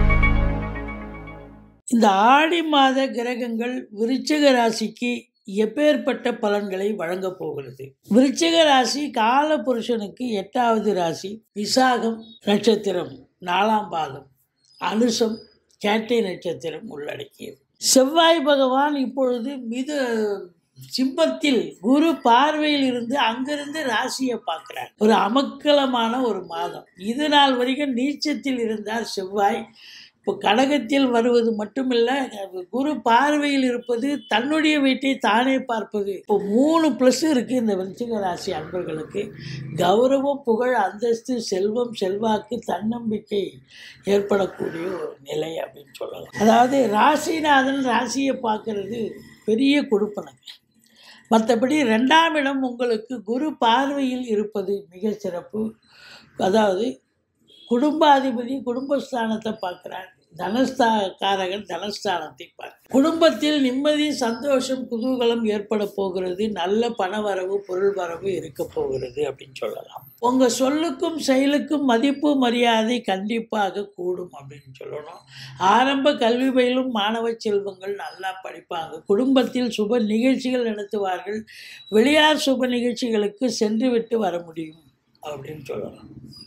இந்த ஆடி மாத கிரகங்கள் விருச்சிக ராசிக்கு எப்பேற்பட்ட பலன்களை வழங்கப் போகிறது விருச்சிக ராசி கால புருஷனுக்கு எட்டாவது ராசி விசாகம் நட்சத்திரம் நாலாம் பாதம் அனுசம் கேட்டை நட்சத்திரம் உள்ளடக்கியது செவ்வாய் பகவான் இப்பொழுது மிது சிம்மத்தில் குரு பார்வையில் இருந்து அங்கிருந்து ராசியை பார்க்கிறார் ஒரு அமக்கலமான ஒரு மாதம் இது நாள் வரைக்கும் நீச்சத்தில் இருந்தார் செவ்வாய் இப்போ கடகத்தில் வருவது மட்டுமில்ல குரு பார்வையில் இருப்பது தன்னுடைய வீட்டை தானே பார்ப்பது இப்போ மூணு ப்ளஸ் இருக்கு இந்த விருச்சிக ராசி அன்பர்களுக்கு கௌரவம் புகழ் அந்தஸ்து செல்வம் செல்வாக்கு தன்னம்பிக்கை ஏற்படக்கூடிய ஒரு நிலை அப்படின்னு சொல்லலாம் அதாவது ராசிநாதன் ராசியை பார்க்கறது பெரிய கொடுப்பனங்க மற்றபடி ரெண்டாம் இடம் உங்களுக்கு குரு பார்வையில் இருப்பது மிக சிறப்பு அதாவது குடும்பாதிபதி குடும்பஸ்தானத்தை பார்க்குறார் தனஸ்தா காரகன் தனஸ்தானத்தை பார்க்க குடும்பத்தில் நிம்மதி சந்தோஷம் குதூகலம் ஏற்பட போகிறது நல்ல பண வரவு பொருள் வரவு இருக்க போகிறது அப்படின்னு சொல்லலாம் உங்கள் சொல்லுக்கும் செயலுக்கும் மதிப்பு மரியாதை கண்டிப்பாக கூடும் அப்படின்னு சொல்லணும் ஆரம்ப கல்வி பயிலும் மாணவ செல்வங்கள் நல்லா படிப்பாங்க குடும்பத்தில் சுப நிகழ்ச்சிகள் நடத்துவார்கள் வெளியார் சுப நிகழ்ச்சிகளுக்கு சென்று விட்டு வர முடியும் அப்படின்னு சொல்லலாம்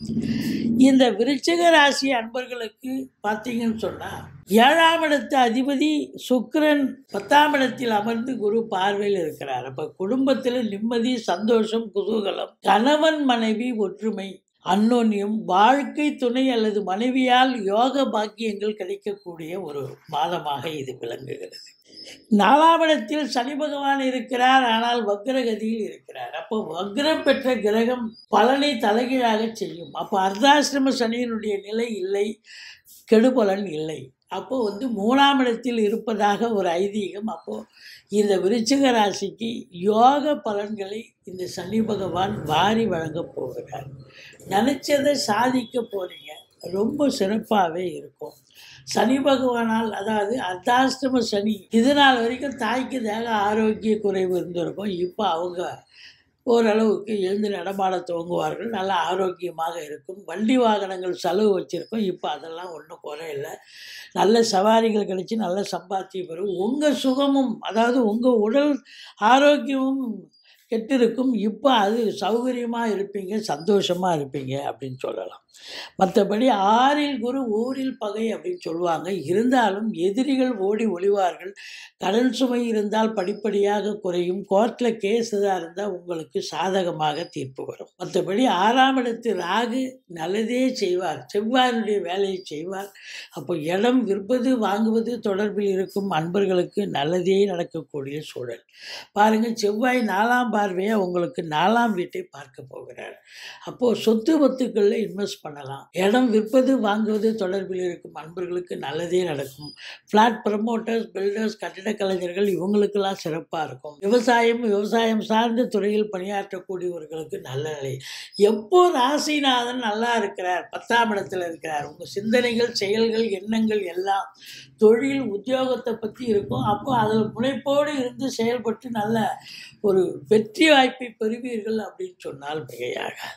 இந்த விருச்சிக ராசி அன்பர்களுக்கு பார்த்தீங்கன்னு சொன்னால் ஏழாம் இடத்து அதிபதி சுக்கிரன் பத்தாம் இடத்தில் அமர்ந்து குரு பார்வையில் இருக்கிறார் அப்போ குடும்பத்தில் நிம்மதி சந்தோஷம் குதூகலம் கணவன் மனைவி ஒற்றுமை அன்னோன்யம் வாழ்க்கை துணை அல்லது மனைவியால் யோக பாக்கியங்கள் கிடைக்கக்கூடிய ஒரு மாதமாக இது விளங்குகிறது நாலாம் இடத்தில் சனி பகவான் இருக்கிறார் ஆனால் வக்ரகதியில் இருக்கிறார் அப்போ வக்ரம் பெற்ற கிரகம் பலனை தலைகீழாக செய்யும் அப்போ அர்த்தாசிரம சனியினுடைய நிலை இல்லை கெடுபலன் இல்லை அப்போ வந்து மூணாம் இடத்தில் இருப்பதாக ஒரு ஐதீகம் அப்போ இந்த விருச்சிக ராசிக்கு யோக பலன்களை இந்த சனி பகவான் வாரி வழங்கப் போகிறார் நினச்சதை சாதிக்க போறீங்க ரொம்ப சிறப்பாகவே இருக்கும் சனி பகவானால் அதாவது அர்த்தாஷ்டம சனி இது நாள் வரைக்கும் தாய்க்கு தேக ஆரோக்கிய குறைவு இருந்திருக்கும் இப்போ அவங்க ஓரளவுக்கு எழுந்து நடமாட துவங்குவார்கள் நல்ல ஆரோக்கியமாக இருக்கும் வண்டி வாகனங்கள் செலவு வச்சுருக்கோம் இப்போ அதெல்லாம் ஒன்றும் குறையில்லை நல்ல சவாரிகள் கிடைச்சி நல்ல சம்பாத்தியம் வரும் உங்கள் சுகமும் அதாவது உங்கள் உடல் ஆரோக்கியமும் கெட்டிருக்கும் இப்போ அது சௌகரியமாக இருப்பீங்க சந்தோஷமாக இருப்பீங்க அப்படின்னு சொல்லலாம் மற்றபடி ஆறில் குரு ஊரில் பகை அப்படின்னு சொல்லுவாங்க இருந்தாலும் எதிரிகள் ஓடி ஒளிவார்கள் கடன் சுமை இருந்தால் படிப்படியாக குறையும் கோர்ட்டில் கேஸ் எதாக இருந்தால் உங்களுக்கு சாதகமாக தீர்ப்பு வரும் மற்றபடி ஆறாம் இடத்து ராகு நல்லதே செய்வார் செவ்வாயினுடைய வேலையை செய்வார் அப்போ இடம் விற்பது வாங்குவது தொடர்பில் இருக்கும் அன்பர்களுக்கு நல்லதே நடக்கக்கூடிய சூழல் பாருங்கள் செவ்வாய் நாலாம் பார்வையாக உங்களுக்கு நாலாம் வீட்டை பார்க்க போகிறார் அப்போது சொத்து பத்துக்களில் இன்வெஸ்ட் பண்ணலாம் இடம் விற்பது வாங்குவது தொடர்பில் இருக்கும் அன்பர்களுக்கு நல்லதே நடக்கும் ஃப்ளாட் ப்ரமோட்டர்ஸ் பில்டர்ஸ் கட்டிடக் கலைஞர்கள் இவங்களுக்கெல்லாம் சிறப்பாக இருக்கும் விவசாயம் விவசாயம் சார்ந்த துறையில் பணியாற்றக்கூடியவர்களுக்கு நல்ல நிலை எப்போ ராசிநாதன் நல்லா இருக்கிறார் பத்தாம் இடத்துல இருக்கிறார் உங்கள் சிந்தனைகள் செயல்கள் எண்ணங்கள் எல்லாம் தொழில் உத்தியோகத்தை பற்றி இருக்கும் அப்போ அதில் முனைப்போடு இருந்து செயல்பட்டு நல்ல ஒரு வெற்றி வாய்ப்பை பெறுவீர்கள் அப்படின்னு சொன்னால் மிகையாகாது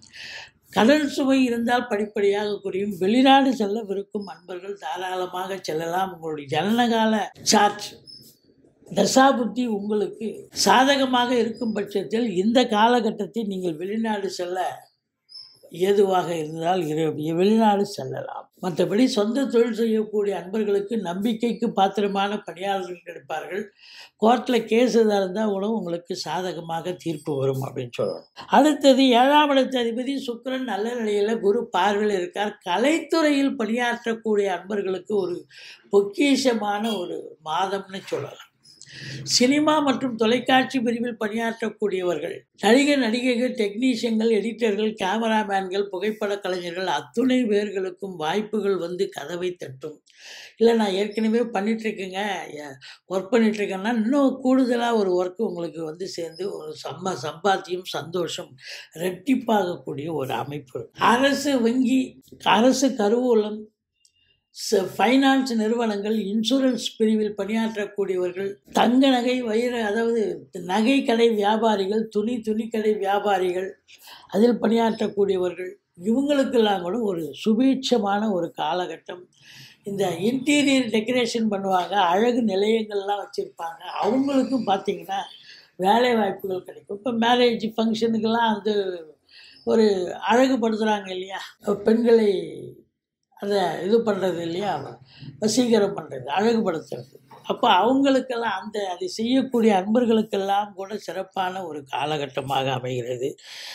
கடன் சுமை இருந்தால் படிப்படியாக குறையும் வெளிநாடு செல்லவிருக்கும் அன்பர்கள் தாராளமாக செல்லலாம் உங்களுடைய ஜனனகால சார்ட் தசாபுத்தி உங்களுக்கு சாதகமாக இருக்கும் பட்சத்தில் இந்த காலகட்டத்தில் நீங்கள் வெளிநாடு செல்ல ஏதுவாக இருந்தால் இரு- வெளிநாடு செல்லலாம் மற்றபடி சொந்த தொழில் செய்யக்கூடிய அன்பர்களுக்கு நம்பிக்கைக்கு பாத்திரமான பணியாளர்கள் கிடைப்பார்கள் கோர்ட்டில் கேஸ் எதாக இருந்தால் கூட உங்களுக்கு சாதகமாக தீர்ப்பு வரும் அப்படின்னு சொல்லணும் அடுத்தது ஏழாம் இடத்து அதிபதி சுக்கிரன் நல்ல நிலையில் குரு பார்வையில் இருக்கார் கலைத்துறையில் பணியாற்றக்கூடிய அன்பர்களுக்கு ஒரு பொக்கிஷமான ஒரு மாதம்னு சொல்லலாம் சினிமா மற்றும் தொலைக்காட்சி பிரிவில் பணியாற்றக்கூடியவர்கள் நடிகர் நடிகைகள் டெக்னீஷியன்கள் எடிட்டர்கள் கேமராமேன்கள் புகைப்பட கலைஞர்கள் அத்துணை பேர்களுக்கும் வாய்ப்புகள் வந்து கதவை தட்டும் இல்லை நான் ஏற்கனவே பண்ணிகிட்ருக்கேங்க ஒர்க் பண்ணிகிட்ருக்கேன்னா இன்னும் கூடுதலாக ஒரு ஒர்க்கு உங்களுக்கு வந்து சேர்ந்து ஒரு சம்ம சம்பாத்தியம் சந்தோஷம் ரெட்டிப்பாகக்கூடிய ஒரு அமைப்பு அரசு வங்கி அரசு கருவூலம் ச- ஃபைனான்ஸ் நிறுவனங்கள் இன்சூரன்ஸ் பிரிவில் பணியாற்றக்கூடியவர்கள் தங்க நகை வைர அதாவது நகை கடை வியாபாரிகள் துணி துணிக்கடை வியாபாரிகள் அதில் பணியாற்றக்கூடியவர்கள் இவங்களுக்கெல்லாம் கூட ஒரு சுபீட்சமான ஒரு காலகட்டம் இந்த இன்டீரியர் டெக்கரேஷன் பண்ணுவாங்க அழகு நிலையங்கள்லாம் வச்சுருப்பாங்க அவங்களுக்கும் பார்த்தீங்கன்னா வேலை வாய்ப்புகள் கிடைக்கும் இப்போ மேரேஜ் ஃபங்க்ஷனுக்கெல்லாம் வந்து ஒரு அழகுபடுத்துகிறாங்க இல்லையா பெண்களை அதை இது பண்ணுறது இல்லையா வசீகரம் பண்ணுறது அழகுபடுத்துறது அப்போ அவங்களுக்கெல்லாம் அந்த அதை செய்யக்கூடிய அன்பர்களுக்கெல்லாம் கூட சிறப்பான ஒரு காலகட்டமாக அமைகிறது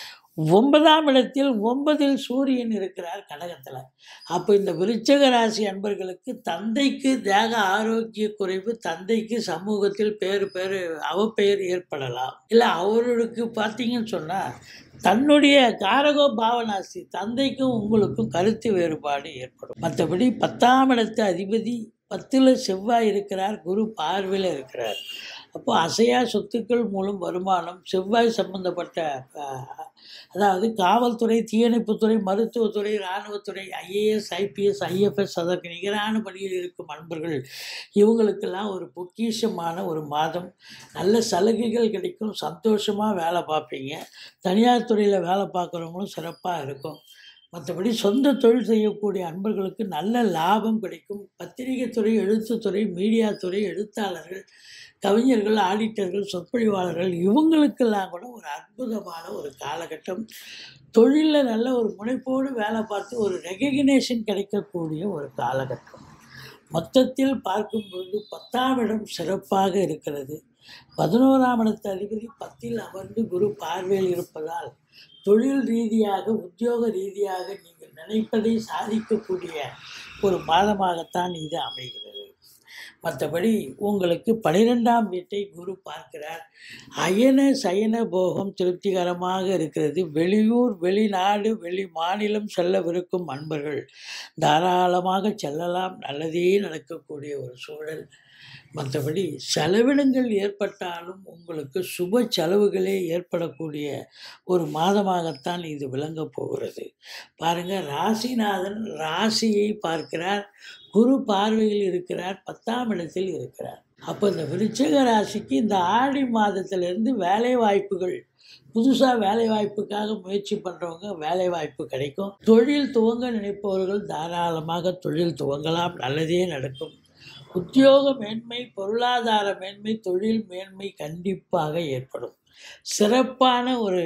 ஒன்பதாம் இடத்தில் ஒன்பதில் சூரியன் இருக்கிறார் கடகத்தில் அப்போ இந்த விருச்சக ராசி அன்பர்களுக்கு தந்தைக்கு தேக ஆரோக்கிய குறைவு தந்தைக்கு சமூகத்தில் பேர் பேர் அவப்பெயர் ஏற்படலாம் இல்லை அவர்களுக்கு பார்த்தீங்கன்னு சொன்னால் தன்னுடைய காரகோ பாவனாசி தந்தைக்கும் உங்களுக்கும் கருத்து வேறுபாடு ஏற்படும் மற்றபடி பத்தாம் இடத்து அதிபதி பத்தில் செவ்வாய் இருக்கிறார் குரு பார்வையில் இருக்கிறார் அப்போ அசையா சொத்துக்கள் மூலம் வருமானம் செவ்வாய் சம்பந்தப்பட்ட அஹ், அதாவது காவல்துறை தீயணைப்புத்துறை மருத்துவத்துறை இராணுவத்துறை ஐஏஎஸ் ஐபிஎஸ் ஐஎஃப்எஸ் அதற்கு நிகரான பணியில் இருக்கும் அன்பர்கள் இவங்களுக்கெல்லாம் ஒரு பொக்கிஷமான ஒரு மாதம் நல்ல சலுகைகள் கிடைக்கும் சந்தோஷமாக வேலை பார்ப்பீங்க தனியார் துறையில் வேலை பார்க்குறவங்களும் சிறப்பாக இருக்கும் மற்றபடி சொந்த தொழில் செய்யக்கூடிய அன்பர்களுக்கு நல்ல லாபம் கிடைக்கும் பத்திரிகை துறை எழுத்துத்துறை மீடியா துறை எழுத்தாளர்கள் கவிஞர்கள் ஆடிட்டர்கள் சொற்பொழிவாளர்கள் இவங்களுக்கெல்லாம் கூட ஒரு அற்புதமான ஒரு காலகட்டம் தொழிலில் நல்ல ஒரு முனைப்போடு வேலை பார்த்து ஒரு ரெகக்னேஷன் கிடைக்கக்கூடிய ஒரு காலகட்டம் மொத்தத்தில் பார்க்கும் பொழுது பத்தாம் இடம் சிறப்பாக இருக்கிறது பதினோராம் இடத்து அதிபதி பத்தில் அமர்ந்து குரு பார்வையில் இருப்பதால் தொழில் ரீதியாக உத்தியோக ரீதியாக நீங்கள் நினைப்பதை சாதிக்கக்கூடிய ஒரு மாதமாகத்தான் இது அமைகிறது மற்றபடி உங்களுக்கு பனிரெண்டாம் வீட்டை குரு பார்க்கிறார் அயன சயன போகம் திருப்திகரமாக இருக்கிறது வெளியூர் வெளிநாடு வெளி மாநிலம் செல்லவிருக்கும் அன்பர்கள் தாராளமாக செல்லலாம் நல்லதே நடக்கக்கூடிய ஒரு சூழல் மற்றபடி செலவினங்கள் ஏற்பட்டாலும் உங்களுக்கு சுப செலவுகளே ஏற்படக்கூடிய ஒரு மாதமாகத்தான் இது விளங்கப் போகிறது பாருங்கள் ராசிநாதன் ராசியை பார்க்கிறார் குரு பார்வையில் இருக்கிறார் பத்தாம் இடத்தில் இருக்கிறார் அப்போ இந்த விருச்சிக ராசிக்கு இந்த ஆடி மாதத்திலிருந்து வேலை வாய்ப்புகள் புதுசாக வேலை வாய்ப்புக்காக முயற்சி பண்ணுறவங்க வேலை வாய்ப்பு கிடைக்கும் தொழில் துவங்க நினைப்பவர்கள் தாராளமாக தொழில் துவங்கலாம் நல்லதே நடக்கும் உத்தியோக மேன்மை பொருளாதார மேன்மை தொழில் மேன்மை கண்டிப்பாக ஏற்படும் சிறப்பான ஒரு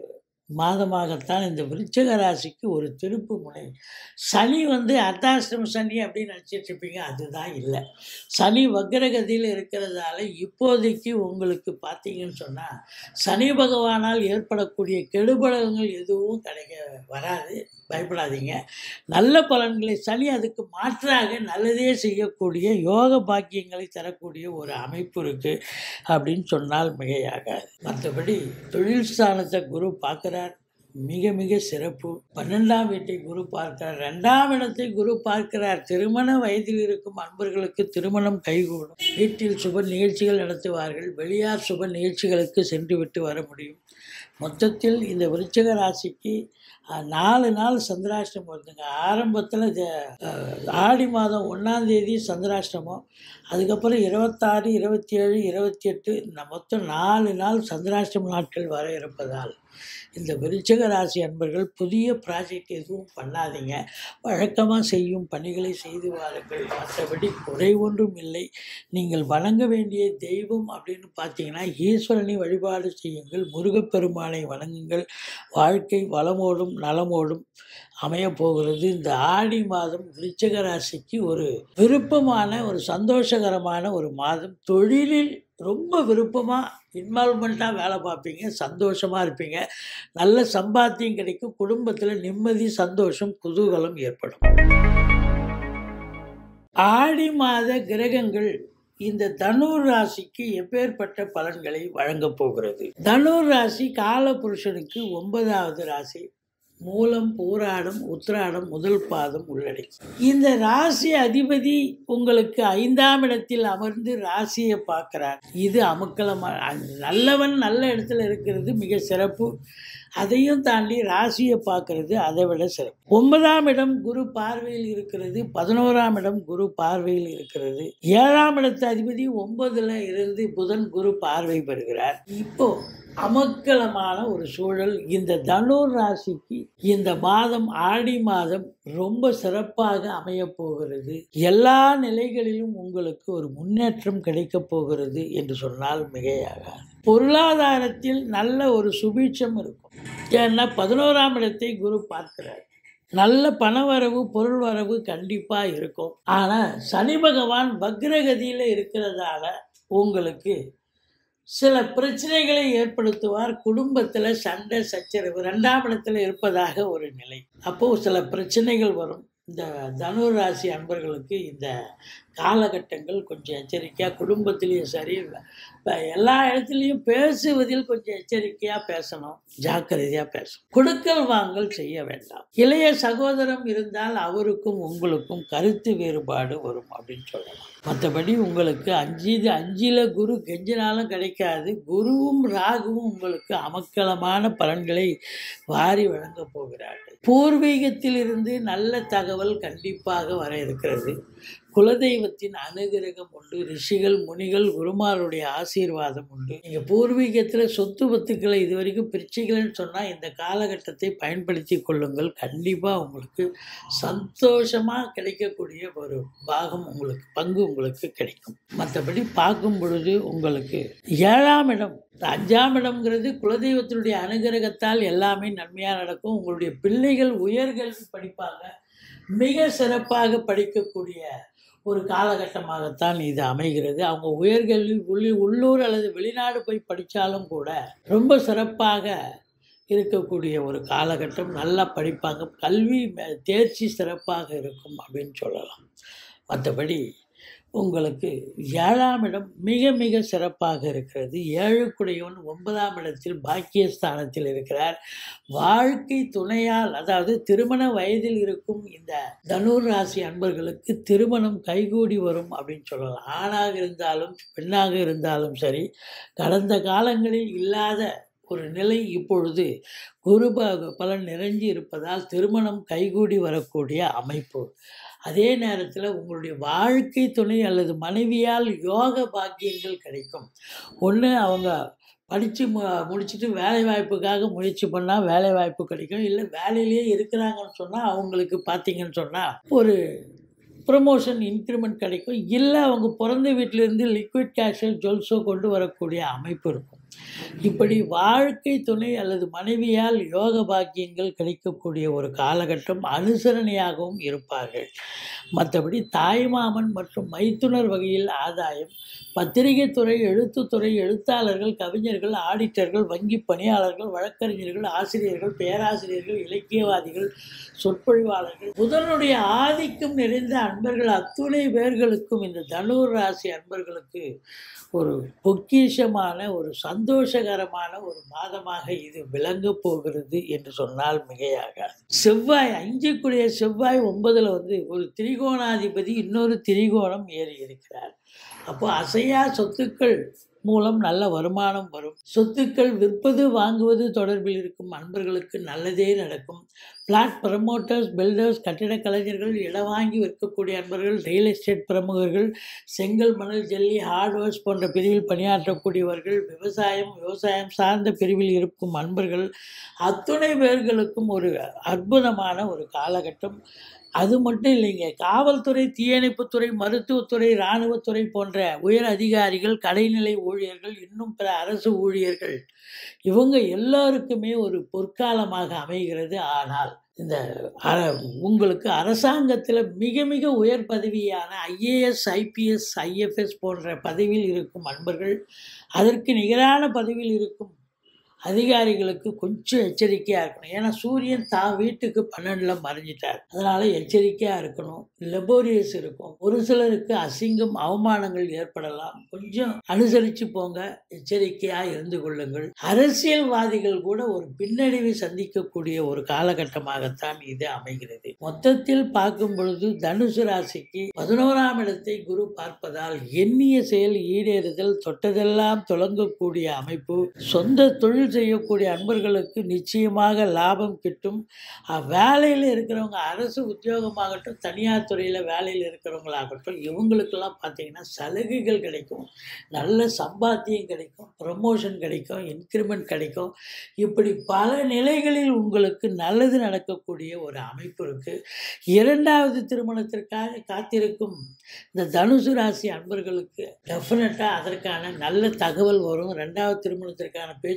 மாதமாகத்தான் இந்த விருச்சிக ராசிக்கு ஒரு திருப்பு முனை சனி வந்து அர்த்தாஷ்டம சனி அப்படின்னு நினச்சிட்டு இருப்பீங்க அதுதான் இல்லை சனி வக்ரகதியில் இருக்கிறதால இப்போதைக்கு உங்களுக்கு பார்த்தீங்கன்னு சொன்னால் சனி பகவானால் ஏற்படக்கூடிய கெடுபலங்கள் எதுவும் கிடைக்க வராது பயப்படாதீங்க நல்ல பலன்களை சனி அதுக்கு மாற்றாக நல்லதே செய்யக்கூடிய யோக பாக்கியங்களை தரக்கூடிய ஒரு அமைப்பு இருக்குது அப்படின்னு சொன்னால் மிகையாகாது மற்றபடி தொழில் ஸ்தானத்தை குரு பார்க்குறார் மிக மிக சிறப்பு பன்னெண்டாம் வீட்டை குரு பார்க்கிறார் ரெண்டாம் இடத்தை குரு பார்க்கிறார் திருமண வயதில் இருக்கும் அன்பர்களுக்கு திருமணம் கைகூடும் வீட்டில் சுப நிகழ்ச்சிகள் நடத்துவார்கள் வெளியார் சுப நிகழ்ச்சிகளுக்கு சென்று விட்டு வர முடியும் மொத்தத்தில் இந்த விருச்சிக ராசிக்கு அஹ், நாலு நாள் சந்திராஷ்டமம் வருதுங்க ஆரம்பத்தில் ஆடி மாதம் ஒன்றாம் தேதி சந்திராஷ்டமம் அதுக்கப்புறம் இருபத்தாறு இருபத்தி ஏழு இருபத்தி எட்டு இந்த மொத்தம் நாலு நாள் சந்திராஷ்டம நாட்கள் வர இருப்பதால் இந்த விருச்சிக ராசி அன்பர்கள் புதிய ப்ராஜெக்ட் எதுவும் பண்ணாதீங்க வழக்கமாக செய்யும் பணிகளை செய்து வாருங்கள் மற்றபடி குறை ஒன்றும் இல்லை நீங்கள் வணங்க வேண்டிய தெய்வம் அப்படின்னு பார்த்தீங்கன்னா ஈஸ்வரனை வழிபாடு செய்யுங்கள் முருகப்பெருமானை வணங்குங்கள் வாழ்க்கை வளமோடும் நலமோடும் அமையப் போகிறது இந்த ஆடி மாதம் விருச்சிக ராசிக்கு ஒரு விருப்பமான ஒரு சந்தோஷகரமான ஒரு மாதம் தொழிலில் ரொம்ப விருப்பமாக இன்வால்மெண்ட்டாக வேலை பார்ப்பீங்க சந்தோஷமாக இருப்பீங்க நல்ல சம்பாத்தியம் கிடைக்கும் குடும்பத்தில் நிம்மதி சந்தோஷம் குதூகலம் ஏற்படும் ஆடி மாத கிரகங்கள் இந்த தனுர் ராசிக்கு எப்பேற்பட்ட பலன்களை வழங்கப் போகிறது தனுர் ராசி காலபுருஷனுக்கு ஒன்பதாவது ராசி மூலம் பூராடம் உத்திராடம் முதல் பாதம் உள்ளடக்கி இந்த ராசி அதிபதி உங்களுக்கு ஐந்தாம் இடத்தில் அமர்ந்து ராசியை பார்க்கிறார் இது அமுக்கலமா நல்லவன் நல்ல இடத்துல இருக்கிறது மிக சிறப்பு அதையும் தாண்டி ராசியை பார்க்கறது அதை விட சிறப்பு ஒன்பதாம் இடம் குரு பார்வையில் இருக்கிறது பதினோராம் இடம் குரு பார்வையில் இருக்கிறது ஏழாம் இடத்து அதிபதி ஒன்பதுல இருந்து புதன் குரு பார்வை பெறுகிறார் இப்போ அமக்கலமான ஒரு சூழல் இந்த தனுர் ராசிக்கு இந்த மாதம் ஆடி மாதம் ரொம்ப சிறப்பாக அமையப் போகிறது எல்லா நிலைகளிலும் உங்களுக்கு ஒரு முன்னேற்றம் கிடைக்கப் போகிறது என்று சொன்னால் மிகையாகாது பொருளாதாரத்தில் நல்ல ஒரு சுபீட்சம் இருக்கும் ஏன்னா பதினோராம் இடத்தை குரு பார்க்கிறார் நல்ல பணவரவு பொருள் வரவு கண்டிப்பாக இருக்கும் ஆனால் சனி பகவான் வக்ரகதியில் இருக்கிறதால உங்களுக்கு சில பிரச்சனைகளை ஏற்படுத்துவார் குடும்பத்தில் சண்டை சச்சரவு ரெண்டாம் இடத்துல இருப்பதாக ஒரு நிலை அப்போது சில பிரச்சனைகள் வரும் இந்த தனுர் ராசி அன்பர்களுக்கு இந்த காலகட்டங்கள் கொஞ்சம் எச்சரிக்கையாக குடும்பத்திலையும் சரி இப்ப எல்லா இடத்துலையும் பேசுவதில் கொஞ்சம் எச்சரிக்கையாக பேசணும் ஜாக்கிரதையாக பேசணும் கொடுக்கல் வாங்கல் செய்ய வேண்டாம் இளைய சகோதரம் இருந்தால் அவருக்கும் உங்களுக்கும் கருத்து வேறுபாடு வரும் அப்படின்னு சொல்லலாம் மற்றபடி உங்களுக்கு அஞ்சு அஞ்சில் குரு கெஞ்சினாலும் கிடைக்காது குருவும் ராகுவும் உங்களுக்கு அமக்கலமான பலன்களை வாரி வழங்கப் போகிறார்கள் பூர்வீகத்திலிருந்து நல்ல தகவல் கண்டிப்பாக வர இருக்கிறது குலதெய்வத்தின் அனுகிரகம் உண்டு ரிஷிகள் முனிகள் குருமாருடைய ஆசீர்வாதம் உண்டு நீங்கள் பூர்வீகத்தில் சொத்து பத்துக்களை இது வரைக்கும் பிரிச்சிக்கலன்னு சொன்னால் இந்த காலகட்டத்தை பயன்படுத்தி கொள்ளுங்கள் கண்டிப்பாக உங்களுக்கு சந்தோஷமாக கிடைக்கக்கூடிய ஒரு பாகம் உங்களுக்கு பங்கு உங்களுக்கு கிடைக்கும் மற்றபடி பார்க்கும் பொழுது உங்களுக்கு ஏழாம் இடம் இந்த அஞ்சாம் இடம்ங்கிறது குலதெய்வத்தினுடைய அனுகிரகத்தால் எல்லாமே நன்மையாக நடக்கும் உங்களுடைய பிள்ளைகள் உயர்கல்வி படிப்பாங்க மிக சிறப்பாக படிக்கக்கூடிய ஒரு காலகட்டமாகத்தான் இது அமைகிறது அவங்க உயர்கல்வி உள்ளி உள்ளூர் அல்லது வெளிநாடு போய் படித்தாலும் கூட ரொம்ப சிறப்பாக இருக்கக்கூடிய ஒரு காலகட்டம் நல்லா படிப்பாங்க கல்வி மே- தேர்ச்சி சிறப்பாக இருக்கும் அப்படின்னு சொல்லலாம் மற்றபடி உங்களுக்கு ஏழாம் இடம் மிக மிக சிறப்பாக இருக்கிறது ஏழுக்குடையவன் ஒன்பதாம் இடத்தில் பாக்கியஸ்தானத்தில் இருக்கிறார் வாழ்க்கை துணையால் அதாவது திருமண வயதில் இருக்கும் இந்த தனுர் ராசி அன்பர்களுக்கு திருமணம் கைகூடி வரும் அப்படின்னு சொல்லலாம் ஆணாக இருந்தாலும் பெண்ணாக இருந்தாலும் சரி கடந்த காலங்களில் இல்லாத ஒரு நிலை இப்பொழுது குரு ப- பலன் நிறைஞ்சி இருப்பதால் திருமணம் கைகூடி வரக்கூடிய அமைப்பு அதே நேரத்தில் உங்களுடைய வாழ்க்கை துணை அல்லது மனைவியால் யோக பாக்கியங்கள் கிடைக்கும் ஒன்று அவங்க படித்து மு முடிச்சுட்டு வேலை வாய்ப்புக்காக முயற்சி பண்ணால் வேலை வாய்ப்பு கிடைக்கும் இல்லை வேலையிலேயே இருக்கிறாங்கன்னு சொன்னால் அவங்களுக்கு பார்த்தீங்கன்னு சொன்னால் ஒரு ப்ரொமோஷன் இன்க்ரிமெண்ட் கிடைக்கும் இல்லை அவங்க பிறந்த வீட்டிலேருந்து லிக்விட் கேஷோ ஜுவல்ஸோ கொண்டு வரக்கூடிய அமைப்பு இருக்கும் இப்படி வாழ்க்கை துணை அல்லது மனைவியால் யோக பாக்கியங்கள் கிடைக்கக்கூடிய ஒரு காலகட்டம் அனுசரணையாகவும் இருப்பார்கள் மற்றபடி தாய்மாமன் மற்றும் மைத்துனர் வகையில் ஆதாயம் பத்திரிகை துறை எழுத்துத்துறை எழுத்தாளர்கள் கவிஞர்கள் ஆடிட்டர்கள் வங்கி பணியாளர்கள் வழக்கறிஞர்கள் ஆசிரியர்கள் பேராசிரியர்கள் இலக்கியவாதிகள் சொற்பொழிவாளர்கள் புதனுடைய ஆதிக்கம் நிறைந்த அன்பர்கள் அத்துணை பேர்களுக்கும் இந்த தனுர் ராசி அன்பர்களுக்கு ஒரு பொக்கிஷமான ஒரு சந்தோஷகரமான ஒரு மாதமாக இது விளங்கப் போகிறது என்று சொன்னால் மிகையாக செவ்வாய் அஞ்சுக்குரிய செவ்வாய் ஒன்பதுல வந்து ஒரு திரிகோணாதிபதி இன்னொரு திரிகோணம் ஏறி இருக்கிறார் அப்போ அசையா சொத்துக்கள் மூலம் நல்ல வருமானம் வரும் சொத்துக்கள் விற்பது வாங்குவது தொடர்பில் இருக்கும் அன்பர்களுக்கு நல்லதே நடக்கும் பிளாட் ப்ரமோட்டர்ஸ் பில்டர்ஸ் கட்டிடக் கலைஞர்கள் இடம் வாங்கி விற்கக்கூடிய அன்பர்கள் ரியல் எஸ்டேட் பிரமுகர்கள் செங்கல் மணல் ஜல்லி ஹார்ட்வேர்ஸ் போன்ற பிரிவில் பணியாற்றக்கூடியவர்கள் விவசாயம் விவசாயம் சார்ந்த பிரிவில் இருக்கும் அன்பர்கள் அத்துணை பேர்களுக்கும் ஒரு அற்புதமான ஒரு காலகட்டம் அது மட்டும் இல்லைங்க காவல்துறை தீயணைப்புத்துறை மருத்துவத்துறை இராணுவத்துறை போன்ற உயர் அதிகாரிகள் கடைநிலை ஊழியர்கள் இன்னும் பிற அரசு ஊழியர்கள் இவங்க எல்லாருக்குமே ஒரு பொற்காலமாக அமைகிறது ஆனால் இந்த அர- உங்களுக்கு அரசாங்கத்தில் மிக மிக உயர் பதவியான ஐஏஎஸ் ஐபிஎஸ் ஐஎஃப்எஸ் போன்ற பதவியில் இருக்கும் அன்பர்கள் அதற்கு நிகரான பதவியில் இருக்கும் அதிகாரிகளுக்கு கொஞ்சம் எச்சரிக்கையாக இருக்கணும் ஏன்னா சூரியன் தான் வீட்டுக்கு பன்னெண்டில் மறைஞ்சிட்டார் அதனால் எச்சரிக்கையாக இருக்கணும் லெபோரியஸ் இருக்கும் ஒரு சிலருக்கு அசிங்கம் அவமானங்கள் ஏற்படலாம் கொஞ்சம் அனுசரித்து போங்க எச்சரிக்கையாக இருந்து கொள்ளுங்கள் அரசியல்வாதிகள் கூட ஒரு பின்னடைவை சந்திக்கக்கூடிய ஒரு காலகட்டமாகத்தான் இது அமைகிறது மொத்தத்தில் பார்க்கும் பொழுது தனுசு ராசிக்கு பதினோராம் இடத்தை குரு பார்ப்பதால் எண்ணிய செயல் ஈடேறுதல் தொட்டதெல்லாம் தொடங்கக்கூடிய அமைப்பு சொந்த தொழில் செய்யக்கூடிய அன்பர்களுக்கு நிச்சயமாக லாபம் கிட்டும் அஹ் வேலையில் இருக்கிறவங்க அரசு உத்தியோகமாகட்டும் தனியார் துறையில் வேலையில் இருக்கிறவங்களாகட்டும் இவங்களுக்கெல்லாம் பார்த்தீங்கன்னா சலுகைகள் கிடைக்கும் நல்ல சம்பாத்தியம் கிடைக்கும் ப்ரமோஷன் கிடைக்கும் இன்க்ரிமெண்ட் கிடைக்கும் இப்படி பல நிலைகளில் உங்களுக்கு நல்லது நடக்கக்கூடிய ஒரு அமைப்பு இருக்குது இரண்டாவது திருமணத்திற்காக காத்திருக்கும் இந்த தனுசு ராசி அன்பர்களுக்கு டெஃபினட்டாக அதற்கான நல்ல தகவல் வரும் ரெண்டாவது திருமணத்திற்கான பேச்சுவார்த்தை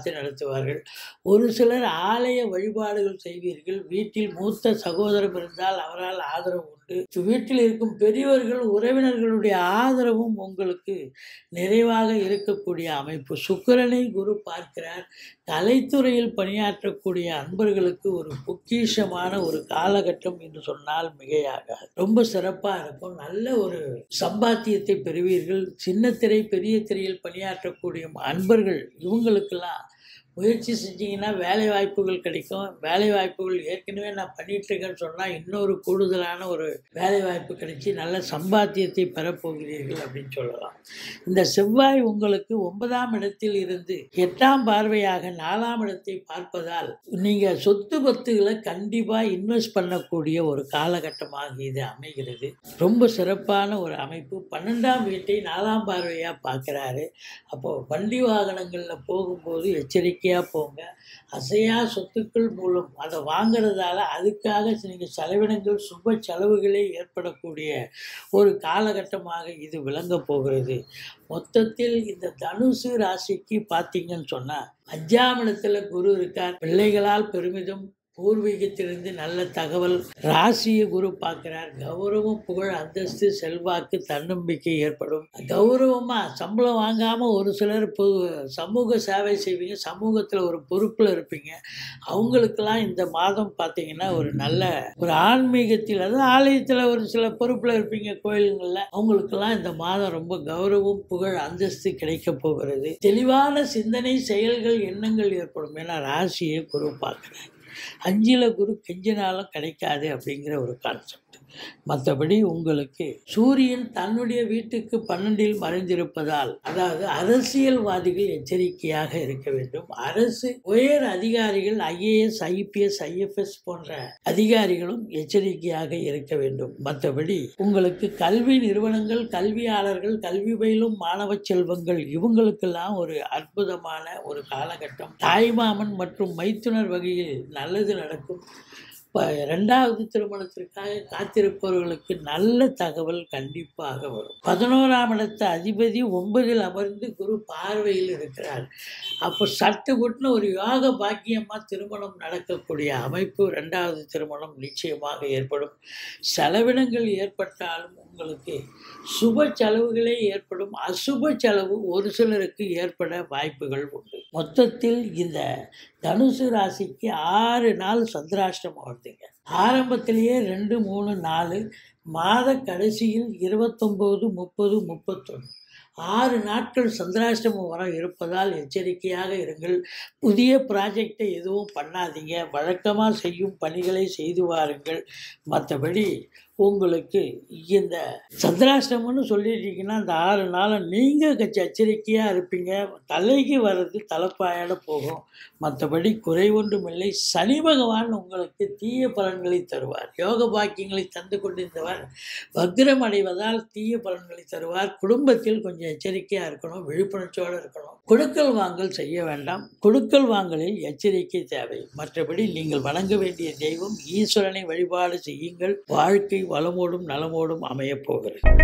வழிபாட்டை நடத்துவார்கள் ஒரு சிலர் ஆலய வழிபாடுகள் செய்வீர்கள் வீட்டில் மூத்த சகோதரம் இருந்தால் அவரால் ஆதரவு உண்டு வீட்டில் இருக்கும் பெரியவர்கள் உறவினர்களுடைய ஆதரவும் உங்களுக்கு நிறைவாக இருக்கக்கூடிய அமைப்பு சுக்கிரனை குரு பார்க்கிறார் கலைத்துறையில் பணியாற்றக்கூடிய அன்பர்களுக்கு ஒரு பொக்கிஷமான ஒரு காலகட்டம் என்று சொன்னால் மிகையாகாது ரொம்ப சிறப்பாக இருக்கும் நல்ல ஒரு சம்பாத்தியத்தை பெறுவீர்கள் சின்ன திரை பெரிய திரையில் பணியாற்றக்கூடிய அன்பர்கள் இவங்களுக்கெல்லாம் முயற்சி செஞ்சீங்கன்னா வேலை வாய்ப்புகள் கிடைக்கும் வேலை வாய்ப்புகள் ஏற்கனவே நான் பண்ணிட்டு இருக்கேன்னு சொன்னால் இன்னொரு கூடுதலான ஒரு வேலை வாய்ப்பு கிடைச்சி நல்ல சம்பாத்தியத்தை பெறப்போகிறீர்கள் அப்படின்னு சொல்லலாம் இந்த செவ்வாய் உங்களுக்கு ஒன்பதாம் இடத்தில் இருந்து எட்டாம் பார்வையாக நாலாம் இடத்தை பார்ப்பதால் நீங்கள் சொத்து பத்துகளை கண்டிப்பாக இன்வெஸ்ட் பண்ணக்கூடிய ஒரு காலகட்டமாக இது அமைகிறது ரொம்ப சிறப்பான ஒரு அமைப்பு பன்னெண்டாம் வீட்டை நாலாம் பார்வையாக பார்க்குறாரு அப்போது வண்டி வாகனங்களில் போகும்போது எச்சரிக்கையாக போங்க அசையா சொத்துக்கள் மூலம் அதை வாங்குறதால அதுக்காக நீங்கள் செலவினங்கள் சுப செலவுகளே ஏற்படக்கூடிய ஒரு காலகட்டமாக இது விளங்கப் போகிறது மொத்தத்தில் இந்த தனுசு ராசிக்கு பார்த்தீங்கன்னு சொன்னால் அஞ்சாம் இடத்துல குரு இருக்கார் பிள்ளைகளால் பெருமிதம் பூர்வீகத்திலிருந்து நல்ல தகவல் ராசியை குரு பார்க்கிறார் கௌரவம் புகழ் அந்தஸ்து செல்வாக்கு தன்னம்பிக்கை ஏற்படும் கௌரவமா சம்பளம் வாங்காம ஒரு சிலர் பொது சமூக சேவை செய்வீங்க சமூகத்தில் ஒரு பொறுப்பில் இருப்பீங்க அவங்களுக்கெல்லாம் இந்த மாதம் பார்த்தீங்கன்னா ஒரு நல்ல ஒரு ஆன்மீகத்தில் அதாவது ஆலயத்தில் ஒரு சில பொறுப்பில் இருப்பீங்க கோயிலுங்களில் அவங்களுக்கெல்லாம் இந்த மாதம் ரொம்ப கௌரவம் புகழ் அந்தஸ்து கிடைக்க போகிறது தெளிவான சிந்தனை செயல்கள் எண்ணங்கள் ஏற்படும் ஏன்னா ராசியை குரு பார்க்குறேன் அஞ்சில் குரு கெஞ்சினாலும் கிடைக்காது அப்படிங்கிற ஒரு கான்செப்ட் மற்றபடி உங்களுக்கு சூரியன் தன்னுடைய வீட்டுக்கு பன்னெண்டில் மறைந்திருப்பதால் அதாவது அரசியல்வாதிகள் எச்சரிக்கையாக இருக்க வேண்டும் அரசு உயர் அதிகாரிகள் ஐஏஎஸ் ஐபிஎஸ் ஐஎஃப்எஸ் போன்ற அதிகாரிகளும் எச்சரிக்கையாக இருக்க வேண்டும் மற்றபடி உங்களுக்கு கல்வி நிறுவனங்கள் கல்வியாளர்கள் கல்வி பயிலும் மாணவ செல்வங்கள் இவங்களுக்கெல்லாம் ஒரு அற்புதமான ஒரு காலகட்டம் தாய்மாமன் மற்றும் மைத்துனர் வகையில் நல்லது நடக்கும் இப்போ ரெண்டாவது திருமணத்திற்காக காத்திருப்பவர்களுக்கு நல்ல தகவல் கண்டிப்பாக வரும் பதினோராம் இடத்த அதிபதி ஒன்பதில் அமர்ந்து குரு பார்வையில் இருக்கிறார் அப்போ சட்டு கொட்டின ஒரு யோக பாக்கியமாக திருமணம் நடக்கக்கூடிய அமைப்பு ரெண்டாவது திருமணம் நிச்சயமாக ஏற்படும் செலவினங்கள் ஏற்பட்டாலும் உங்களுக்கு சுப செலவுகளே ஏற்படும் அசுப செலவு ஒரு சிலருக்கு ஏற்பட வாய்ப்புகள் உண்டு மொத்தத்தில் இந்த தனுசு ராசிக்கு ஆறு நாள் சந்திராஷ்டமம் வருதுங்க ஆரம்பத்திலேயே ரெண்டு மூணு நாலு மாத கடைசியில் இருபத்தொம்போது முப்பது முப்பத்தொன்று ஆறு நாட்கள் சந்திராஷ்டமம் வர இருப்பதால் எச்சரிக்கையாக இருங்கள் புதிய ப்ராஜெக்டை எதுவும் பண்ணாதீங்க வழக்கமாக செய்யும் பணிகளை செய்து வாருங்கள் மற்றபடி உங்களுக்கு இந்த சந்திராஷ்டமம்னு சொல்லிட்டீங்கன்னா அந்த ஆறு நாள் நீங்கள் கட்சி எச்சரிக்கையாக இருப்பீங்க தலைக்கு வர்றது தலைப்பாயோட போகும் மற்றபடி குறை ஒன்றும் இல்லை சனி பகவான் உங்களுக்கு தீய பலன்களை தருவார் யோக பாக்கியங்களை தந்து கொண்டிருந்தவர் வக்ரம் அடைவதால் தீய பலன்களை தருவார் குடும்பத்தில் கொஞ்சம் எச்சரிக்கையாக இருக்கணும் விழிப்புணர்ச்சியோடு இருக்கணும் கொடுக்கல் வாங்கல் செய்ய வேண்டாம் கொடுக்கல் வாங்கலில் எச்சரிக்கை தேவை மற்றபடி நீங்கள் வணங்க வேண்டிய தெய்வம் ஈஸ்வரனை வழிபாடு செய்யுங்கள் வாழ்க்கை வளமோடும் நலமோடும் அமையப் போகிறது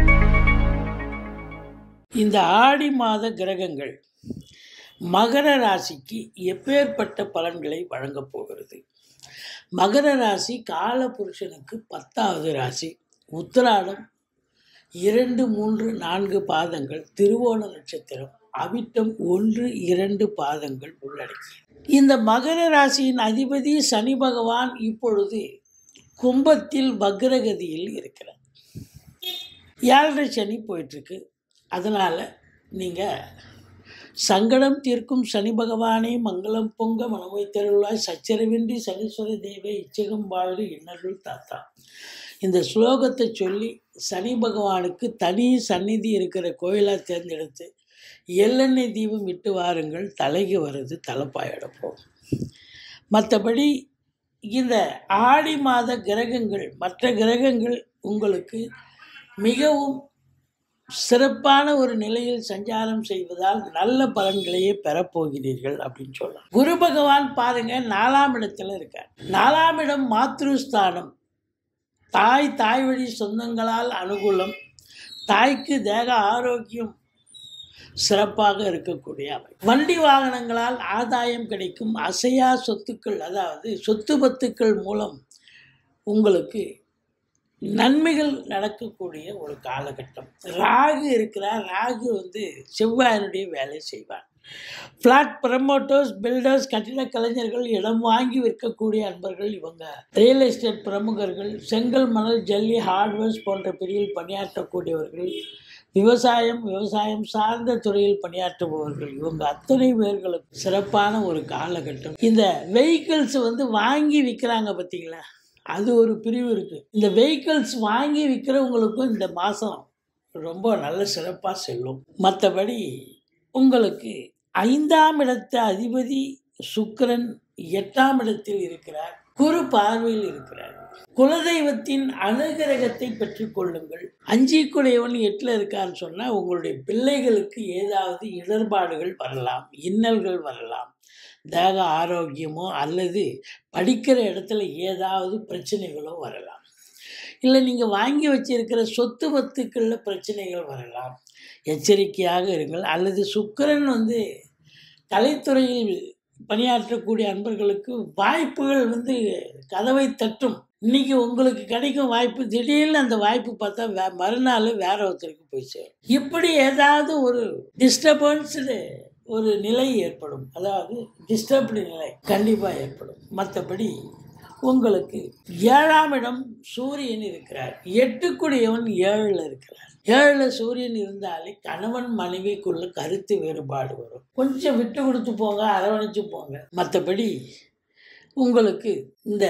இந்த ஆடி மாத கிரகங்கள் மகர ராசிக்கு எப்பேற்பட்ட பலன்களை வழங்கப் போகிறது மகர ராசி கால புருஷனுக்கு பத்தாவது ராசி உத்திராடம் இரண்டு மூன்று நான்கு பாதங்கள் திருவோண நட்சத்திரம் அவிட்டம் ஒன்று இரண்டு பாதங்கள் உள்ளடக்கி இந்த மகர ராசியின் அதிபதி சனி பகவான் இப்பொழுது கும்பத்தில் வக்ரகதியில் இருக்கிறார் ஏழரை சனி போயிட்டுருக்கு அதனால் நீங்கள் சங்கடம் தீர்க்கும் சனி பகவானே மங்களம் பொங்க மனமை தருளாய் சச்சரவின்றி சனீஸ்வர தேவை இச்சகம் வாழ்வு இன்னருள் தாத்தா இந்த ஸ்லோகத்தை சொல்லி சனி பகவானுக்கு தனி சந்நிதி இருக்கிற கோயிலாக தேர்ந்தெடுத்து எள்ளெண்ணெய் தீபம் இட்டு வாருங்கள் தலைக்கு வருது தலைப்பாயிட போகும் மற்றபடி இந்த ஆடி மாத கிரகங்கள் மற்ற கிரகங்கள் உங்களுக்கு மிகவும் சிறப்பான ஒரு நிலையில் சஞ்சாரம் செய்வதால் நல்ல பலன்களையே பெறப்போகிறீர்கள் அப்படின்னு சொல்லலாம் குரு பகவான் பாருங்க நாலாம் இடத்துல இருக்கார் நாலாம் இடம் மாத்ருஸ்தானம் தாய் தாய் வழி சொந்தங்களால் அனுகூலம் தாய்க்கு தேக ஆரோக்கியம் சிறப்பாக இருக்கக்கூடிய அவை வண்டி வாகனங்களால் ஆதாயம் கிடைக்கும் அசையா சொத்துக்கள் அதாவது சொத்து பத்துக்கள் மூலம் உங்களுக்கு நன்மைகள் நடக்கக்கூடிய ஒரு காலகட்டம் ராகு இருக்கிறார் ராகு வந்து செவ்வாயினுடைய வேலை செய்வார் ஃப்ளாட் ப்ரமோட்டர்ஸ் பில்டர்ஸ் கட்டிட கலைஞர்கள் இடம் வாங்கி விற்கக்கூடிய அன்பர்கள் இவங்க ரியல் எஸ்டேட் பிரமுகர்கள் செங்கல் மணல் ஜல்லி ஹார்ட்வேர்ஸ் போன்ற பிரிவில் பணியாற்றக்கூடியவர்கள் விவசாயம் விவசாயம் சார்ந்த துறையில் பணியாற்றுபவர்கள் இவங்க அத்தனை பேர்களுக்கு சிறப்பான ஒரு காலகட்டம் இந்த வெஹிக்கிள்ஸ் வந்து வாங்கி விற்கிறாங்க பார்த்தீங்களா அது ஒரு பிரிவு இருக்குது இந்த வெஹிக்கிள்ஸ் வாங்கி விற்கிறவங்களுக்கும் இந்த மாதம் ரொம்ப நல்ல சிறப்பாக செல்லும் மற்றபடி உங்களுக்கு ஐந்தாம் இடத்து அதிபதி சுக்கிரன் எட்டாம் இடத்தில் இருக்கிறார் குரு பார்வையில் இருக்கிறார் குலதெய்வத்தின் அனுகிரகத்தை பெற்றுக் கொள்ளுங்கள் அஞ்சிக்குடையவன் எட்டில் இருக்கான்னு சொன்னால் உங்களுடைய பிள்ளைகளுக்கு ஏதாவது இடர்பாடுகள் வரலாம் இன்னல்கள் வரலாம் தேக ஆரோக்கியமோ அல்லது படிக்கிற இடத்துல ஏதாவது பிரச்சனைகளோ வரலாம் இல்லை நீங்கள் வாங்கி வச்சிருக்கிற சொத்து பத்துக்களில் பிரச்சனைகள் வரலாம் எச்சரிக்கையாக இருங்கள் அல்லது சுக்கிரன் வந்து கலைத்துறையில் பணியாற்றக்கூடிய அன்பர்களுக்கு வாய்ப்புகள் வந்து கதவை தட்டும் இன்னைக்கு உங்களுக்கு கிடைக்கும் வாய்ப்பு திடீர்னு அந்த வாய்ப்பு பார்த்தா வே மறுநாள் வேற ஒருத்தருக்கு போய் சேரும் இப்படி ஏதாவது ஒரு டிஸ்டர்பன்ஸ்டு ஒரு நிலை ஏற்படும் அதாவது டிஸ்டர்ப்டு நிலை கண்டிப்பாக ஏற்படும் மற்றபடி உங்களுக்கு ஏழாம் இடம் சூரியன் இருக்கிறார் எட்டுக்குடியவன் ஏழில் இருக்கிறார் ஏழில் சூரியன் இருந்தாலே கணவன் மனைவிக்குள்ள கருத்து வேறுபாடு வரும் கொஞ்சம் விட்டு கொடுத்து போங்க அரவணைச்சு போங்க மற்றபடி உங்களுக்கு இந்த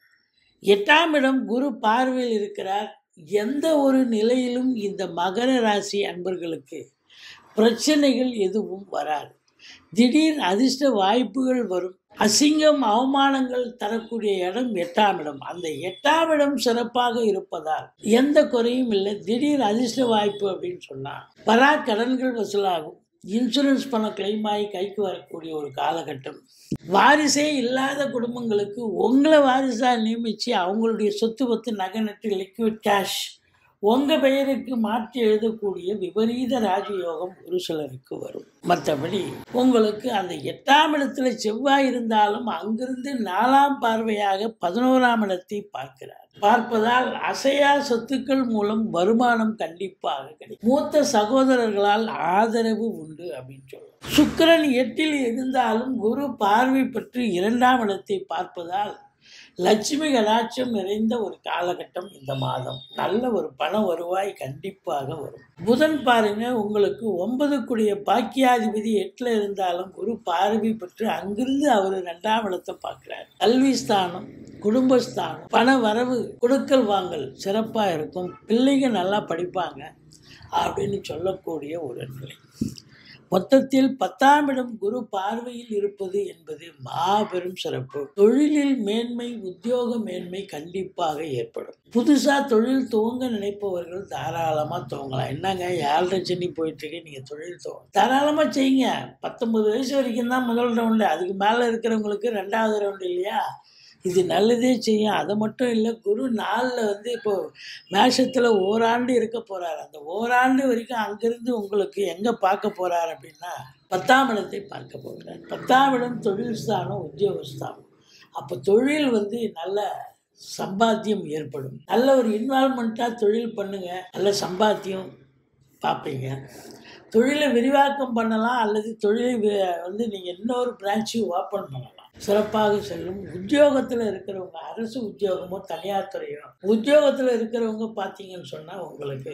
எட்டாம் இடம் குரு பார்வையில் இருக்கிறார் எந்த ஒரு நிலையிலும் இந்த மகர ராசி அன்பர்களுக்கு பிரச்சனைகள் எதுவும் வராது திடீர் அதிர்ஷ்ட வாய்ப்புகள் வரும் அசிங்கம் அவமானங்கள் தரக்கூடிய இடம் எட்டாம் இடம் அந்த எட்டாம் இடம் சிறப்பாக இருப்பதால் எந்த குறையும் இல்லை திடீர் அதிர்ஷ்ட வாய்ப்பு அப்படின்னு சொன்னால் பரா கடன்கள் வசூலாகும் இன்சூரன்ஸ் பணம் கிளைம் ஆகி கைக்கு வரக்கூடிய ஒரு காலகட்டம் வாரிசே இல்லாத குடும்பங்களுக்கு உங்களை வாரிசாக நியமித்து அவங்களுடைய சொத்து பத்து நகை நட்டு லிக்விட் கேஷ் உங்கள் பெயருக்கு மாற்றி எழுதக்கூடிய விபரீத ராஜயோகம் ஒரு சிலருக்கு வரும் மற்றபடி உங்களுக்கு அந்த எட்டாம் இடத்துல செவ்வாய் இருந்தாலும் அங்கிருந்து நாலாம் பார்வையாக பதினோராம் இடத்தை பார்க்கிறார் பார்ப்பதால் அசையா சொத்துக்கள் மூலம் வருமானம் கண்டிப்பாக கிடைக்கும் மூத்த சகோதரர்களால் ஆதரவு உண்டு அப்படின்னு சொல்லலாம் சுக்கிரன் எட்டில் இருந்தாலும் குரு பார்வை பற்றி இரண்டாம் இடத்தை பார்ப்பதால் லட்சுமி கடாட்சம் நிறைந்த ஒரு காலகட்டம் இந்த மாதம் நல்ல ஒரு பண வருவாய் கண்டிப்பாக வரும் புதன் பாருங்க உங்களுக்கு ஒன்பதுக்குடைய பாக்கியாதிபதி எட்டில் இருந்தாலும் குரு பார்வை பெற்று அங்கிருந்து அவர் ரெண்டாம் இடத்தை பார்க்குறார் கல்வி ஸ்தானம் குடும்பஸ்தானம் பண வரவு கொடுக்கல் வாங்கல் சிறப்பாக இருக்கும் பிள்ளைங்க நல்லா படிப்பாங்க அப்படின்னு சொல்லக்கூடிய ஒரு நிலை மொத்தத்தில் பத்தாம் இடம் குரு பார்வையில் இருப்பது என்பது மாபெரும் சிறப்பு தொழிலில் மேன்மை உத்தியோக மேன்மை கண்டிப்பாக ஏற்படும் புதுசா தொழில் துவங்க நினைப்பவர்கள் தாராளமா துவங்கலாம் என்னங்க ஏழரை சனி போயிட்டு இருக்கு நீங்க தொழில் துவங்க தாராளமா செய்யுங்க பத்தொன்பது வயசு வரைக்கும் தான் முதல் ரவுண்டு அதுக்கு மேல இருக்கிறவங்களுக்கு ரெண்டாவது ரவுண்டு இல்லையா இது நல்லதே செய்யும் அது மட்டும் இல்லை குரு நாளில் வந்து இப்போ மேஷத்தில் ஓராண்டு இருக்க போகிறார் அந்த ஓராண்டு வரைக்கும் அங்கேருந்து உங்களுக்கு எங்கே பார்க்க போகிறார் அப்படின்னா பத்தாம் இடத்தை பார்க்க போகிறார் பத்தாம் இடம் தொழில் ஸ்தானம் உத்தியோகஸ்தானம் அப்போ தொழில் வந்து நல்ல சம்பாத்தியம் ஏற்படும் நல்ல ஒரு இன்வால்மெண்ட்டாக தொழில் பண்ணுங்கள் நல்ல சம்பாத்தியம் பார்ப்பீங்க தொழிலை விரிவாக்கம் பண்ணலாம் அல்லது தொழிலை வி- வந்து நீங்கள் இன்னொரு பிரான்ச்சையும் ஓப்பன் பண்ணலாம் சிறப்பாக செல்லும் உத்தியோகத்தில் இருக்கிறவங்க அரசு உத்தியோகமோ தனியார் துறையோ உத்தியோகத்தில் இருக்கிறவங்க பார்த்தீங்கன்னு சொன்னால் உங்களுக்கு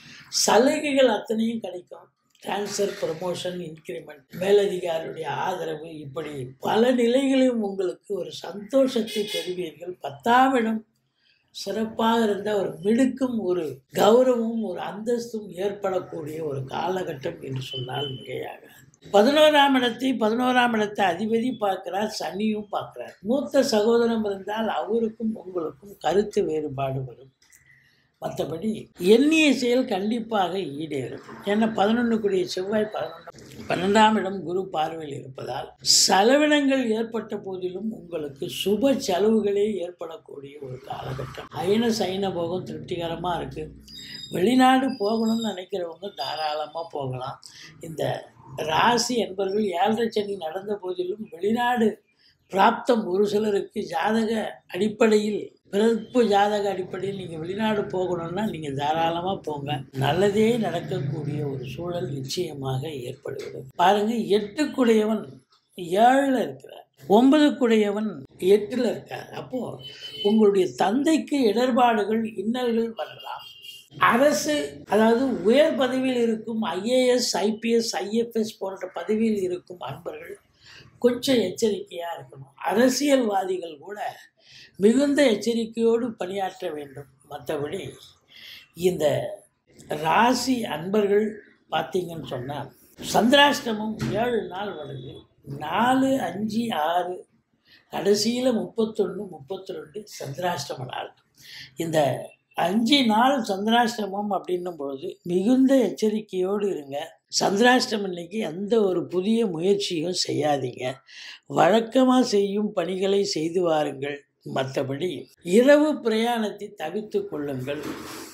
சலுகைகள் அத்தனையும் கிடைக்கும் ட்ரான்ஸ்ஃபர் ப்ரமோஷன் இன்க்ரிமெண்ட் மேலதிகாரியுடைய ஆதரவு இப்படி பல நிலைகளிலும் உங்களுக்கு ஒரு சந்தோஷத்தை பெறுவீர்கள் பத்தாம் இடம் சிறப்பாக இருந்த ஒரு மிடுக்கும் ஒரு கௌரவமும் ஒரு அந்தஸ்தும் ஏற்படக்கூடிய ஒரு காலகட்டம் என்று சொன்னால் மிகையாக பதினோராம் இடத்தை பதினோராம் இடத்தை அதிபதி பார்க்கிறார் சனியும் பார்க்கிறார் மூத்த சகோதரம் இருந்தால் அவருக்கும் உங்களுக்கும் கருத்து வேறுபாடு வரும் மற்றபடி எண்ணிய செயல் கண்டிப்பாக ஈடேறும் ஏன்னா பதினொன்றுக்குரிய செவ்வாய் பதினொன்று பன்னெண்டாம் இடம் குரு பார்வையில் இருப்பதால் செலவினங்கள் ஏற்பட்ட போதிலும் உங்களுக்கு சுப செலவுகளே ஏற்படக்கூடிய ஒரு காலகட்டம் அயன சைன போகம் திருப்திகரமாக இருக்குது வெளிநாடு போகணும்னு நினைக்கிறவங்க தாராளமாக போகலாம் இந்த ராசி என்பவர்கள் ஏழரை சனி நடந்த போதிலும் வெளிநாடு பிராப்தம் ஒரு சிலருக்கு ஜாதக அடிப்படையில் பிறப்பு ஜாதக அடிப்படையில் நீங்கள் வெளிநாடு போகணும்னா நீங்கள் தாராளமாக போங்க நல்லதே நடக்கக்கூடிய ஒரு சூழல் நிச்சயமாக ஏற்படுகிறது பாருங்க எட்டுக்குடையவன் ஏழில் இருக்கிறார் ஒன்பதுக்குடையவன் எட்டில் இருக்கார் அப்போது உங்களுடைய தந்தைக்கு இடர்பாடுகள் இன்னல்கள் வரலாம் அரசு அதாவது உயர் பதவியில் இருக்கும் ஐஏஎஸ் ஐபிஎஸ் ஐஎஃப்எஸ் போன்ற பதவியில் இருக்கும் அன்பர்கள் கொஞ்சம் எச்சரிக்கையாக இருக்கணும் அரசியல்வாதிகள் கூட மிகுந்த எச்சரிக்கையோடு பணியாற்ற வேண்டும் மற்றபடி இந்த ராசி அன்பர்கள் பார்த்தீங்கன்னு சொன்னால் சந்திராஷ்டமம் ஏழு நாள் வருது நாலு அஞ்சு ஆறு கடைசியில் முப்பத்தொன்று முப்பத்தி ரெண்டு சந்திராஷ்டம நாள் இந்த அஞ்சு நாள் சந்திராஷ்டமம் அப்படின்னும் பொழுது மிகுந்த எச்சரிக்கையோடு இருங்க சந்திராஷ்டமம் இன்னைக்கு எந்த ஒரு புதிய முயற்சியும் செய்யாதீங்க வழக்கமாக செய்யும் பணிகளை செய்து வாருங்கள் மற்றபடி இரவு பிரயாணத்தை தவிர்த்து கொள்ளுங்கள்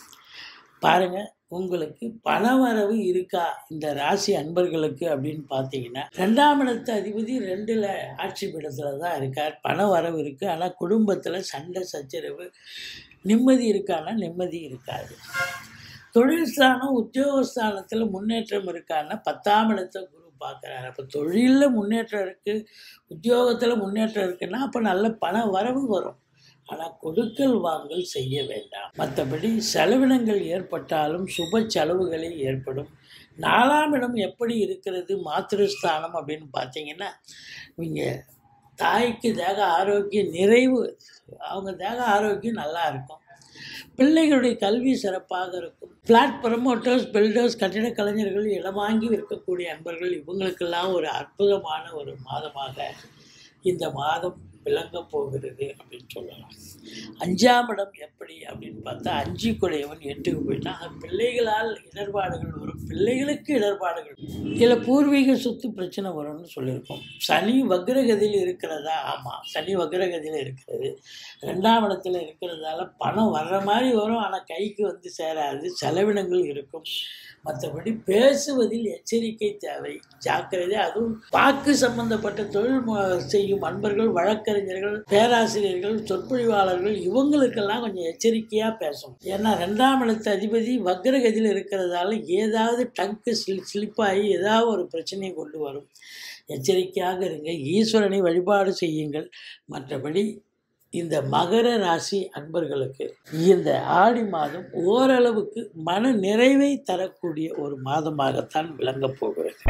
பாருங்க உங்களுக்கு பணவரவு இருக்கா இந்த ராசி அன்பர்களுக்கு அப்படின்னு பார்த்தீங்கன்னா ரெண்டாம் இடத்து அதிபதி ரெண்டில் ஆட்சி பீடத்தில் தான் இருக்கார் பண வரவு இருக்குது ஆனால் குடும்பத்தில் சண்டை சச்சரவு நிம்மதி இருக்கான்னா நிம்மதி இருக்காது தொழில் ஸ்தானம் உத்தியோகஸ்தானத்தில் முன்னேற்றம் இருக்கான்னா பத்தாம் இடத்தை குரு பார்க்குறாரு அப்போ தொழிலில் முன்னேற்றம் இருக்குது உத்தியோகத்தில் முன்னேற்றம் இருக்குன்னா அப்போ நல்ல பண வரவு வரும் ஆனால் கொடுக்கல் வாங்கல் செய்ய வேண்டாம் மற்றபடி செலவினங்கள் ஏற்பட்டாலும் சுப செலவுகளே ஏற்படும் நாலாம் இடம் எப்படி இருக்கிறது மாத்திருஸ்தானம் அப்படின்னு பார்த்தீங்கன்னா இங்கே தாய்க்கு தேக ஆரோக்கிய நிறைவு அவங்க தேக ஆரோக்கியம் நல்லா இருக்கும் பிள்ளைகளுடைய கல்வி சிறப்பாக இருக்கும் பிளாட் ப்ரமோட்டர்ஸ் பில்டர்ஸ் கட்டிட கலைஞர்கள் இடம் வாங்கி விற்கக்கூடிய அன்பர்கள் இவங்களுக்கெல்லாம் ஒரு அற்புதமான ஒரு மாதமாக இந்த மாதம் விளங்க போகிறது அப்படின்னு சொல்லலாம் அஞ்சாம் இடம் எப்படி அப்படின்னு பார்த்தா அஞ்சு குடையவன் எட்டுக்கு போயிட்டான் அந்த பிள்ளைகளால் இடர்பாடுகள் வரும் பிள்ளைகளுக்கு இடர்பாடுகள் இல்லை பூர்வீக சொத்து பிரச்சனை வரும்னு சொல்லியிருக்கோம் சனி வக்ரகதியில் இருக்கிறதா ஆமாம் சனி வக்ரகதியில் இருக்கிறது ரெண்டாம் இடத்துல இருக்கிறதால பணம் வர்ற மாதிரி வரும் ஆனால் கைக்கு வந்து சேராது செலவினங்கள் இருக்கும் மற்றபடி பேசுவதில் எச்சரிக்கை தேவை ஜாக்கிரதை அதுவும் வாக்கு சம்பந்தப்பட்ட தொழில் மு- செய்யும் அன்பர்கள் வழக்கறிஞர்கள் பேராசிரியர்கள் சொற்பொழிவாளர்கள் இவங்களுக்கெல்லாம் கொஞ்சம் எச்சரிக்கையாக பேசணும் ஏன்னா ரெண்டாம் இடத்து அதிபதி வக்ரகதியில் இருக்கிறதால ஏதாவது டங்கு ஸ்லி ஸ்லிப்பாகி ஏதாவது ஒரு பிரச்சனையை கொண்டு வரும் எச்சரிக்கையாக இருங்க ஈஸ்வரனை வழிபாடு செய்யுங்கள் மற்றபடி இந்த மகர ராசி அன்பர்களுக்கு இந்த ஆடி மாதம் ஓரளவுக்கு மன நிறைவை தரக்கூடிய ஒரு மாதமாகத்தான் விளங்கப் போகிறது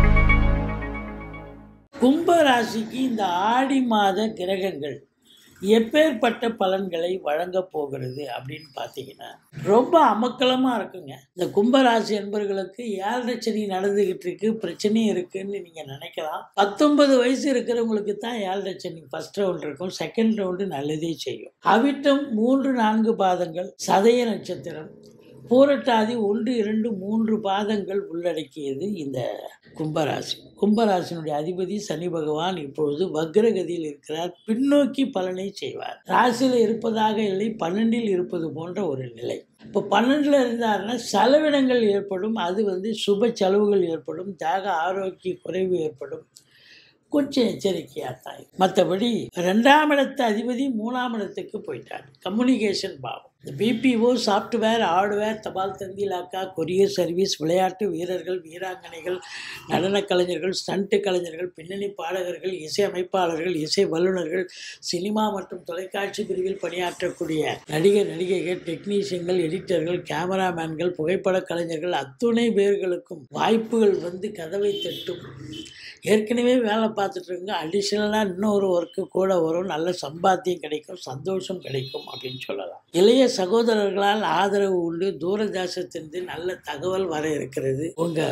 கும்ப ராசிக்கு இந்த ஆடி மாத கிரகங்கள் எப்பேற்பட்ட பலன்களை வழங்கப் போகிறது அப்படின்னு பார்த்தீங்கன்னா ரொம்ப அமக்கலமாக இருக்குங்க இந்த கும்பராசி என்பர்களுக்கு ஏழரை சனி நடந்துக்கிட்டு இருக்கு பிரச்சனையும் இருக்குன்னு நீங்கள் நினைக்கலாம் பத்தொன்பது வயசு இருக்கிறவங்களுக்கு தான் ஏழரை சனி ஃபர்ஸ்ட் ரவுண்ட் இருக்கும் செகண்ட் ரவுண்டு நல்லதே செய்யும் அவிட்டம் மூன்று நான்கு பாதங்கள் சதய நட்சத்திரம் பூரட்டாதி ஒன்று இரண்டு மூன்று பாதங்கள் உள்ளடக்கியது இந்த கும்பராசி கும்பராசினுடைய அதிபதி சனி பகவான் இப்பொழுது வக்ரகதியில் இருக்கிறார் பின்னோக்கி பலனை செய்வார் ராசியில் இருப்பதாக இல்லை பன்னெண்டில் இருப்பது போன்ற ஒரு நிலை இப்போ பன்னெண்டில் இருந்தாருன்னா செலவினங்கள் ஏற்படும் அது வந்து சுப செலவுகள் ஏற்படும் தேக ஆரோக்கிய குறைவு ஏற்படும் கொஞ்சம் எச்சரிக்கையாக தான் மற்றபடி ரெண்டாம் இடத்து அதிபதி மூணாம் இடத்துக்கு போயிட்டார் கம்யூனிகேஷன் பாவம் இந்த பிபிஓ சாஃப்ட்வேர் ஹார்ட்வேர் தபால் தந்தி இலாக்கா கொரியர் சர்வீஸ் விளையாட்டு வீரர்கள் வீராங்கனைகள் நடனக் கலைஞர்கள் ஸ்டண்ட் கலைஞர்கள் பின்னணி பாடகர்கள் இசை அமைப்பாளர்கள் இசை வல்லுநர்கள் சினிமா மற்றும் தொலைக்காட்சி பிரிவில் பணியாற்றக்கூடிய நடிகர் நடிகைகள் டெக்னீஷியன்கள் எடிட்டர்கள் கேமராமேன்கள் புகைப்படக் கலைஞர்கள் அத்துணை பேர்களுக்கும் வாய்ப்புகள் வந்து கதவை தட்டும் ஏற்கனவே வேலை பார்த்துட்டு இருங்க அடிஷ்னலாக இன்னொரு ஒர்க்கு கூட வரும் நல்ல சம்பாத்தியம் கிடைக்கும் சந்தோஷம் கிடைக்கும் அப்படின்னு சொல்லலாம் இளைய சகோதரர்களால் ஆதரவு உண்டு தூரதேசத்திலிருந்து நல்ல தகவல் வர இருக்கிறது உங்கள்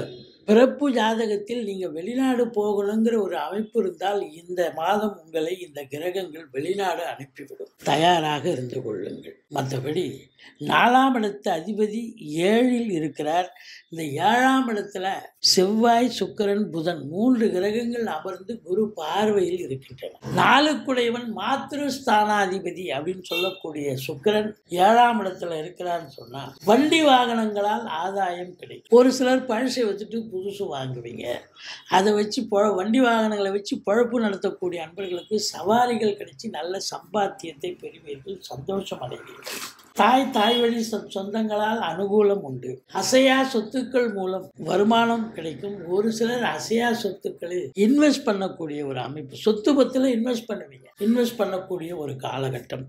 பிறப்பு ஜாதகத்தில் நீங்கள் வெளிநாடு போகணுங்கிற ஒரு அமைப்பு இருந்தால் இந்த மாதம் உங்களை இந்த கிரகங்கள் வெளிநாடு அனுப்பிவிடும் தயாராக இருந்து கொள்ளுங்கள் மற்றபடி நாலாம் இடத்து அதிபதி ஏழில் இருக்கிறார் இந்த ஏழாம் இடத்துல செவ்வாய் சுக்கிரன் புதன் மூன்று கிரகங்கள் அமர்ந்து குரு பார்வையில் இருக்கின்றன நாலுக்குடையவன் மாத்திருஸ்தானாதிபதி அப்படின்னு சொல்லக்கூடிய சுக்கிரன் ஏழாம் இடத்துல இருக்கிறான்னு சொன்னா வண்டி வாகனங்களால் ஆதாயம் கிடைக்கும் ஒரு சிலர் பழசை வச்சுட்டு புதுசு வாங்குவீங்க அதை வச்சு பொழ வண்டி வாகனங்களை வச்சு பழப்பு நடத்தக்கூடிய அன்பர்களுக்கு சவாரிகள் கிடைச்சி நல்ல சம்பாத்தியத்தை பெறுவீர்கள் சந்தோஷம் அடைவீர்கள் தாய் தாய் வழி சொ- சொந்தங்களால் அனுகூலம் உண்டு அசையா சொத்துக்கள் மூலம் வருமானம் கிடைக்கும் ஒரு சிலர் அசையா சொத்துக்களை இன்வெஸ்ட் பண்ணக்கூடிய ஒரு அமைப்பு சொத்து பத்தில் இன்வெஸ்ட் பண்ணுவீங்க இன்வெஸ்ட் பண்ணக்கூடிய ஒரு காலகட்டம்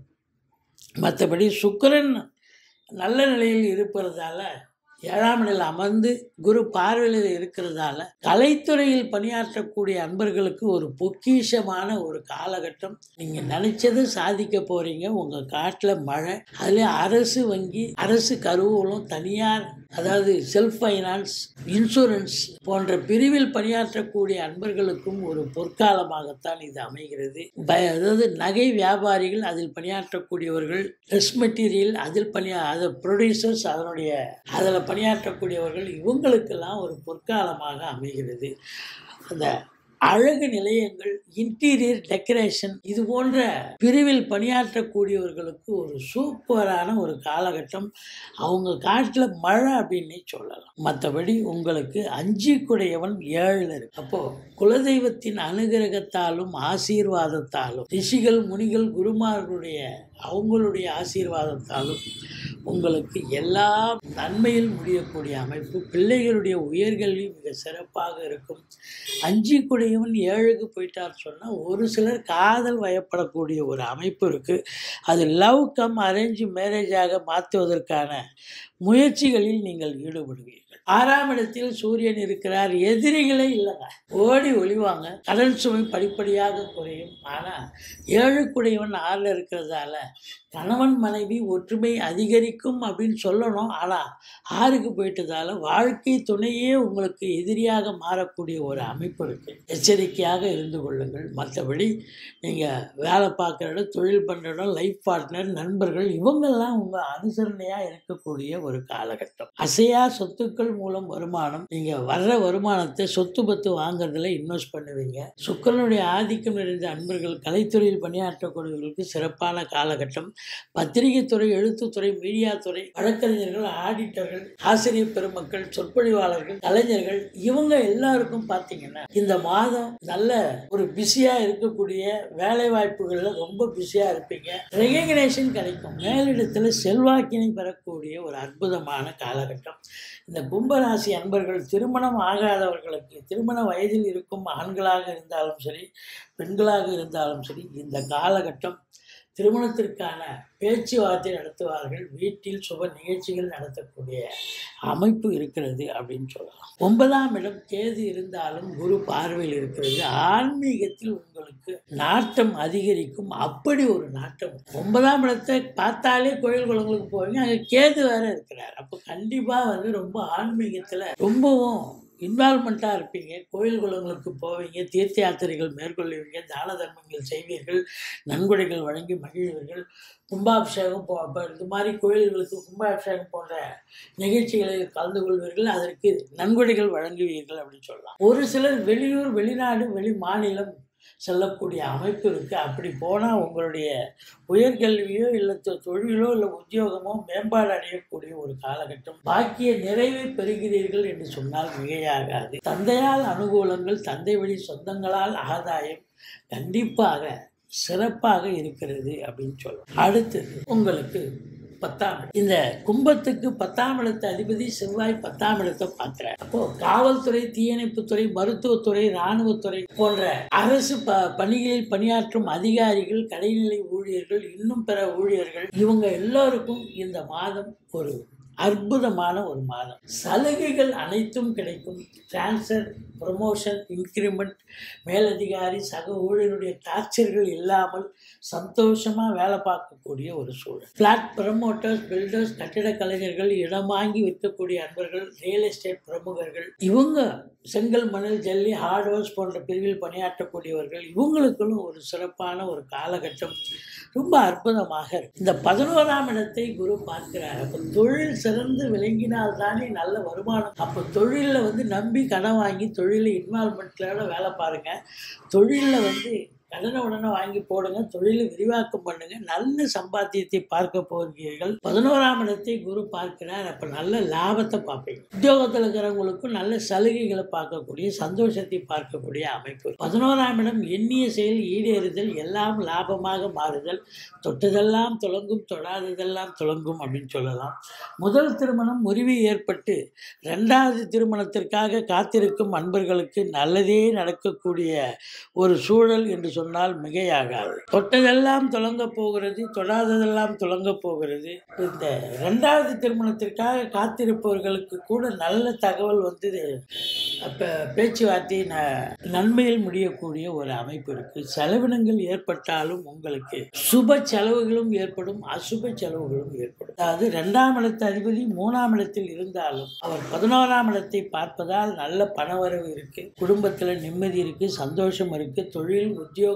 மற்றபடி சுக்கிரன் நல்ல நிலையில் இருப்பதால ஏழாம் நிலையில் அமர்ந்து குரு பார்வையில் இருக்கிறதால கலைத்துறையில் பணியாற்றக்கூடிய அன்பர்களுக்கு ஒரு பொக்கிஷமான ஒரு காலகட்டம் நீங்கள் நினைச்சதை சாதிக்க போறீங்க உங்கள் காட்டில் மழை அதுலேயும் அரசு வங்கி அரசு கருவூலம் தனியார் அதாவது செல்ஃப் ஃபைனான்ஸ் இன்சூரன்ஸ் போன்ற பிரிவில் பணியாற்றக்கூடிய அன்பர்களுக்கும் ஒரு பொற்காலமாகத்தான் இது அமைகிறது ப- அதாவது நகை வியாபாரிகள் அதில் பணியாற்றக்கூடியவர்கள் ட்ரெஸ் மெட்டீரியல் அதில் பணியா அது ப்ரொடியூசர்ஸ் அதனுடைய அதில் பணியாற்றக்கூடியவர்கள் இவங்களுக்கெல்லாம் ஒரு பொற்காலமாக அமைகிறது அந்த அழகு நிலையங்கள் இன்டீரியர் டெக்கரேஷன் இது போன்ற பிரிவில் பணியாற்றக்கூடியவர்களுக்கு ஒரு சூப்பரான ஒரு காலகட்டம் அவங்க காட்டில் மழை அப்படின்னே சொல்லலாம் மற்றபடி உங்களுக்கு அஞ்சு குடையவன் ஏழில் இருக்கு அப்போ குலதெய்வத்தின் அனுகிரகத்தாலும் ஆசீர்வாதத்தாலும் ரிஷிகள் முனிகள் குருமார்களுடைய அவங்களுடைய ஆசீர்வாதத்தாலும் உங்களுக்கு எல்லா நன்மையில் முடியக்கூடிய அமைப்பு பிள்ளைகளுடைய உயர்கல்வி மிக சிறப்பாக இருக்கும் அஞ்சு குடையவன் ஏழுக்கு போயிட்டார் சொன்னால் ஒரு சிலர் காதல் வயப்படக்கூடிய ஒரு அமைப்பு இருக்குது அது லவ் கம் அரேஞ்ச் மேரேஜாக மாற்றுவதற்கான முயற்சிகளில் நீங்கள் ஈடுபடுவீர்கள் ஆறாம் இடத்தில் சூரியன் இருக்கிறார் எதிரிகளே இல்லைங்க ஓடி ஒளிவாங்க கடல் சுமை படிப்படியாக குறையும் ஆனால் ஏழுக்குடையவன் ஆறில் இருக்கிறதால கணவன் மனைவி ஒற்றுமை அதிகரிக்கும் அப்படின்னு சொல்லணும் ஆனால் ஆறுக்கு போயிட்டதால வாழ்க்கை துணையே உங்களுக்கு எதிரியாக மாறக்கூடிய ஒரு அமைப்பு இருக்குது எச்சரிக்கையாக இருந்து கொள்ளுங்கள் மற்றபடி நீங்கள் வேலை பார்க்குற இடம் தொழில் பண்ணுற இடம் லைஃப் பார்ட்னர் நண்பர்கள் இவங்கெல்லாம் உங்கள் அனுசரணையாக இருக்கக்கூடிய ஒரு காலகட்டம் அசையா சொத்துக்கள் மூலம் வருமானம் நீங்கள் வர்ற வருமானத்தை சொத்து பத்து வாங்குறதுல இன்வெஸ்ட் பண்ணுவீங்க சுக்கரனுடைய ஆதிக்கம் நிறைந்த அன்பர்கள் கலைத்துறையில் பணியாற்றக்கூடியவர்களுக்கு சிறப்பான காலகட்டம் பத்திரிகை துறை எழுத்துத்துறை மீடியா துறை வழக்கறிஞர்கள் ஆடிட்டர்கள் ஆசிரியர் பெருமக்கள் சொற்பொழிவாளர்கள் கலைஞர்கள் இவங்க எல்லாருக்கும் பார்த்தீங்கன்னா இந்த மாதம் நல்ல ஒரு பிஸியா இருக்கக்கூடிய வேலை வாய்ப்புகள்ல ரொம்ப பிஸியா இருப்பீங்க ரெகக்னேஷன் கிடைக்கும் மேலிடத்துல செல்வாக்கினை பெறக்கூடிய ஒரு அற்புதமான காலகட்டம் இந்த கும்பராசி அன்பர்கள் திருமணம் ஆகாதவர்களுக்கு திருமண வயதில் இருக்கும் ஆண்களாக இருந்தாலும் சரி பெண்களாக இருந்தாலும் சரி இந்த காலகட்டம் திருமணத்திற்கான பேச்சுவார்த்தை நடத்துவார்கள் வீட்டில் சுப நிகழ்ச்சிகள் நடத்தக்கூடிய அமைப்பு இருக்கிறது அப்படின்னு சொல்லலாம் ஒன்பதாம் இடம் கேது இருந்தாலும் குரு பார்வையில் இருக்கிறது ஆன்மீகத்தில் உங்களுக்கு நாட்டம் அதிகரிக்கும் அப்படி ஒரு நாட்டம் ஒன்பதாம் இடத்தை பார்த்தாலே கோயில் குளங்களுக்கு போவீங்க அங்கே கேது வேற இருக்கிறார் அப்போ கண்டிப்பாக வந்து ரொம்ப ஆன்மீகத்தில் ரொம்பவும் இன்வால்மெண்ட்டாக இருப்பீங்க கோயில் குளங்களுக்கு போவீங்க தீர்த்த யாத்திரைகள் மேற்கொள்வீங்க தான தர்மங்கள் செய்வீர்கள் நன்கொடைகள் வழங்கி மகிழ்வீர்கள் கும்பாபிஷேகம் போ அப்ப இது மாதிரி கோயில்களுக்கு கும்பாபிஷேகம் போன்ற நிகழ்ச்சிகளில் கலந்து கொள்வீர்கள் அதற்கு நன்கொடைகள் வழங்குவீர்கள் அப்படின்னு சொல்லலாம் ஒரு சிலர் வெளியூர் வெளிநாடு வெளி மாநிலம் செல்லக்கூடிய அமைப்பு இருக்குது அப்படி போனால் உங்களுடைய உயர்கல்வியோ இல்லை தொ- தொழிலோ இல்லை உத்தியோகமோ மேம்பாடு அடையக்கூடிய ஒரு காலகட்டம் பாக்கிய நிறைவை பெறுகிறீர்கள் என்று சொன்னால் மிகையாகாது தந்தையால் அனுகூலங்கள் தந்தை வழி சொந்தங்களால் ஆதாயம் கண்டிப்பாக சிறப்பாக இருக்கிறது அப்படின்னு சொல்லலாம் அடுத்தது உங்களுக்கு பத்தாம் இடம். இந்த கும்பத்துக்கு பத்தாம் இடத்து அதிபதி செவ்வாய் பத்தாம் இடத்தை பார்க்கிறார் அப்போ காவல்துறை தீயணைப்புத்துறை மருத்துவத்துறை இராணுவத்துறை போன்ற அரசு ப பணிகளில் பணியாற்றும் அதிகாரிகள் கடைநிலை ஊழியர்கள் இன்னும் பிற ஊழியர்கள் இவங்க எல்லோருக்கும் இந்த மாதம் ஒரு அற்புதமான ஒரு மாதம் சலுகைகள் அனைத்தும் கிடைக்கும் டிரான்ஸ்ஃபர் ப்ரமோஷன் இன்க்ரிமெண்ட் மேலதிகாரி சக ஊழியருடைய டார்ச்சர்கள் இல்லாமல் சந்தோஷமாக வேலை பார்க்கக்கூடிய ஒரு சூழல் ஃப்ளாட் ப்ரமோட்டர்ஸ் பில்டர்ஸ் கட்டிடக் கலைஞர்கள் இடம் வாங்கி விற்கக்கூடிய அன்பர்கள் ரியல் எஸ்டேட் பிரமுகர்கள் இவங்க செங்கல் மணல் ஜல்லி ஹார்ட்வேர்ஸ் போன்ற பிரிவில் பணியாற்றக்கூடியவர்கள் இவங்களுக்குன்னு ஒரு சிறப்பான ஒரு காலகட்டம் ரொம்ப அற்புதமாக இருக்கு இந்த பதினோராம் இடத்தை குரு பார்க்கிறார் அப்போ தொழில் சிறந்து விளங்கினால் தானே நல்ல வருமானம் அப்போ தொழிலில் வந்து நம்பி கடன் வாங்கி தொழிலில் இன்வால்மெண்ட்ல வேலை பாருங்க தொழிலில் வந்து கடனை உடனே வாங்கி போடுங்க தொழிலை விரிவாக்கம் பண்ணுங்க நல்ல சம்பாத்தியத்தை பார்க்க போகிறீர்கள் பதினோராம் இடத்தை குரு பார்க்கிறார் அப்போ நல்ல லாபத்தை பார்ப்பீங்க உத்தியோகத்தில் இருக்கிறவங்களுக்கும் நல்ல சலுகைகளை பார்க்கக்கூடிய சந்தோஷத்தை பார்க்கக்கூடிய அமைப்பு பதினோராம் இடம் எண்ணிய செயல் ஈடேறுதல் எல்லாம் லாபமாக மாறுதல் தொட்டதெல்லாம் தொடங்கும் தொடாததெல்லாம் தொடங்கும் அப்படின்னு சொல்லலாம் முதல் திருமணம் முறிவு ஏற்பட்டு ரெண்டாவது திருமணத்திற்காக காத்திருக்கும் அன்பர்களுக்கு நல்லதே நடக்கக்கூடிய ஒரு சூழல் என்று சொன்னால் மிகையாகாது தொட்டதெல்லாம் தொடங்க போகிறது தொடாததெல்லாம் தொடங்க போகிறது இந்த ரெண்டாவது திருமணத்திற்காக காத்திருப்பவர்களுக்கு கூட நல்ல தகவல் வந்து அப்போ பேச்சுவார்த்தை ந நன்மையில் முடியக்கூடிய ஒரு அமைப்பு இருக்கு செலவினங்கள் ஏற்பட்டாலும் உங்களுக்கு சுப செலவுகளும் ஏற்படும் அசுப செலவுகளும் ஏற்படும் அதாவது ரெண்டாம் இடத்து அதிபதி மூணாம் இடத்தில் இருந்தாலும் அவர் பதினோராம் இடத்தை பார்ப்பதால் நல்ல பணவரவு இருக்கு குடும்பத்தில் நிம்மதி இருக்கு சந்தோஷம் இருக்கு தொழில் உத்தியோக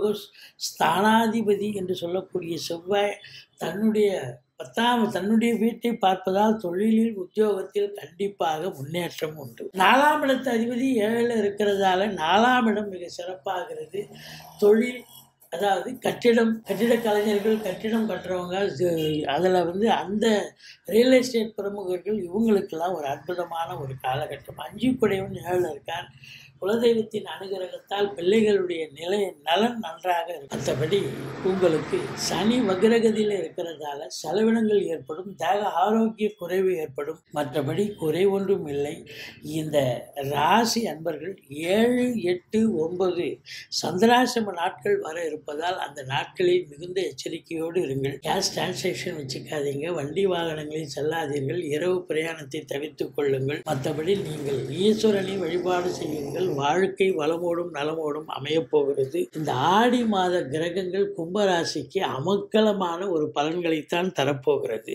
ஸ்தானாதிபதி என்று சொல்லக்கூடிய செவ்வாய் தன்னுடைய பத்தாம் தன்னுடைய வீட்டை பார்ப்பதால் தொழிலில் உத்தியோகத்தில் கண்டிப்பாக முன்னேற்றம் உண்டு நாலாம் இடத்து அதிபதி ஏழில் இருக்கிறதால நாலாம் இடம் மிக சிறப்பாகிறது தொழில் அதாவது கட்டிடம் கட்டிட கலைஞர்கள் கட்டிடம் கட்டுறவங்க அதில் வந்து அந்த ரியல் எஸ்டேட் பிரமுகர்கள் இவங்களுக்கெல்லாம் ஒரு அற்புதமான ஒரு காலகட்டம் அஞ்சு குடையவன் ஏழில் இருக்கார் குலதெய்வத்தின் அனுகிரகத்தால் பிள்ளைகளுடைய நிலை நலன் நன்றாக இருக்கும் மற்றபடி உங்களுக்கு சனி வக்ரகதியில் இருக்கிறதால செலவினங்கள் ஏற்படும் தேக ஆரோக்கிய குறைவு ஏற்படும் மற்றபடி குறை ஒன்றும் இல்லை இந்த ராசி அன்பர்கள் ஏழு எட்டு ஒன்பது சந்திராசிரம நாட்கள் வர இருப்பதால் அந்த நாட்களில் மிகுந்த எச்சரிக்கையோடு இருங்கள் கேஷ் டிரான்சாக்ஷன் வச்சுக்காதீங்க வண்டி வாகனங்களில் செல்லாதீர்கள் இரவு பிரயாணத்தை தவிர்த்துக் கொள்ளுங்கள் மற்றபடி நீங்கள் ஈஸ்வரனை வழிபாடு செய்யுங்கள் வாழ்க்கை வளமோடும் நலமோடும் அமையப் போகிறது இந்த ஆடி மாத கிரகங்கள் கும்பராசிக்கு அமக்கலமான ஒரு பலன்களைத்தான் தரப்போகிறது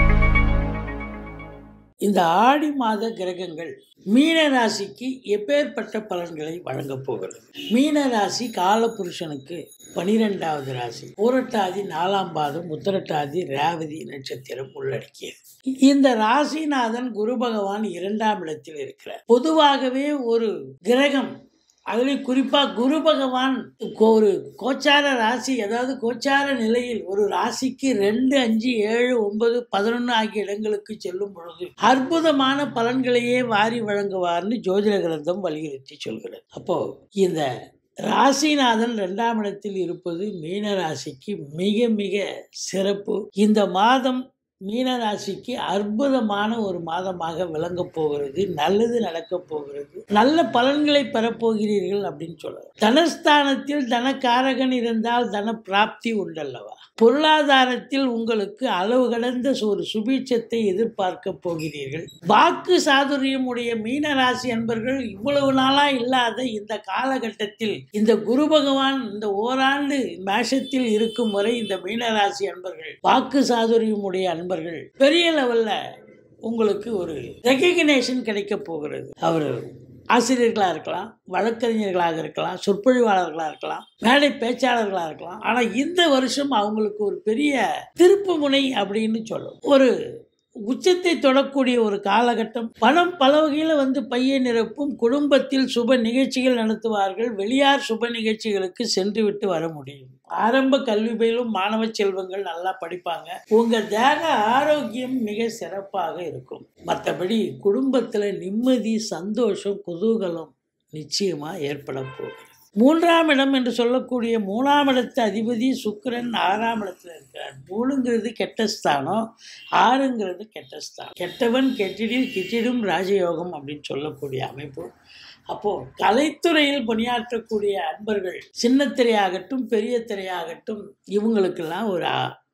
இந்த ஆடி மாத கிரகங்கள் மீன ராசிக்கு எப்பேற்பட்ட பலன்களை வழங்கப் போகிறது மீன ராசி காலபுருஷனுக்கு பனிரெண்டாவது ராசி பூரட்டாதி நாலாம் பாதம் உத்தரட்டாதி ரேவதி நட்சத்திரம் உள்ளடக்கியது இந்த ராசிநாதன் குரு பகவான் இரண்டாம் இடத்தில் இருக்கிறார் பொதுவாகவே ஒரு கிரகம் அதில் குறிப்பாக குரு பகவான் ஒரு கோச்சார ராசி அதாவது கோச்சார நிலையில் ஒரு ராசிக்கு ரெண்டு அஞ்சு ஏழு ஒன்பது பதினொன்று ஆகிய இடங்களுக்கு செல்லும் பொழுது அற்புதமான பலன்களையே வாரி வழங்குவார்னு ஜோதிட கிரந்தம் வலியுறுத்தி சொல்கிறது அப்போ இந்த ராசிநாதன் ரெண்டாம் இடத்தில் இருப்பது மீன ராசிக்கு மிக மிக சிறப்பு இந்த மாதம் மீன ராசிக்கு அற்புதமான ஒரு மாதமாக விளங்கப் போகிறது நல்லது நடக்கப் போகிறது நல்ல பலன்களை பெறப்போகிறீர்கள் அப்படின்னு சொல்லலாம் தனஸ்தானத்தில் தனக்காரகன் இருந்தால் தன பிராப்தி உண்டல்லவா பொருளாதாரத்தில் உங்களுக்கு அளவு கடந்த ஒரு சுபீட்சத்தை எதிர்பார்க்க போகிறீர்கள் வாக்கு சாதுரியம் உடைய மீன ராசி அன்பர்கள் இவ்வளவு நாளா இல்லாத இந்த காலகட்டத்தில் இந்த குரு பகவான் இந்த ஓராண்டு மேஷத்தில் இருக்கும் வரை இந்த மீனராசி அன்பர்கள் வாக்கு சாதுரியம் உடைய அன்பர்கள் பெரிய லெவல்ல உங்களுக்கு ஒரு ரெக்கக்னேஷன் கிடைக்க போகிறது அவர் ஆசிரியர்களாக இருக்கலாம் வழக்கறிஞர்களாக இருக்கலாம் சொற்பொழிவாளர்களாக இருக்கலாம் மேடை பேச்சாளர்களாக இருக்கலாம் ஆனால் இந்த வருஷம் அவங்களுக்கு ஒரு பெரிய திருப்பு முனை அப்படின்னு சொல்லும் ஒரு உச்சத்தை தொடக்கூடிய ஒரு காலகட்டம் பணம் பல வகையில் வந்து பைய நிரப்பும் குடும்பத்தில் சுப நிகழ்ச்சிகள் நடத்துவார்கள் வெளியார் சுப நிகழ்ச்சிகளுக்கு சென்று விட்டு வர முடியும் ஆரம்ப கல்வி பயிலும் மாணவ செல்வங்கள் நல்லா படிப்பாங்க உங்க தேக ஆரோக்கியம் மிக சிறப்பாக இருக்கும் மற்றபடி குடும்பத்தில் நிம்மதி சந்தோஷம் குதூகலம் நிச்சயமா ஏற்பட போகிறது மூன்றாம் இடம் என்று சொல்லக்கூடிய மூணாம் இடத்து அதிபதி சுக்கிரன் ஆறாம் இடத்துல இருக்கிறார் மூணுங்கிறது கெட்ட ஸ்தானம் ஆறுங்கிறது கெட்ட ஸ்தானம் கெட்டவன் கெட்டிடில் கிட்டிடும் ராஜயோகம் அப்படின்னு சொல்லக்கூடிய அமைப்பு அப்போது கலைத்துறையில் பணியாற்றக்கூடிய அன்பர்கள் சின்ன திரையாகட்டும் பெரிய திரையாகட்டும் இவங்களுக்கெல்லாம் ஒரு அ-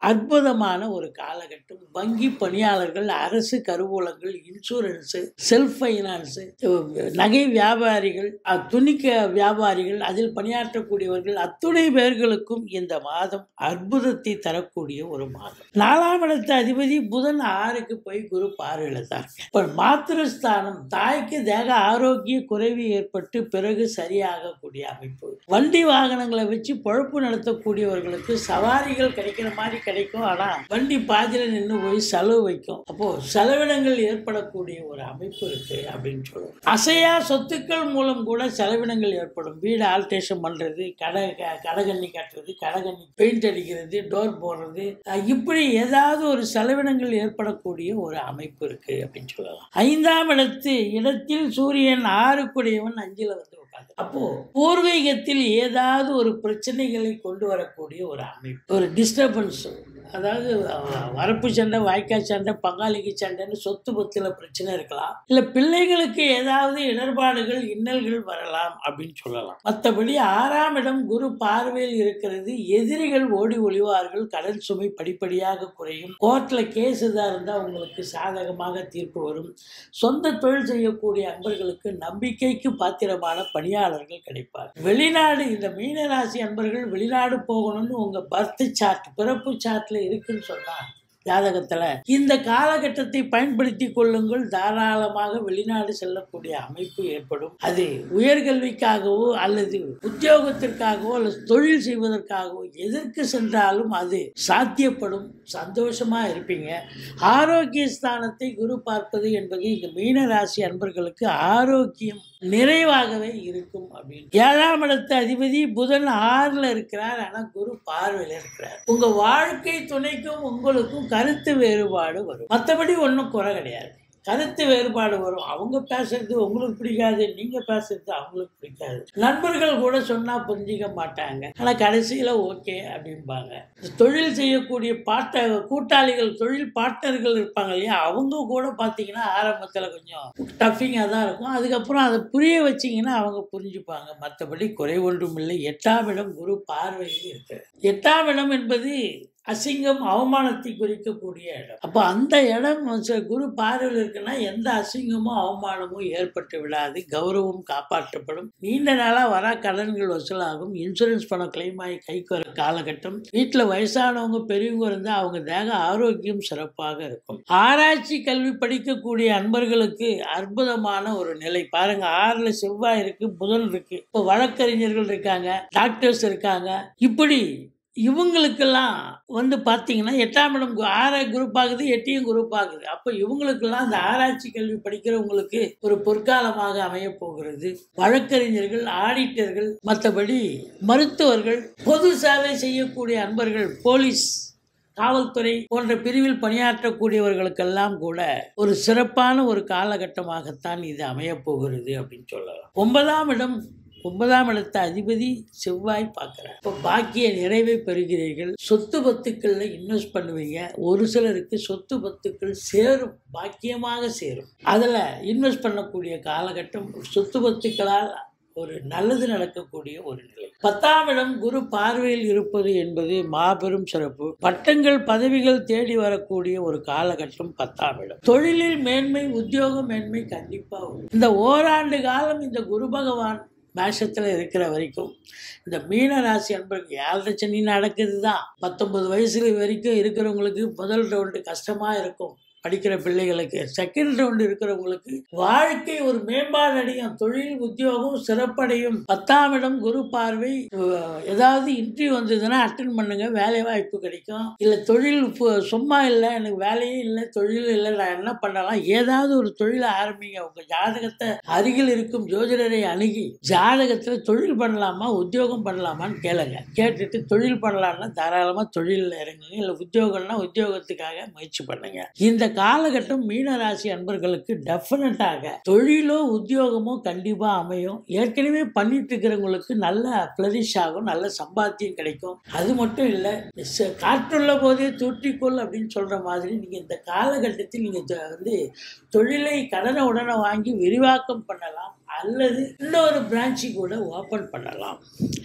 அற்புதமான ஒரு காலகட்டம் வங்கி பணியாளர்கள் அரசு கருவூலங்கள் இன்சூரன்ஸு செல்ஃப் ஃபைனான்ஸு நகை வியாபாரிகள் அஹ், துணிக்க வியாபாரிகள் அதில் பணியாற்றக்கூடியவர்கள் அத்துணை பேர்களுக்கும் இந்த மாதம் அற்புதத்தை தரக்கூடிய ஒரு மாதம் நாலாம் இடத்து அதிபதி புதன் ஆறுக்கு போய் குரு பார்வையில் தான் இப்போ மாத்திரஸ்தானம் தாய்க்கு தேக ஆரோக்கிய குறைவு ஏற்பட்டு பிறகு சரியாகக்கூடிய அமைப்பு வண்டி வாகனங்களை வச்சு பொழப்பு நடத்தக்கூடியவர்களுக்கு சவாரிகள் கிடைக்கிற மாதிரி கிடைக்கும் ஆனா வண்டி பாதியில் நின்று போய் செலவு வைக்கும் அப்போ செலவினங்கள் ஏற்படக்கூடிய ஒரு அமைப்பு இருக்கு அப்படின்னு சொல்லுவோம் அசையா சொத்துக்கள் மூலம் கூட செலவினங்கள் ஏற்படும் வீடு ஆல்ட்ரேஷன் பண்றது கடை க- கடகண்ணி கட்டுறது கடகண்ணி பெயிண்ட் அடிக்கிறது டோர் போடுறது அஹ் இப்படி ஏதாவது ஒரு செலவினங்கள் ஏற்படக்கூடிய ஒரு அமைப்பு இருக்கு அப்படின்னு சொல்லலாம் ஐந்தாம் இடத்து இடத்தில் சூரியன் ஆறுக்குடையவன் அஞ்சுல வந்து உட்கார்ந்து அப்போ பூர்வீகத்தில் ஏதாவது ஒரு பிரச்சனைகளை கொண்டு வரக்கூடிய ஒரு அமைப்பு ஒரு டிஸ்டர்பன்ஸ் அதாவது அஹ், வரப்பு சண்டை வாய்க்கால் சண்டை பங்காளிக்கு சண்டைன்னு சொத்து பத்துல பிரச்சனை இருக்கலாம் இல்ல பிள்ளைகளுக்கு ஏதாவது இடர்பாடுகள் இன்னல்கள் வரலாம் அப்படின்னு சொல்லலாம் மற்றபடி ஆறாம் இடம் குரு பார்வையில் இருக்கிறது எதிரிகள் ஓடி ஒளிவார்கள் கடன் சுமை படிப்படியாக குறையும் கோர்ட்ல கேஸ் எதாக இருந்தால் உங்களுக்கு சாதகமாக தீர்ப்பு வரும் சொந்த தொழில் செய்யக்கூடிய அன்பர்களுக்கு நம்பிக்கைக்கு பாத்திரமான பணியாளர்கள் கிடைப்பார் வெளிநாடு இந்த மீனராசி அன்பர்கள் வெளிநாடு போகணும்னு உங்க பர்த் சார்ட் பிறப்பு சார்ட்ல இருக்குன்னு சொன்னா ஜாதகத்துல இந்த காலகட்டத்தை பயன்படுத்தி கொள்ளுங்கள் தாராளமாக வெளிநாடு செல்லக்கூடிய அமைப்பு ஏற்படும் அது உயர்கல்விக்காகவோ அல்லது உத்தியோகத்திற்காகவோ அல்லது தொழில் செய்வதற்காகவோ எதற்கு சென்றாலும் அது சாத்தியப்படும் சந்தோஷமா இருப்பீங்க ஆரோக்கிய ஸ்தானத்தை குரு பார்ப்பது என்பது இந்த மீன ராசி அன்பர்களுக்கு ஆரோக்கியம் நிறைவாகவே இருக்கும் அப்படின்னு ஏழாம் இடத்து அதிபதி புதன் ஆறுல இருக்கிறார் ஆனா குரு பார்வையில இருக்கிறார் உங்க வாழ்க்கை துணைக்கும் உங்களுக்கும் கருத்து வேறுபாடு வரும் மற்றபடி ஒன்றும் குறை கிடையாது கருத்து வேறுபாடு வரும் அவங்க பேசுறது உங்களுக்கு பிடிக்காது நீங்க பேசுறது அவங்களுக்கு பிடிக்காது நண்பர்கள் கூட சொன்னா புரிஞ்சிக்க மாட்டாங்க ஆனா கடைசியில ஓகே அப்படிம்பாங்க இந்த தொழில் செய்யக்கூடிய பாட்ட கூட்டாளிகள் தொழில் பார்ட்னர்கள் இருப்பாங்க இல்லையா அவங்க கூட பார்த்தீங்கன்னா ஆரம்பத்துல கொஞ்சம் டஃபிங்காக தான் இருக்கும் அதுக்கப்புறம் அதை புரிய வச்சீங்கன்னா அவங்க புரிஞ்சுப்பாங்க மற்றபடி குறை ஒன்றும் இல்லை எட்டாம் இடம் குரு பார்வையில் இருக்கு எட்டாம் இடம் என்பது அசிங்கம் அவமானத்தை குறிக்கக்கூடிய இடம் அப்போ அந்த இடம் வந்து குரு பார்வையில் இருக்குன்னா எந்த அசிங்கமும் அவமானமும் ஏற்பட்டு விடாது கௌரவம் காப்பாற்றப்படும் நீண்ட நாளாக வர கடன்கள் வசூலாகும் இன்சூரன்ஸ் பணம் கிளைம் ஆகி கைக்கு வர காலகட்டம் வீட்டில் வயசானவங்க பெரியவங்க இருந்தால் அவங்க தேக ஆரோக்கியம் சிறப்பாக இருக்கும் ஆராய்ச்சி கல்வி படிக்கக்கூடிய அன்பர்களுக்கு அற்புதமான ஒரு நிலை பாருங்க ஆறுல செவ்வாய் இருக்கு புதன் இருக்கு இப்போ வழக்கறிஞர்கள் இருக்காங்க டாக்டர்ஸ் இருக்காங்க இப்படி இவங்களுக்கெல்லாம் வந்து பார்த்தீங்கன்னா எட்டாம் இடம் கு- ஆற குரூப் ஆகுது எட்டையும் குரூப் ஆகுது அப்போ இவங்களுக்கெல்லாம் அந்த ஆராய்ச்சி கல்வி படிக்கிறவங்களுக்கு ஒரு பொற்காலமாக அமையப் போகிறது வழக்கறிஞர்கள் ஆடிட்டர்கள் மற்றபடி மருத்துவர்கள் பொது சேவை செய்யக்கூடிய அன்பர்கள் போலீஸ் காவல்துறை போன்ற பிரிவில் பணியாற்றக்கூடியவர்களுக்கெல்லாம் கூட ஒரு சிறப்பான ஒரு காலகட்டமாகத்தான் இது அமையப் போகிறது அப்படின்னு சொல்லலாம் ஒன்பதாம் இடம் ஒன்பதாம் இடத்த அதிபதி செவ்வாய் பார்க்குறார் இப்போ பாக்கிய நிறைவை பெறுகிறீர்கள் சொத்து பத்துக்கள்ல இன்வெஸ்ட் பண்ணுவீங்க ஒரு சிலருக்கு சொத்து பத்துக்கள் சேரும் பாக்கியமாக சேரும் அதில் இன்வெஸ்ட் பண்ணக்கூடிய காலகட்டம் சொத்து பத்துக்களால் ஒரு நல்லது நடக்கக்கூடிய ஒரு நிலை பத்தாம் இடம் குரு பார்வையில் இருப்பது என்பது மாபெரும் சிறப்பு பட்டங்கள் பதவிகள் தேடி வரக்கூடிய ஒரு காலகட்டம் பத்தாம் இடம் தொழிலில் மேன்மை உத்தியோக மேன்மை கண்டிப்பா உண்டு. இந்த ஓராண்டு காலம் இந்த குரு பகவான் மேஷத்தில் இருக்கிற வரைக்கும் இந்த மீன ராசி அன்பருக்கு ஏழரை சனி நடக்குது தான் பத்தொன்பது வயசுல வரைக்கும் இருக்கிறவங்களுக்கு முதல் ரவுண்டு கஷ்டமாக இருக்கும் படிக்கிற பிள்ளைகளுக்கு செகண்ட் ரவுண்ட் இருக்கிறவங்களுக்கு வாழ்க்கை ஒரு மேம்பாடு அடையும் தொழில் உத்தியோகம் சிறப்படையும் பத்தாம் இடம் குரு பார்வை அஹ், ஏதாவது இன்டர்வியூ வந்ததுன்னா அட்டன் பண்ணுங்க வேலை வாய்ப்பு கிடைக்கும் இல்லை தொழில் இப்போ சும்மா இல்லை எனக்கு வேலையே இல்லை தொழில் இல்லை நான் என்ன பண்ணலாம் ஏதாவது ஒரு தொழிலை ஆரம்பிங்க உங்க ஜாதகத்தை அருகில் இருக்கும் ஜோதிடரை அணுகி ஜாதகத்தில் தொழில் பண்ணலாமா உத்தியோகம் பண்ணலாமான்னு கேளுங்க கேட்டுட்டு தொழில் பண்ணலாம்னா தாராளமாக தொழிலில் இறங்குங்க இல்லை உத்தியோகம்னா உத்தியோகத்துக்காக முயற்சி பண்ணுங்க இந்த காலகட்டம் மீனராசி அன்பர்களுக்கு டெஃபினட்டாக தொழிலோ உத்தியோகமோ கண்டிப்பாக அமையும் ஏற்கனவே பண்ணிட்டு இருக்கிறவங்களுக்கு நல்ல ஃப்ளரிஷ் ஆகும் நல்ல சம்பாத்தியம் கிடைக்கும் அது மட்டும் இல்லை காற்றுள்ள போதே தூற்றிக்கொள் அப்படின்னு சொல்கிற மாதிரி நீங்கள் இந்த காலகட்டத்தில் நீங்கள் வந்து தொழிலை கடனை உடனே வாங்கி விரிவாக்கம் பண்ணலாம் அல்லது இன்னொரு பிரான்ச்சு கூட ஓப்பன் பண்ணலாம்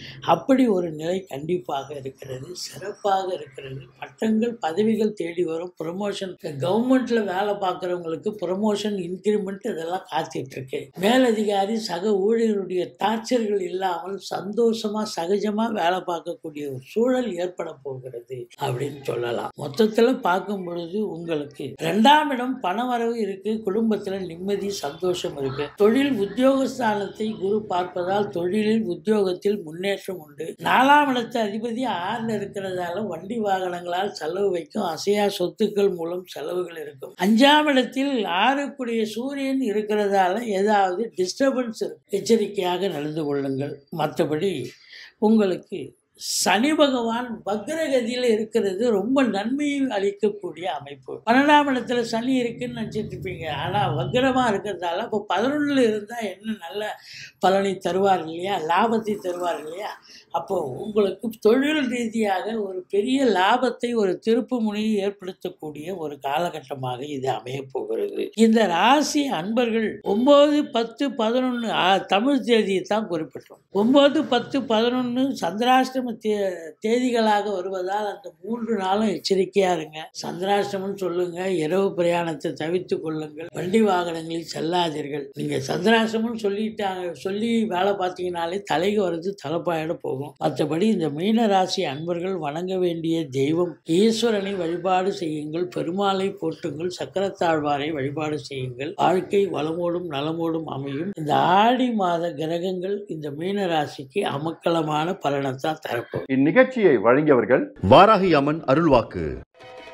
அப்படி ஒரு நிலை கண்டிப்பாக இருக்கிறது சிறப்பாக இருக்கிறது பட்டங்கள் பதவிகள் தேடி வரும் ப்ரொமோஷன் கவர்மெண்ட்ல வேலை பார்க்குறவங்களுக்கு ப்ரொமோஷன் இன்க்ரிமெண்ட் இதெல்லாம் காத்துட்டு இருக்கு மேலதிகாரி சக ஊழியருடைய டார்ச்சர்கள் இல்லாமல் சந்தோஷமா சகஜமா வேலை பார்க்கக்கூடிய ஒரு சூழல் ஏற்பட போகிறது அப்படின்னு சொல்லலாம் மொத்தத்துல பார்க்கும் பொழுது உங்களுக்கு ரெண்டாம் இடம் பணவரவு இருக்கு குடும்பத்துல நிம்மதி சந்தோஷம் இருக்கு தொழில் உத்தியோகஸ்தானத்தை குரு பார்ப்பதால் தொழிலில் உத்தியோகத்தில் முன்னேற்றம் உண்டு நாலாம் இடத்து அதிபதி ஆறுல இருக்கிறதால வண்டி வாகனங்களால் செலவு வைக்கும் அசையா சொத்துக்கள் மூலம் செலவுகள் இருக்கும் அஞ்சாம் இடத்தில் ஆறுக்குடைய சூரியன் இருக்கிறதால ஏதாவது டிஸ்டர்பன்ஸ் இருக்கும் எச்சரிக்கையாக நடந்து கொள்ளுங்கள் மற்றபடி உங்களுக்கு சனி பகவான் வக்ரகதியில் இருக்கிறது ரொம்ப நன்மையை அளிக்கக்கூடிய அமைப்பு பன்னெண்டாம் இடத்துல சனி இருக்குன்னு நினச்சிட்டு இருப்பீங்க ஆனால் வக்ரமாக இருக்கிறதால இப்போ பதினொன்றில் இருந்தால் என்ன நல்ல பலனை தருவார் இல்லையா லாபத்தை தருவார் இல்லையா அப்போ உங்களுக்கு தொழில் ரீதியாக ஒரு பெரிய லாபத்தை ஒரு திருப்பு முனையை ஏற்படுத்தக்கூடிய ஒரு காலகட்டமாக இது அமையப் போகிறது இந்த ராசி அன்பர்கள் ஒன்பது பத்து பதினொன்று தமிழ் தேதியை தான் குறிப்பிட்டோம் ஒன்பது பத்து பதினொன்று சந்திராஷ்டம தே தேதிகளாக வருவதால் அந்த மூன்று நாளும் எச்சரிக்கையா இருங்க சந்திராஷ்டமம் சொல்லுங்க இரவு பிரயாணத்தை தவிர்த்து கொள்ளுங்கள் வண்டி வாகனங்களில் செல்லாதீர்கள் நீங்க சந்திராஷ்டமம் சொல்லிட்டாங்க சொல்லி வேலை பார்த்தீங்கனாலே தலைக்கு வர்றது தலைப்பாயிட போகும் மற்றபடி இந்த மீன ராசி அன்பர்கள் வணங்க வேண்டிய தெய்வம் ஈஸ்வரனை வழிபாடு செய்யுங்கள் பெருமாளை போற்றுங்கள் சக்கரத்தாழ்வாரை வழிபாடு செய்யுங்கள் வாழ்க்கை வளமோடும் நலமோடும் அமையும் இந்த ஆடி மாத கிரகங்கள் இந்த மீன ராசிக்கு அமக்கலமான பலனைத்தான் தரப்போம் இந்நிகழ்ச்சியை வழங்கியவர்கள் வாராகி அம்மன் அருள்வாக்கு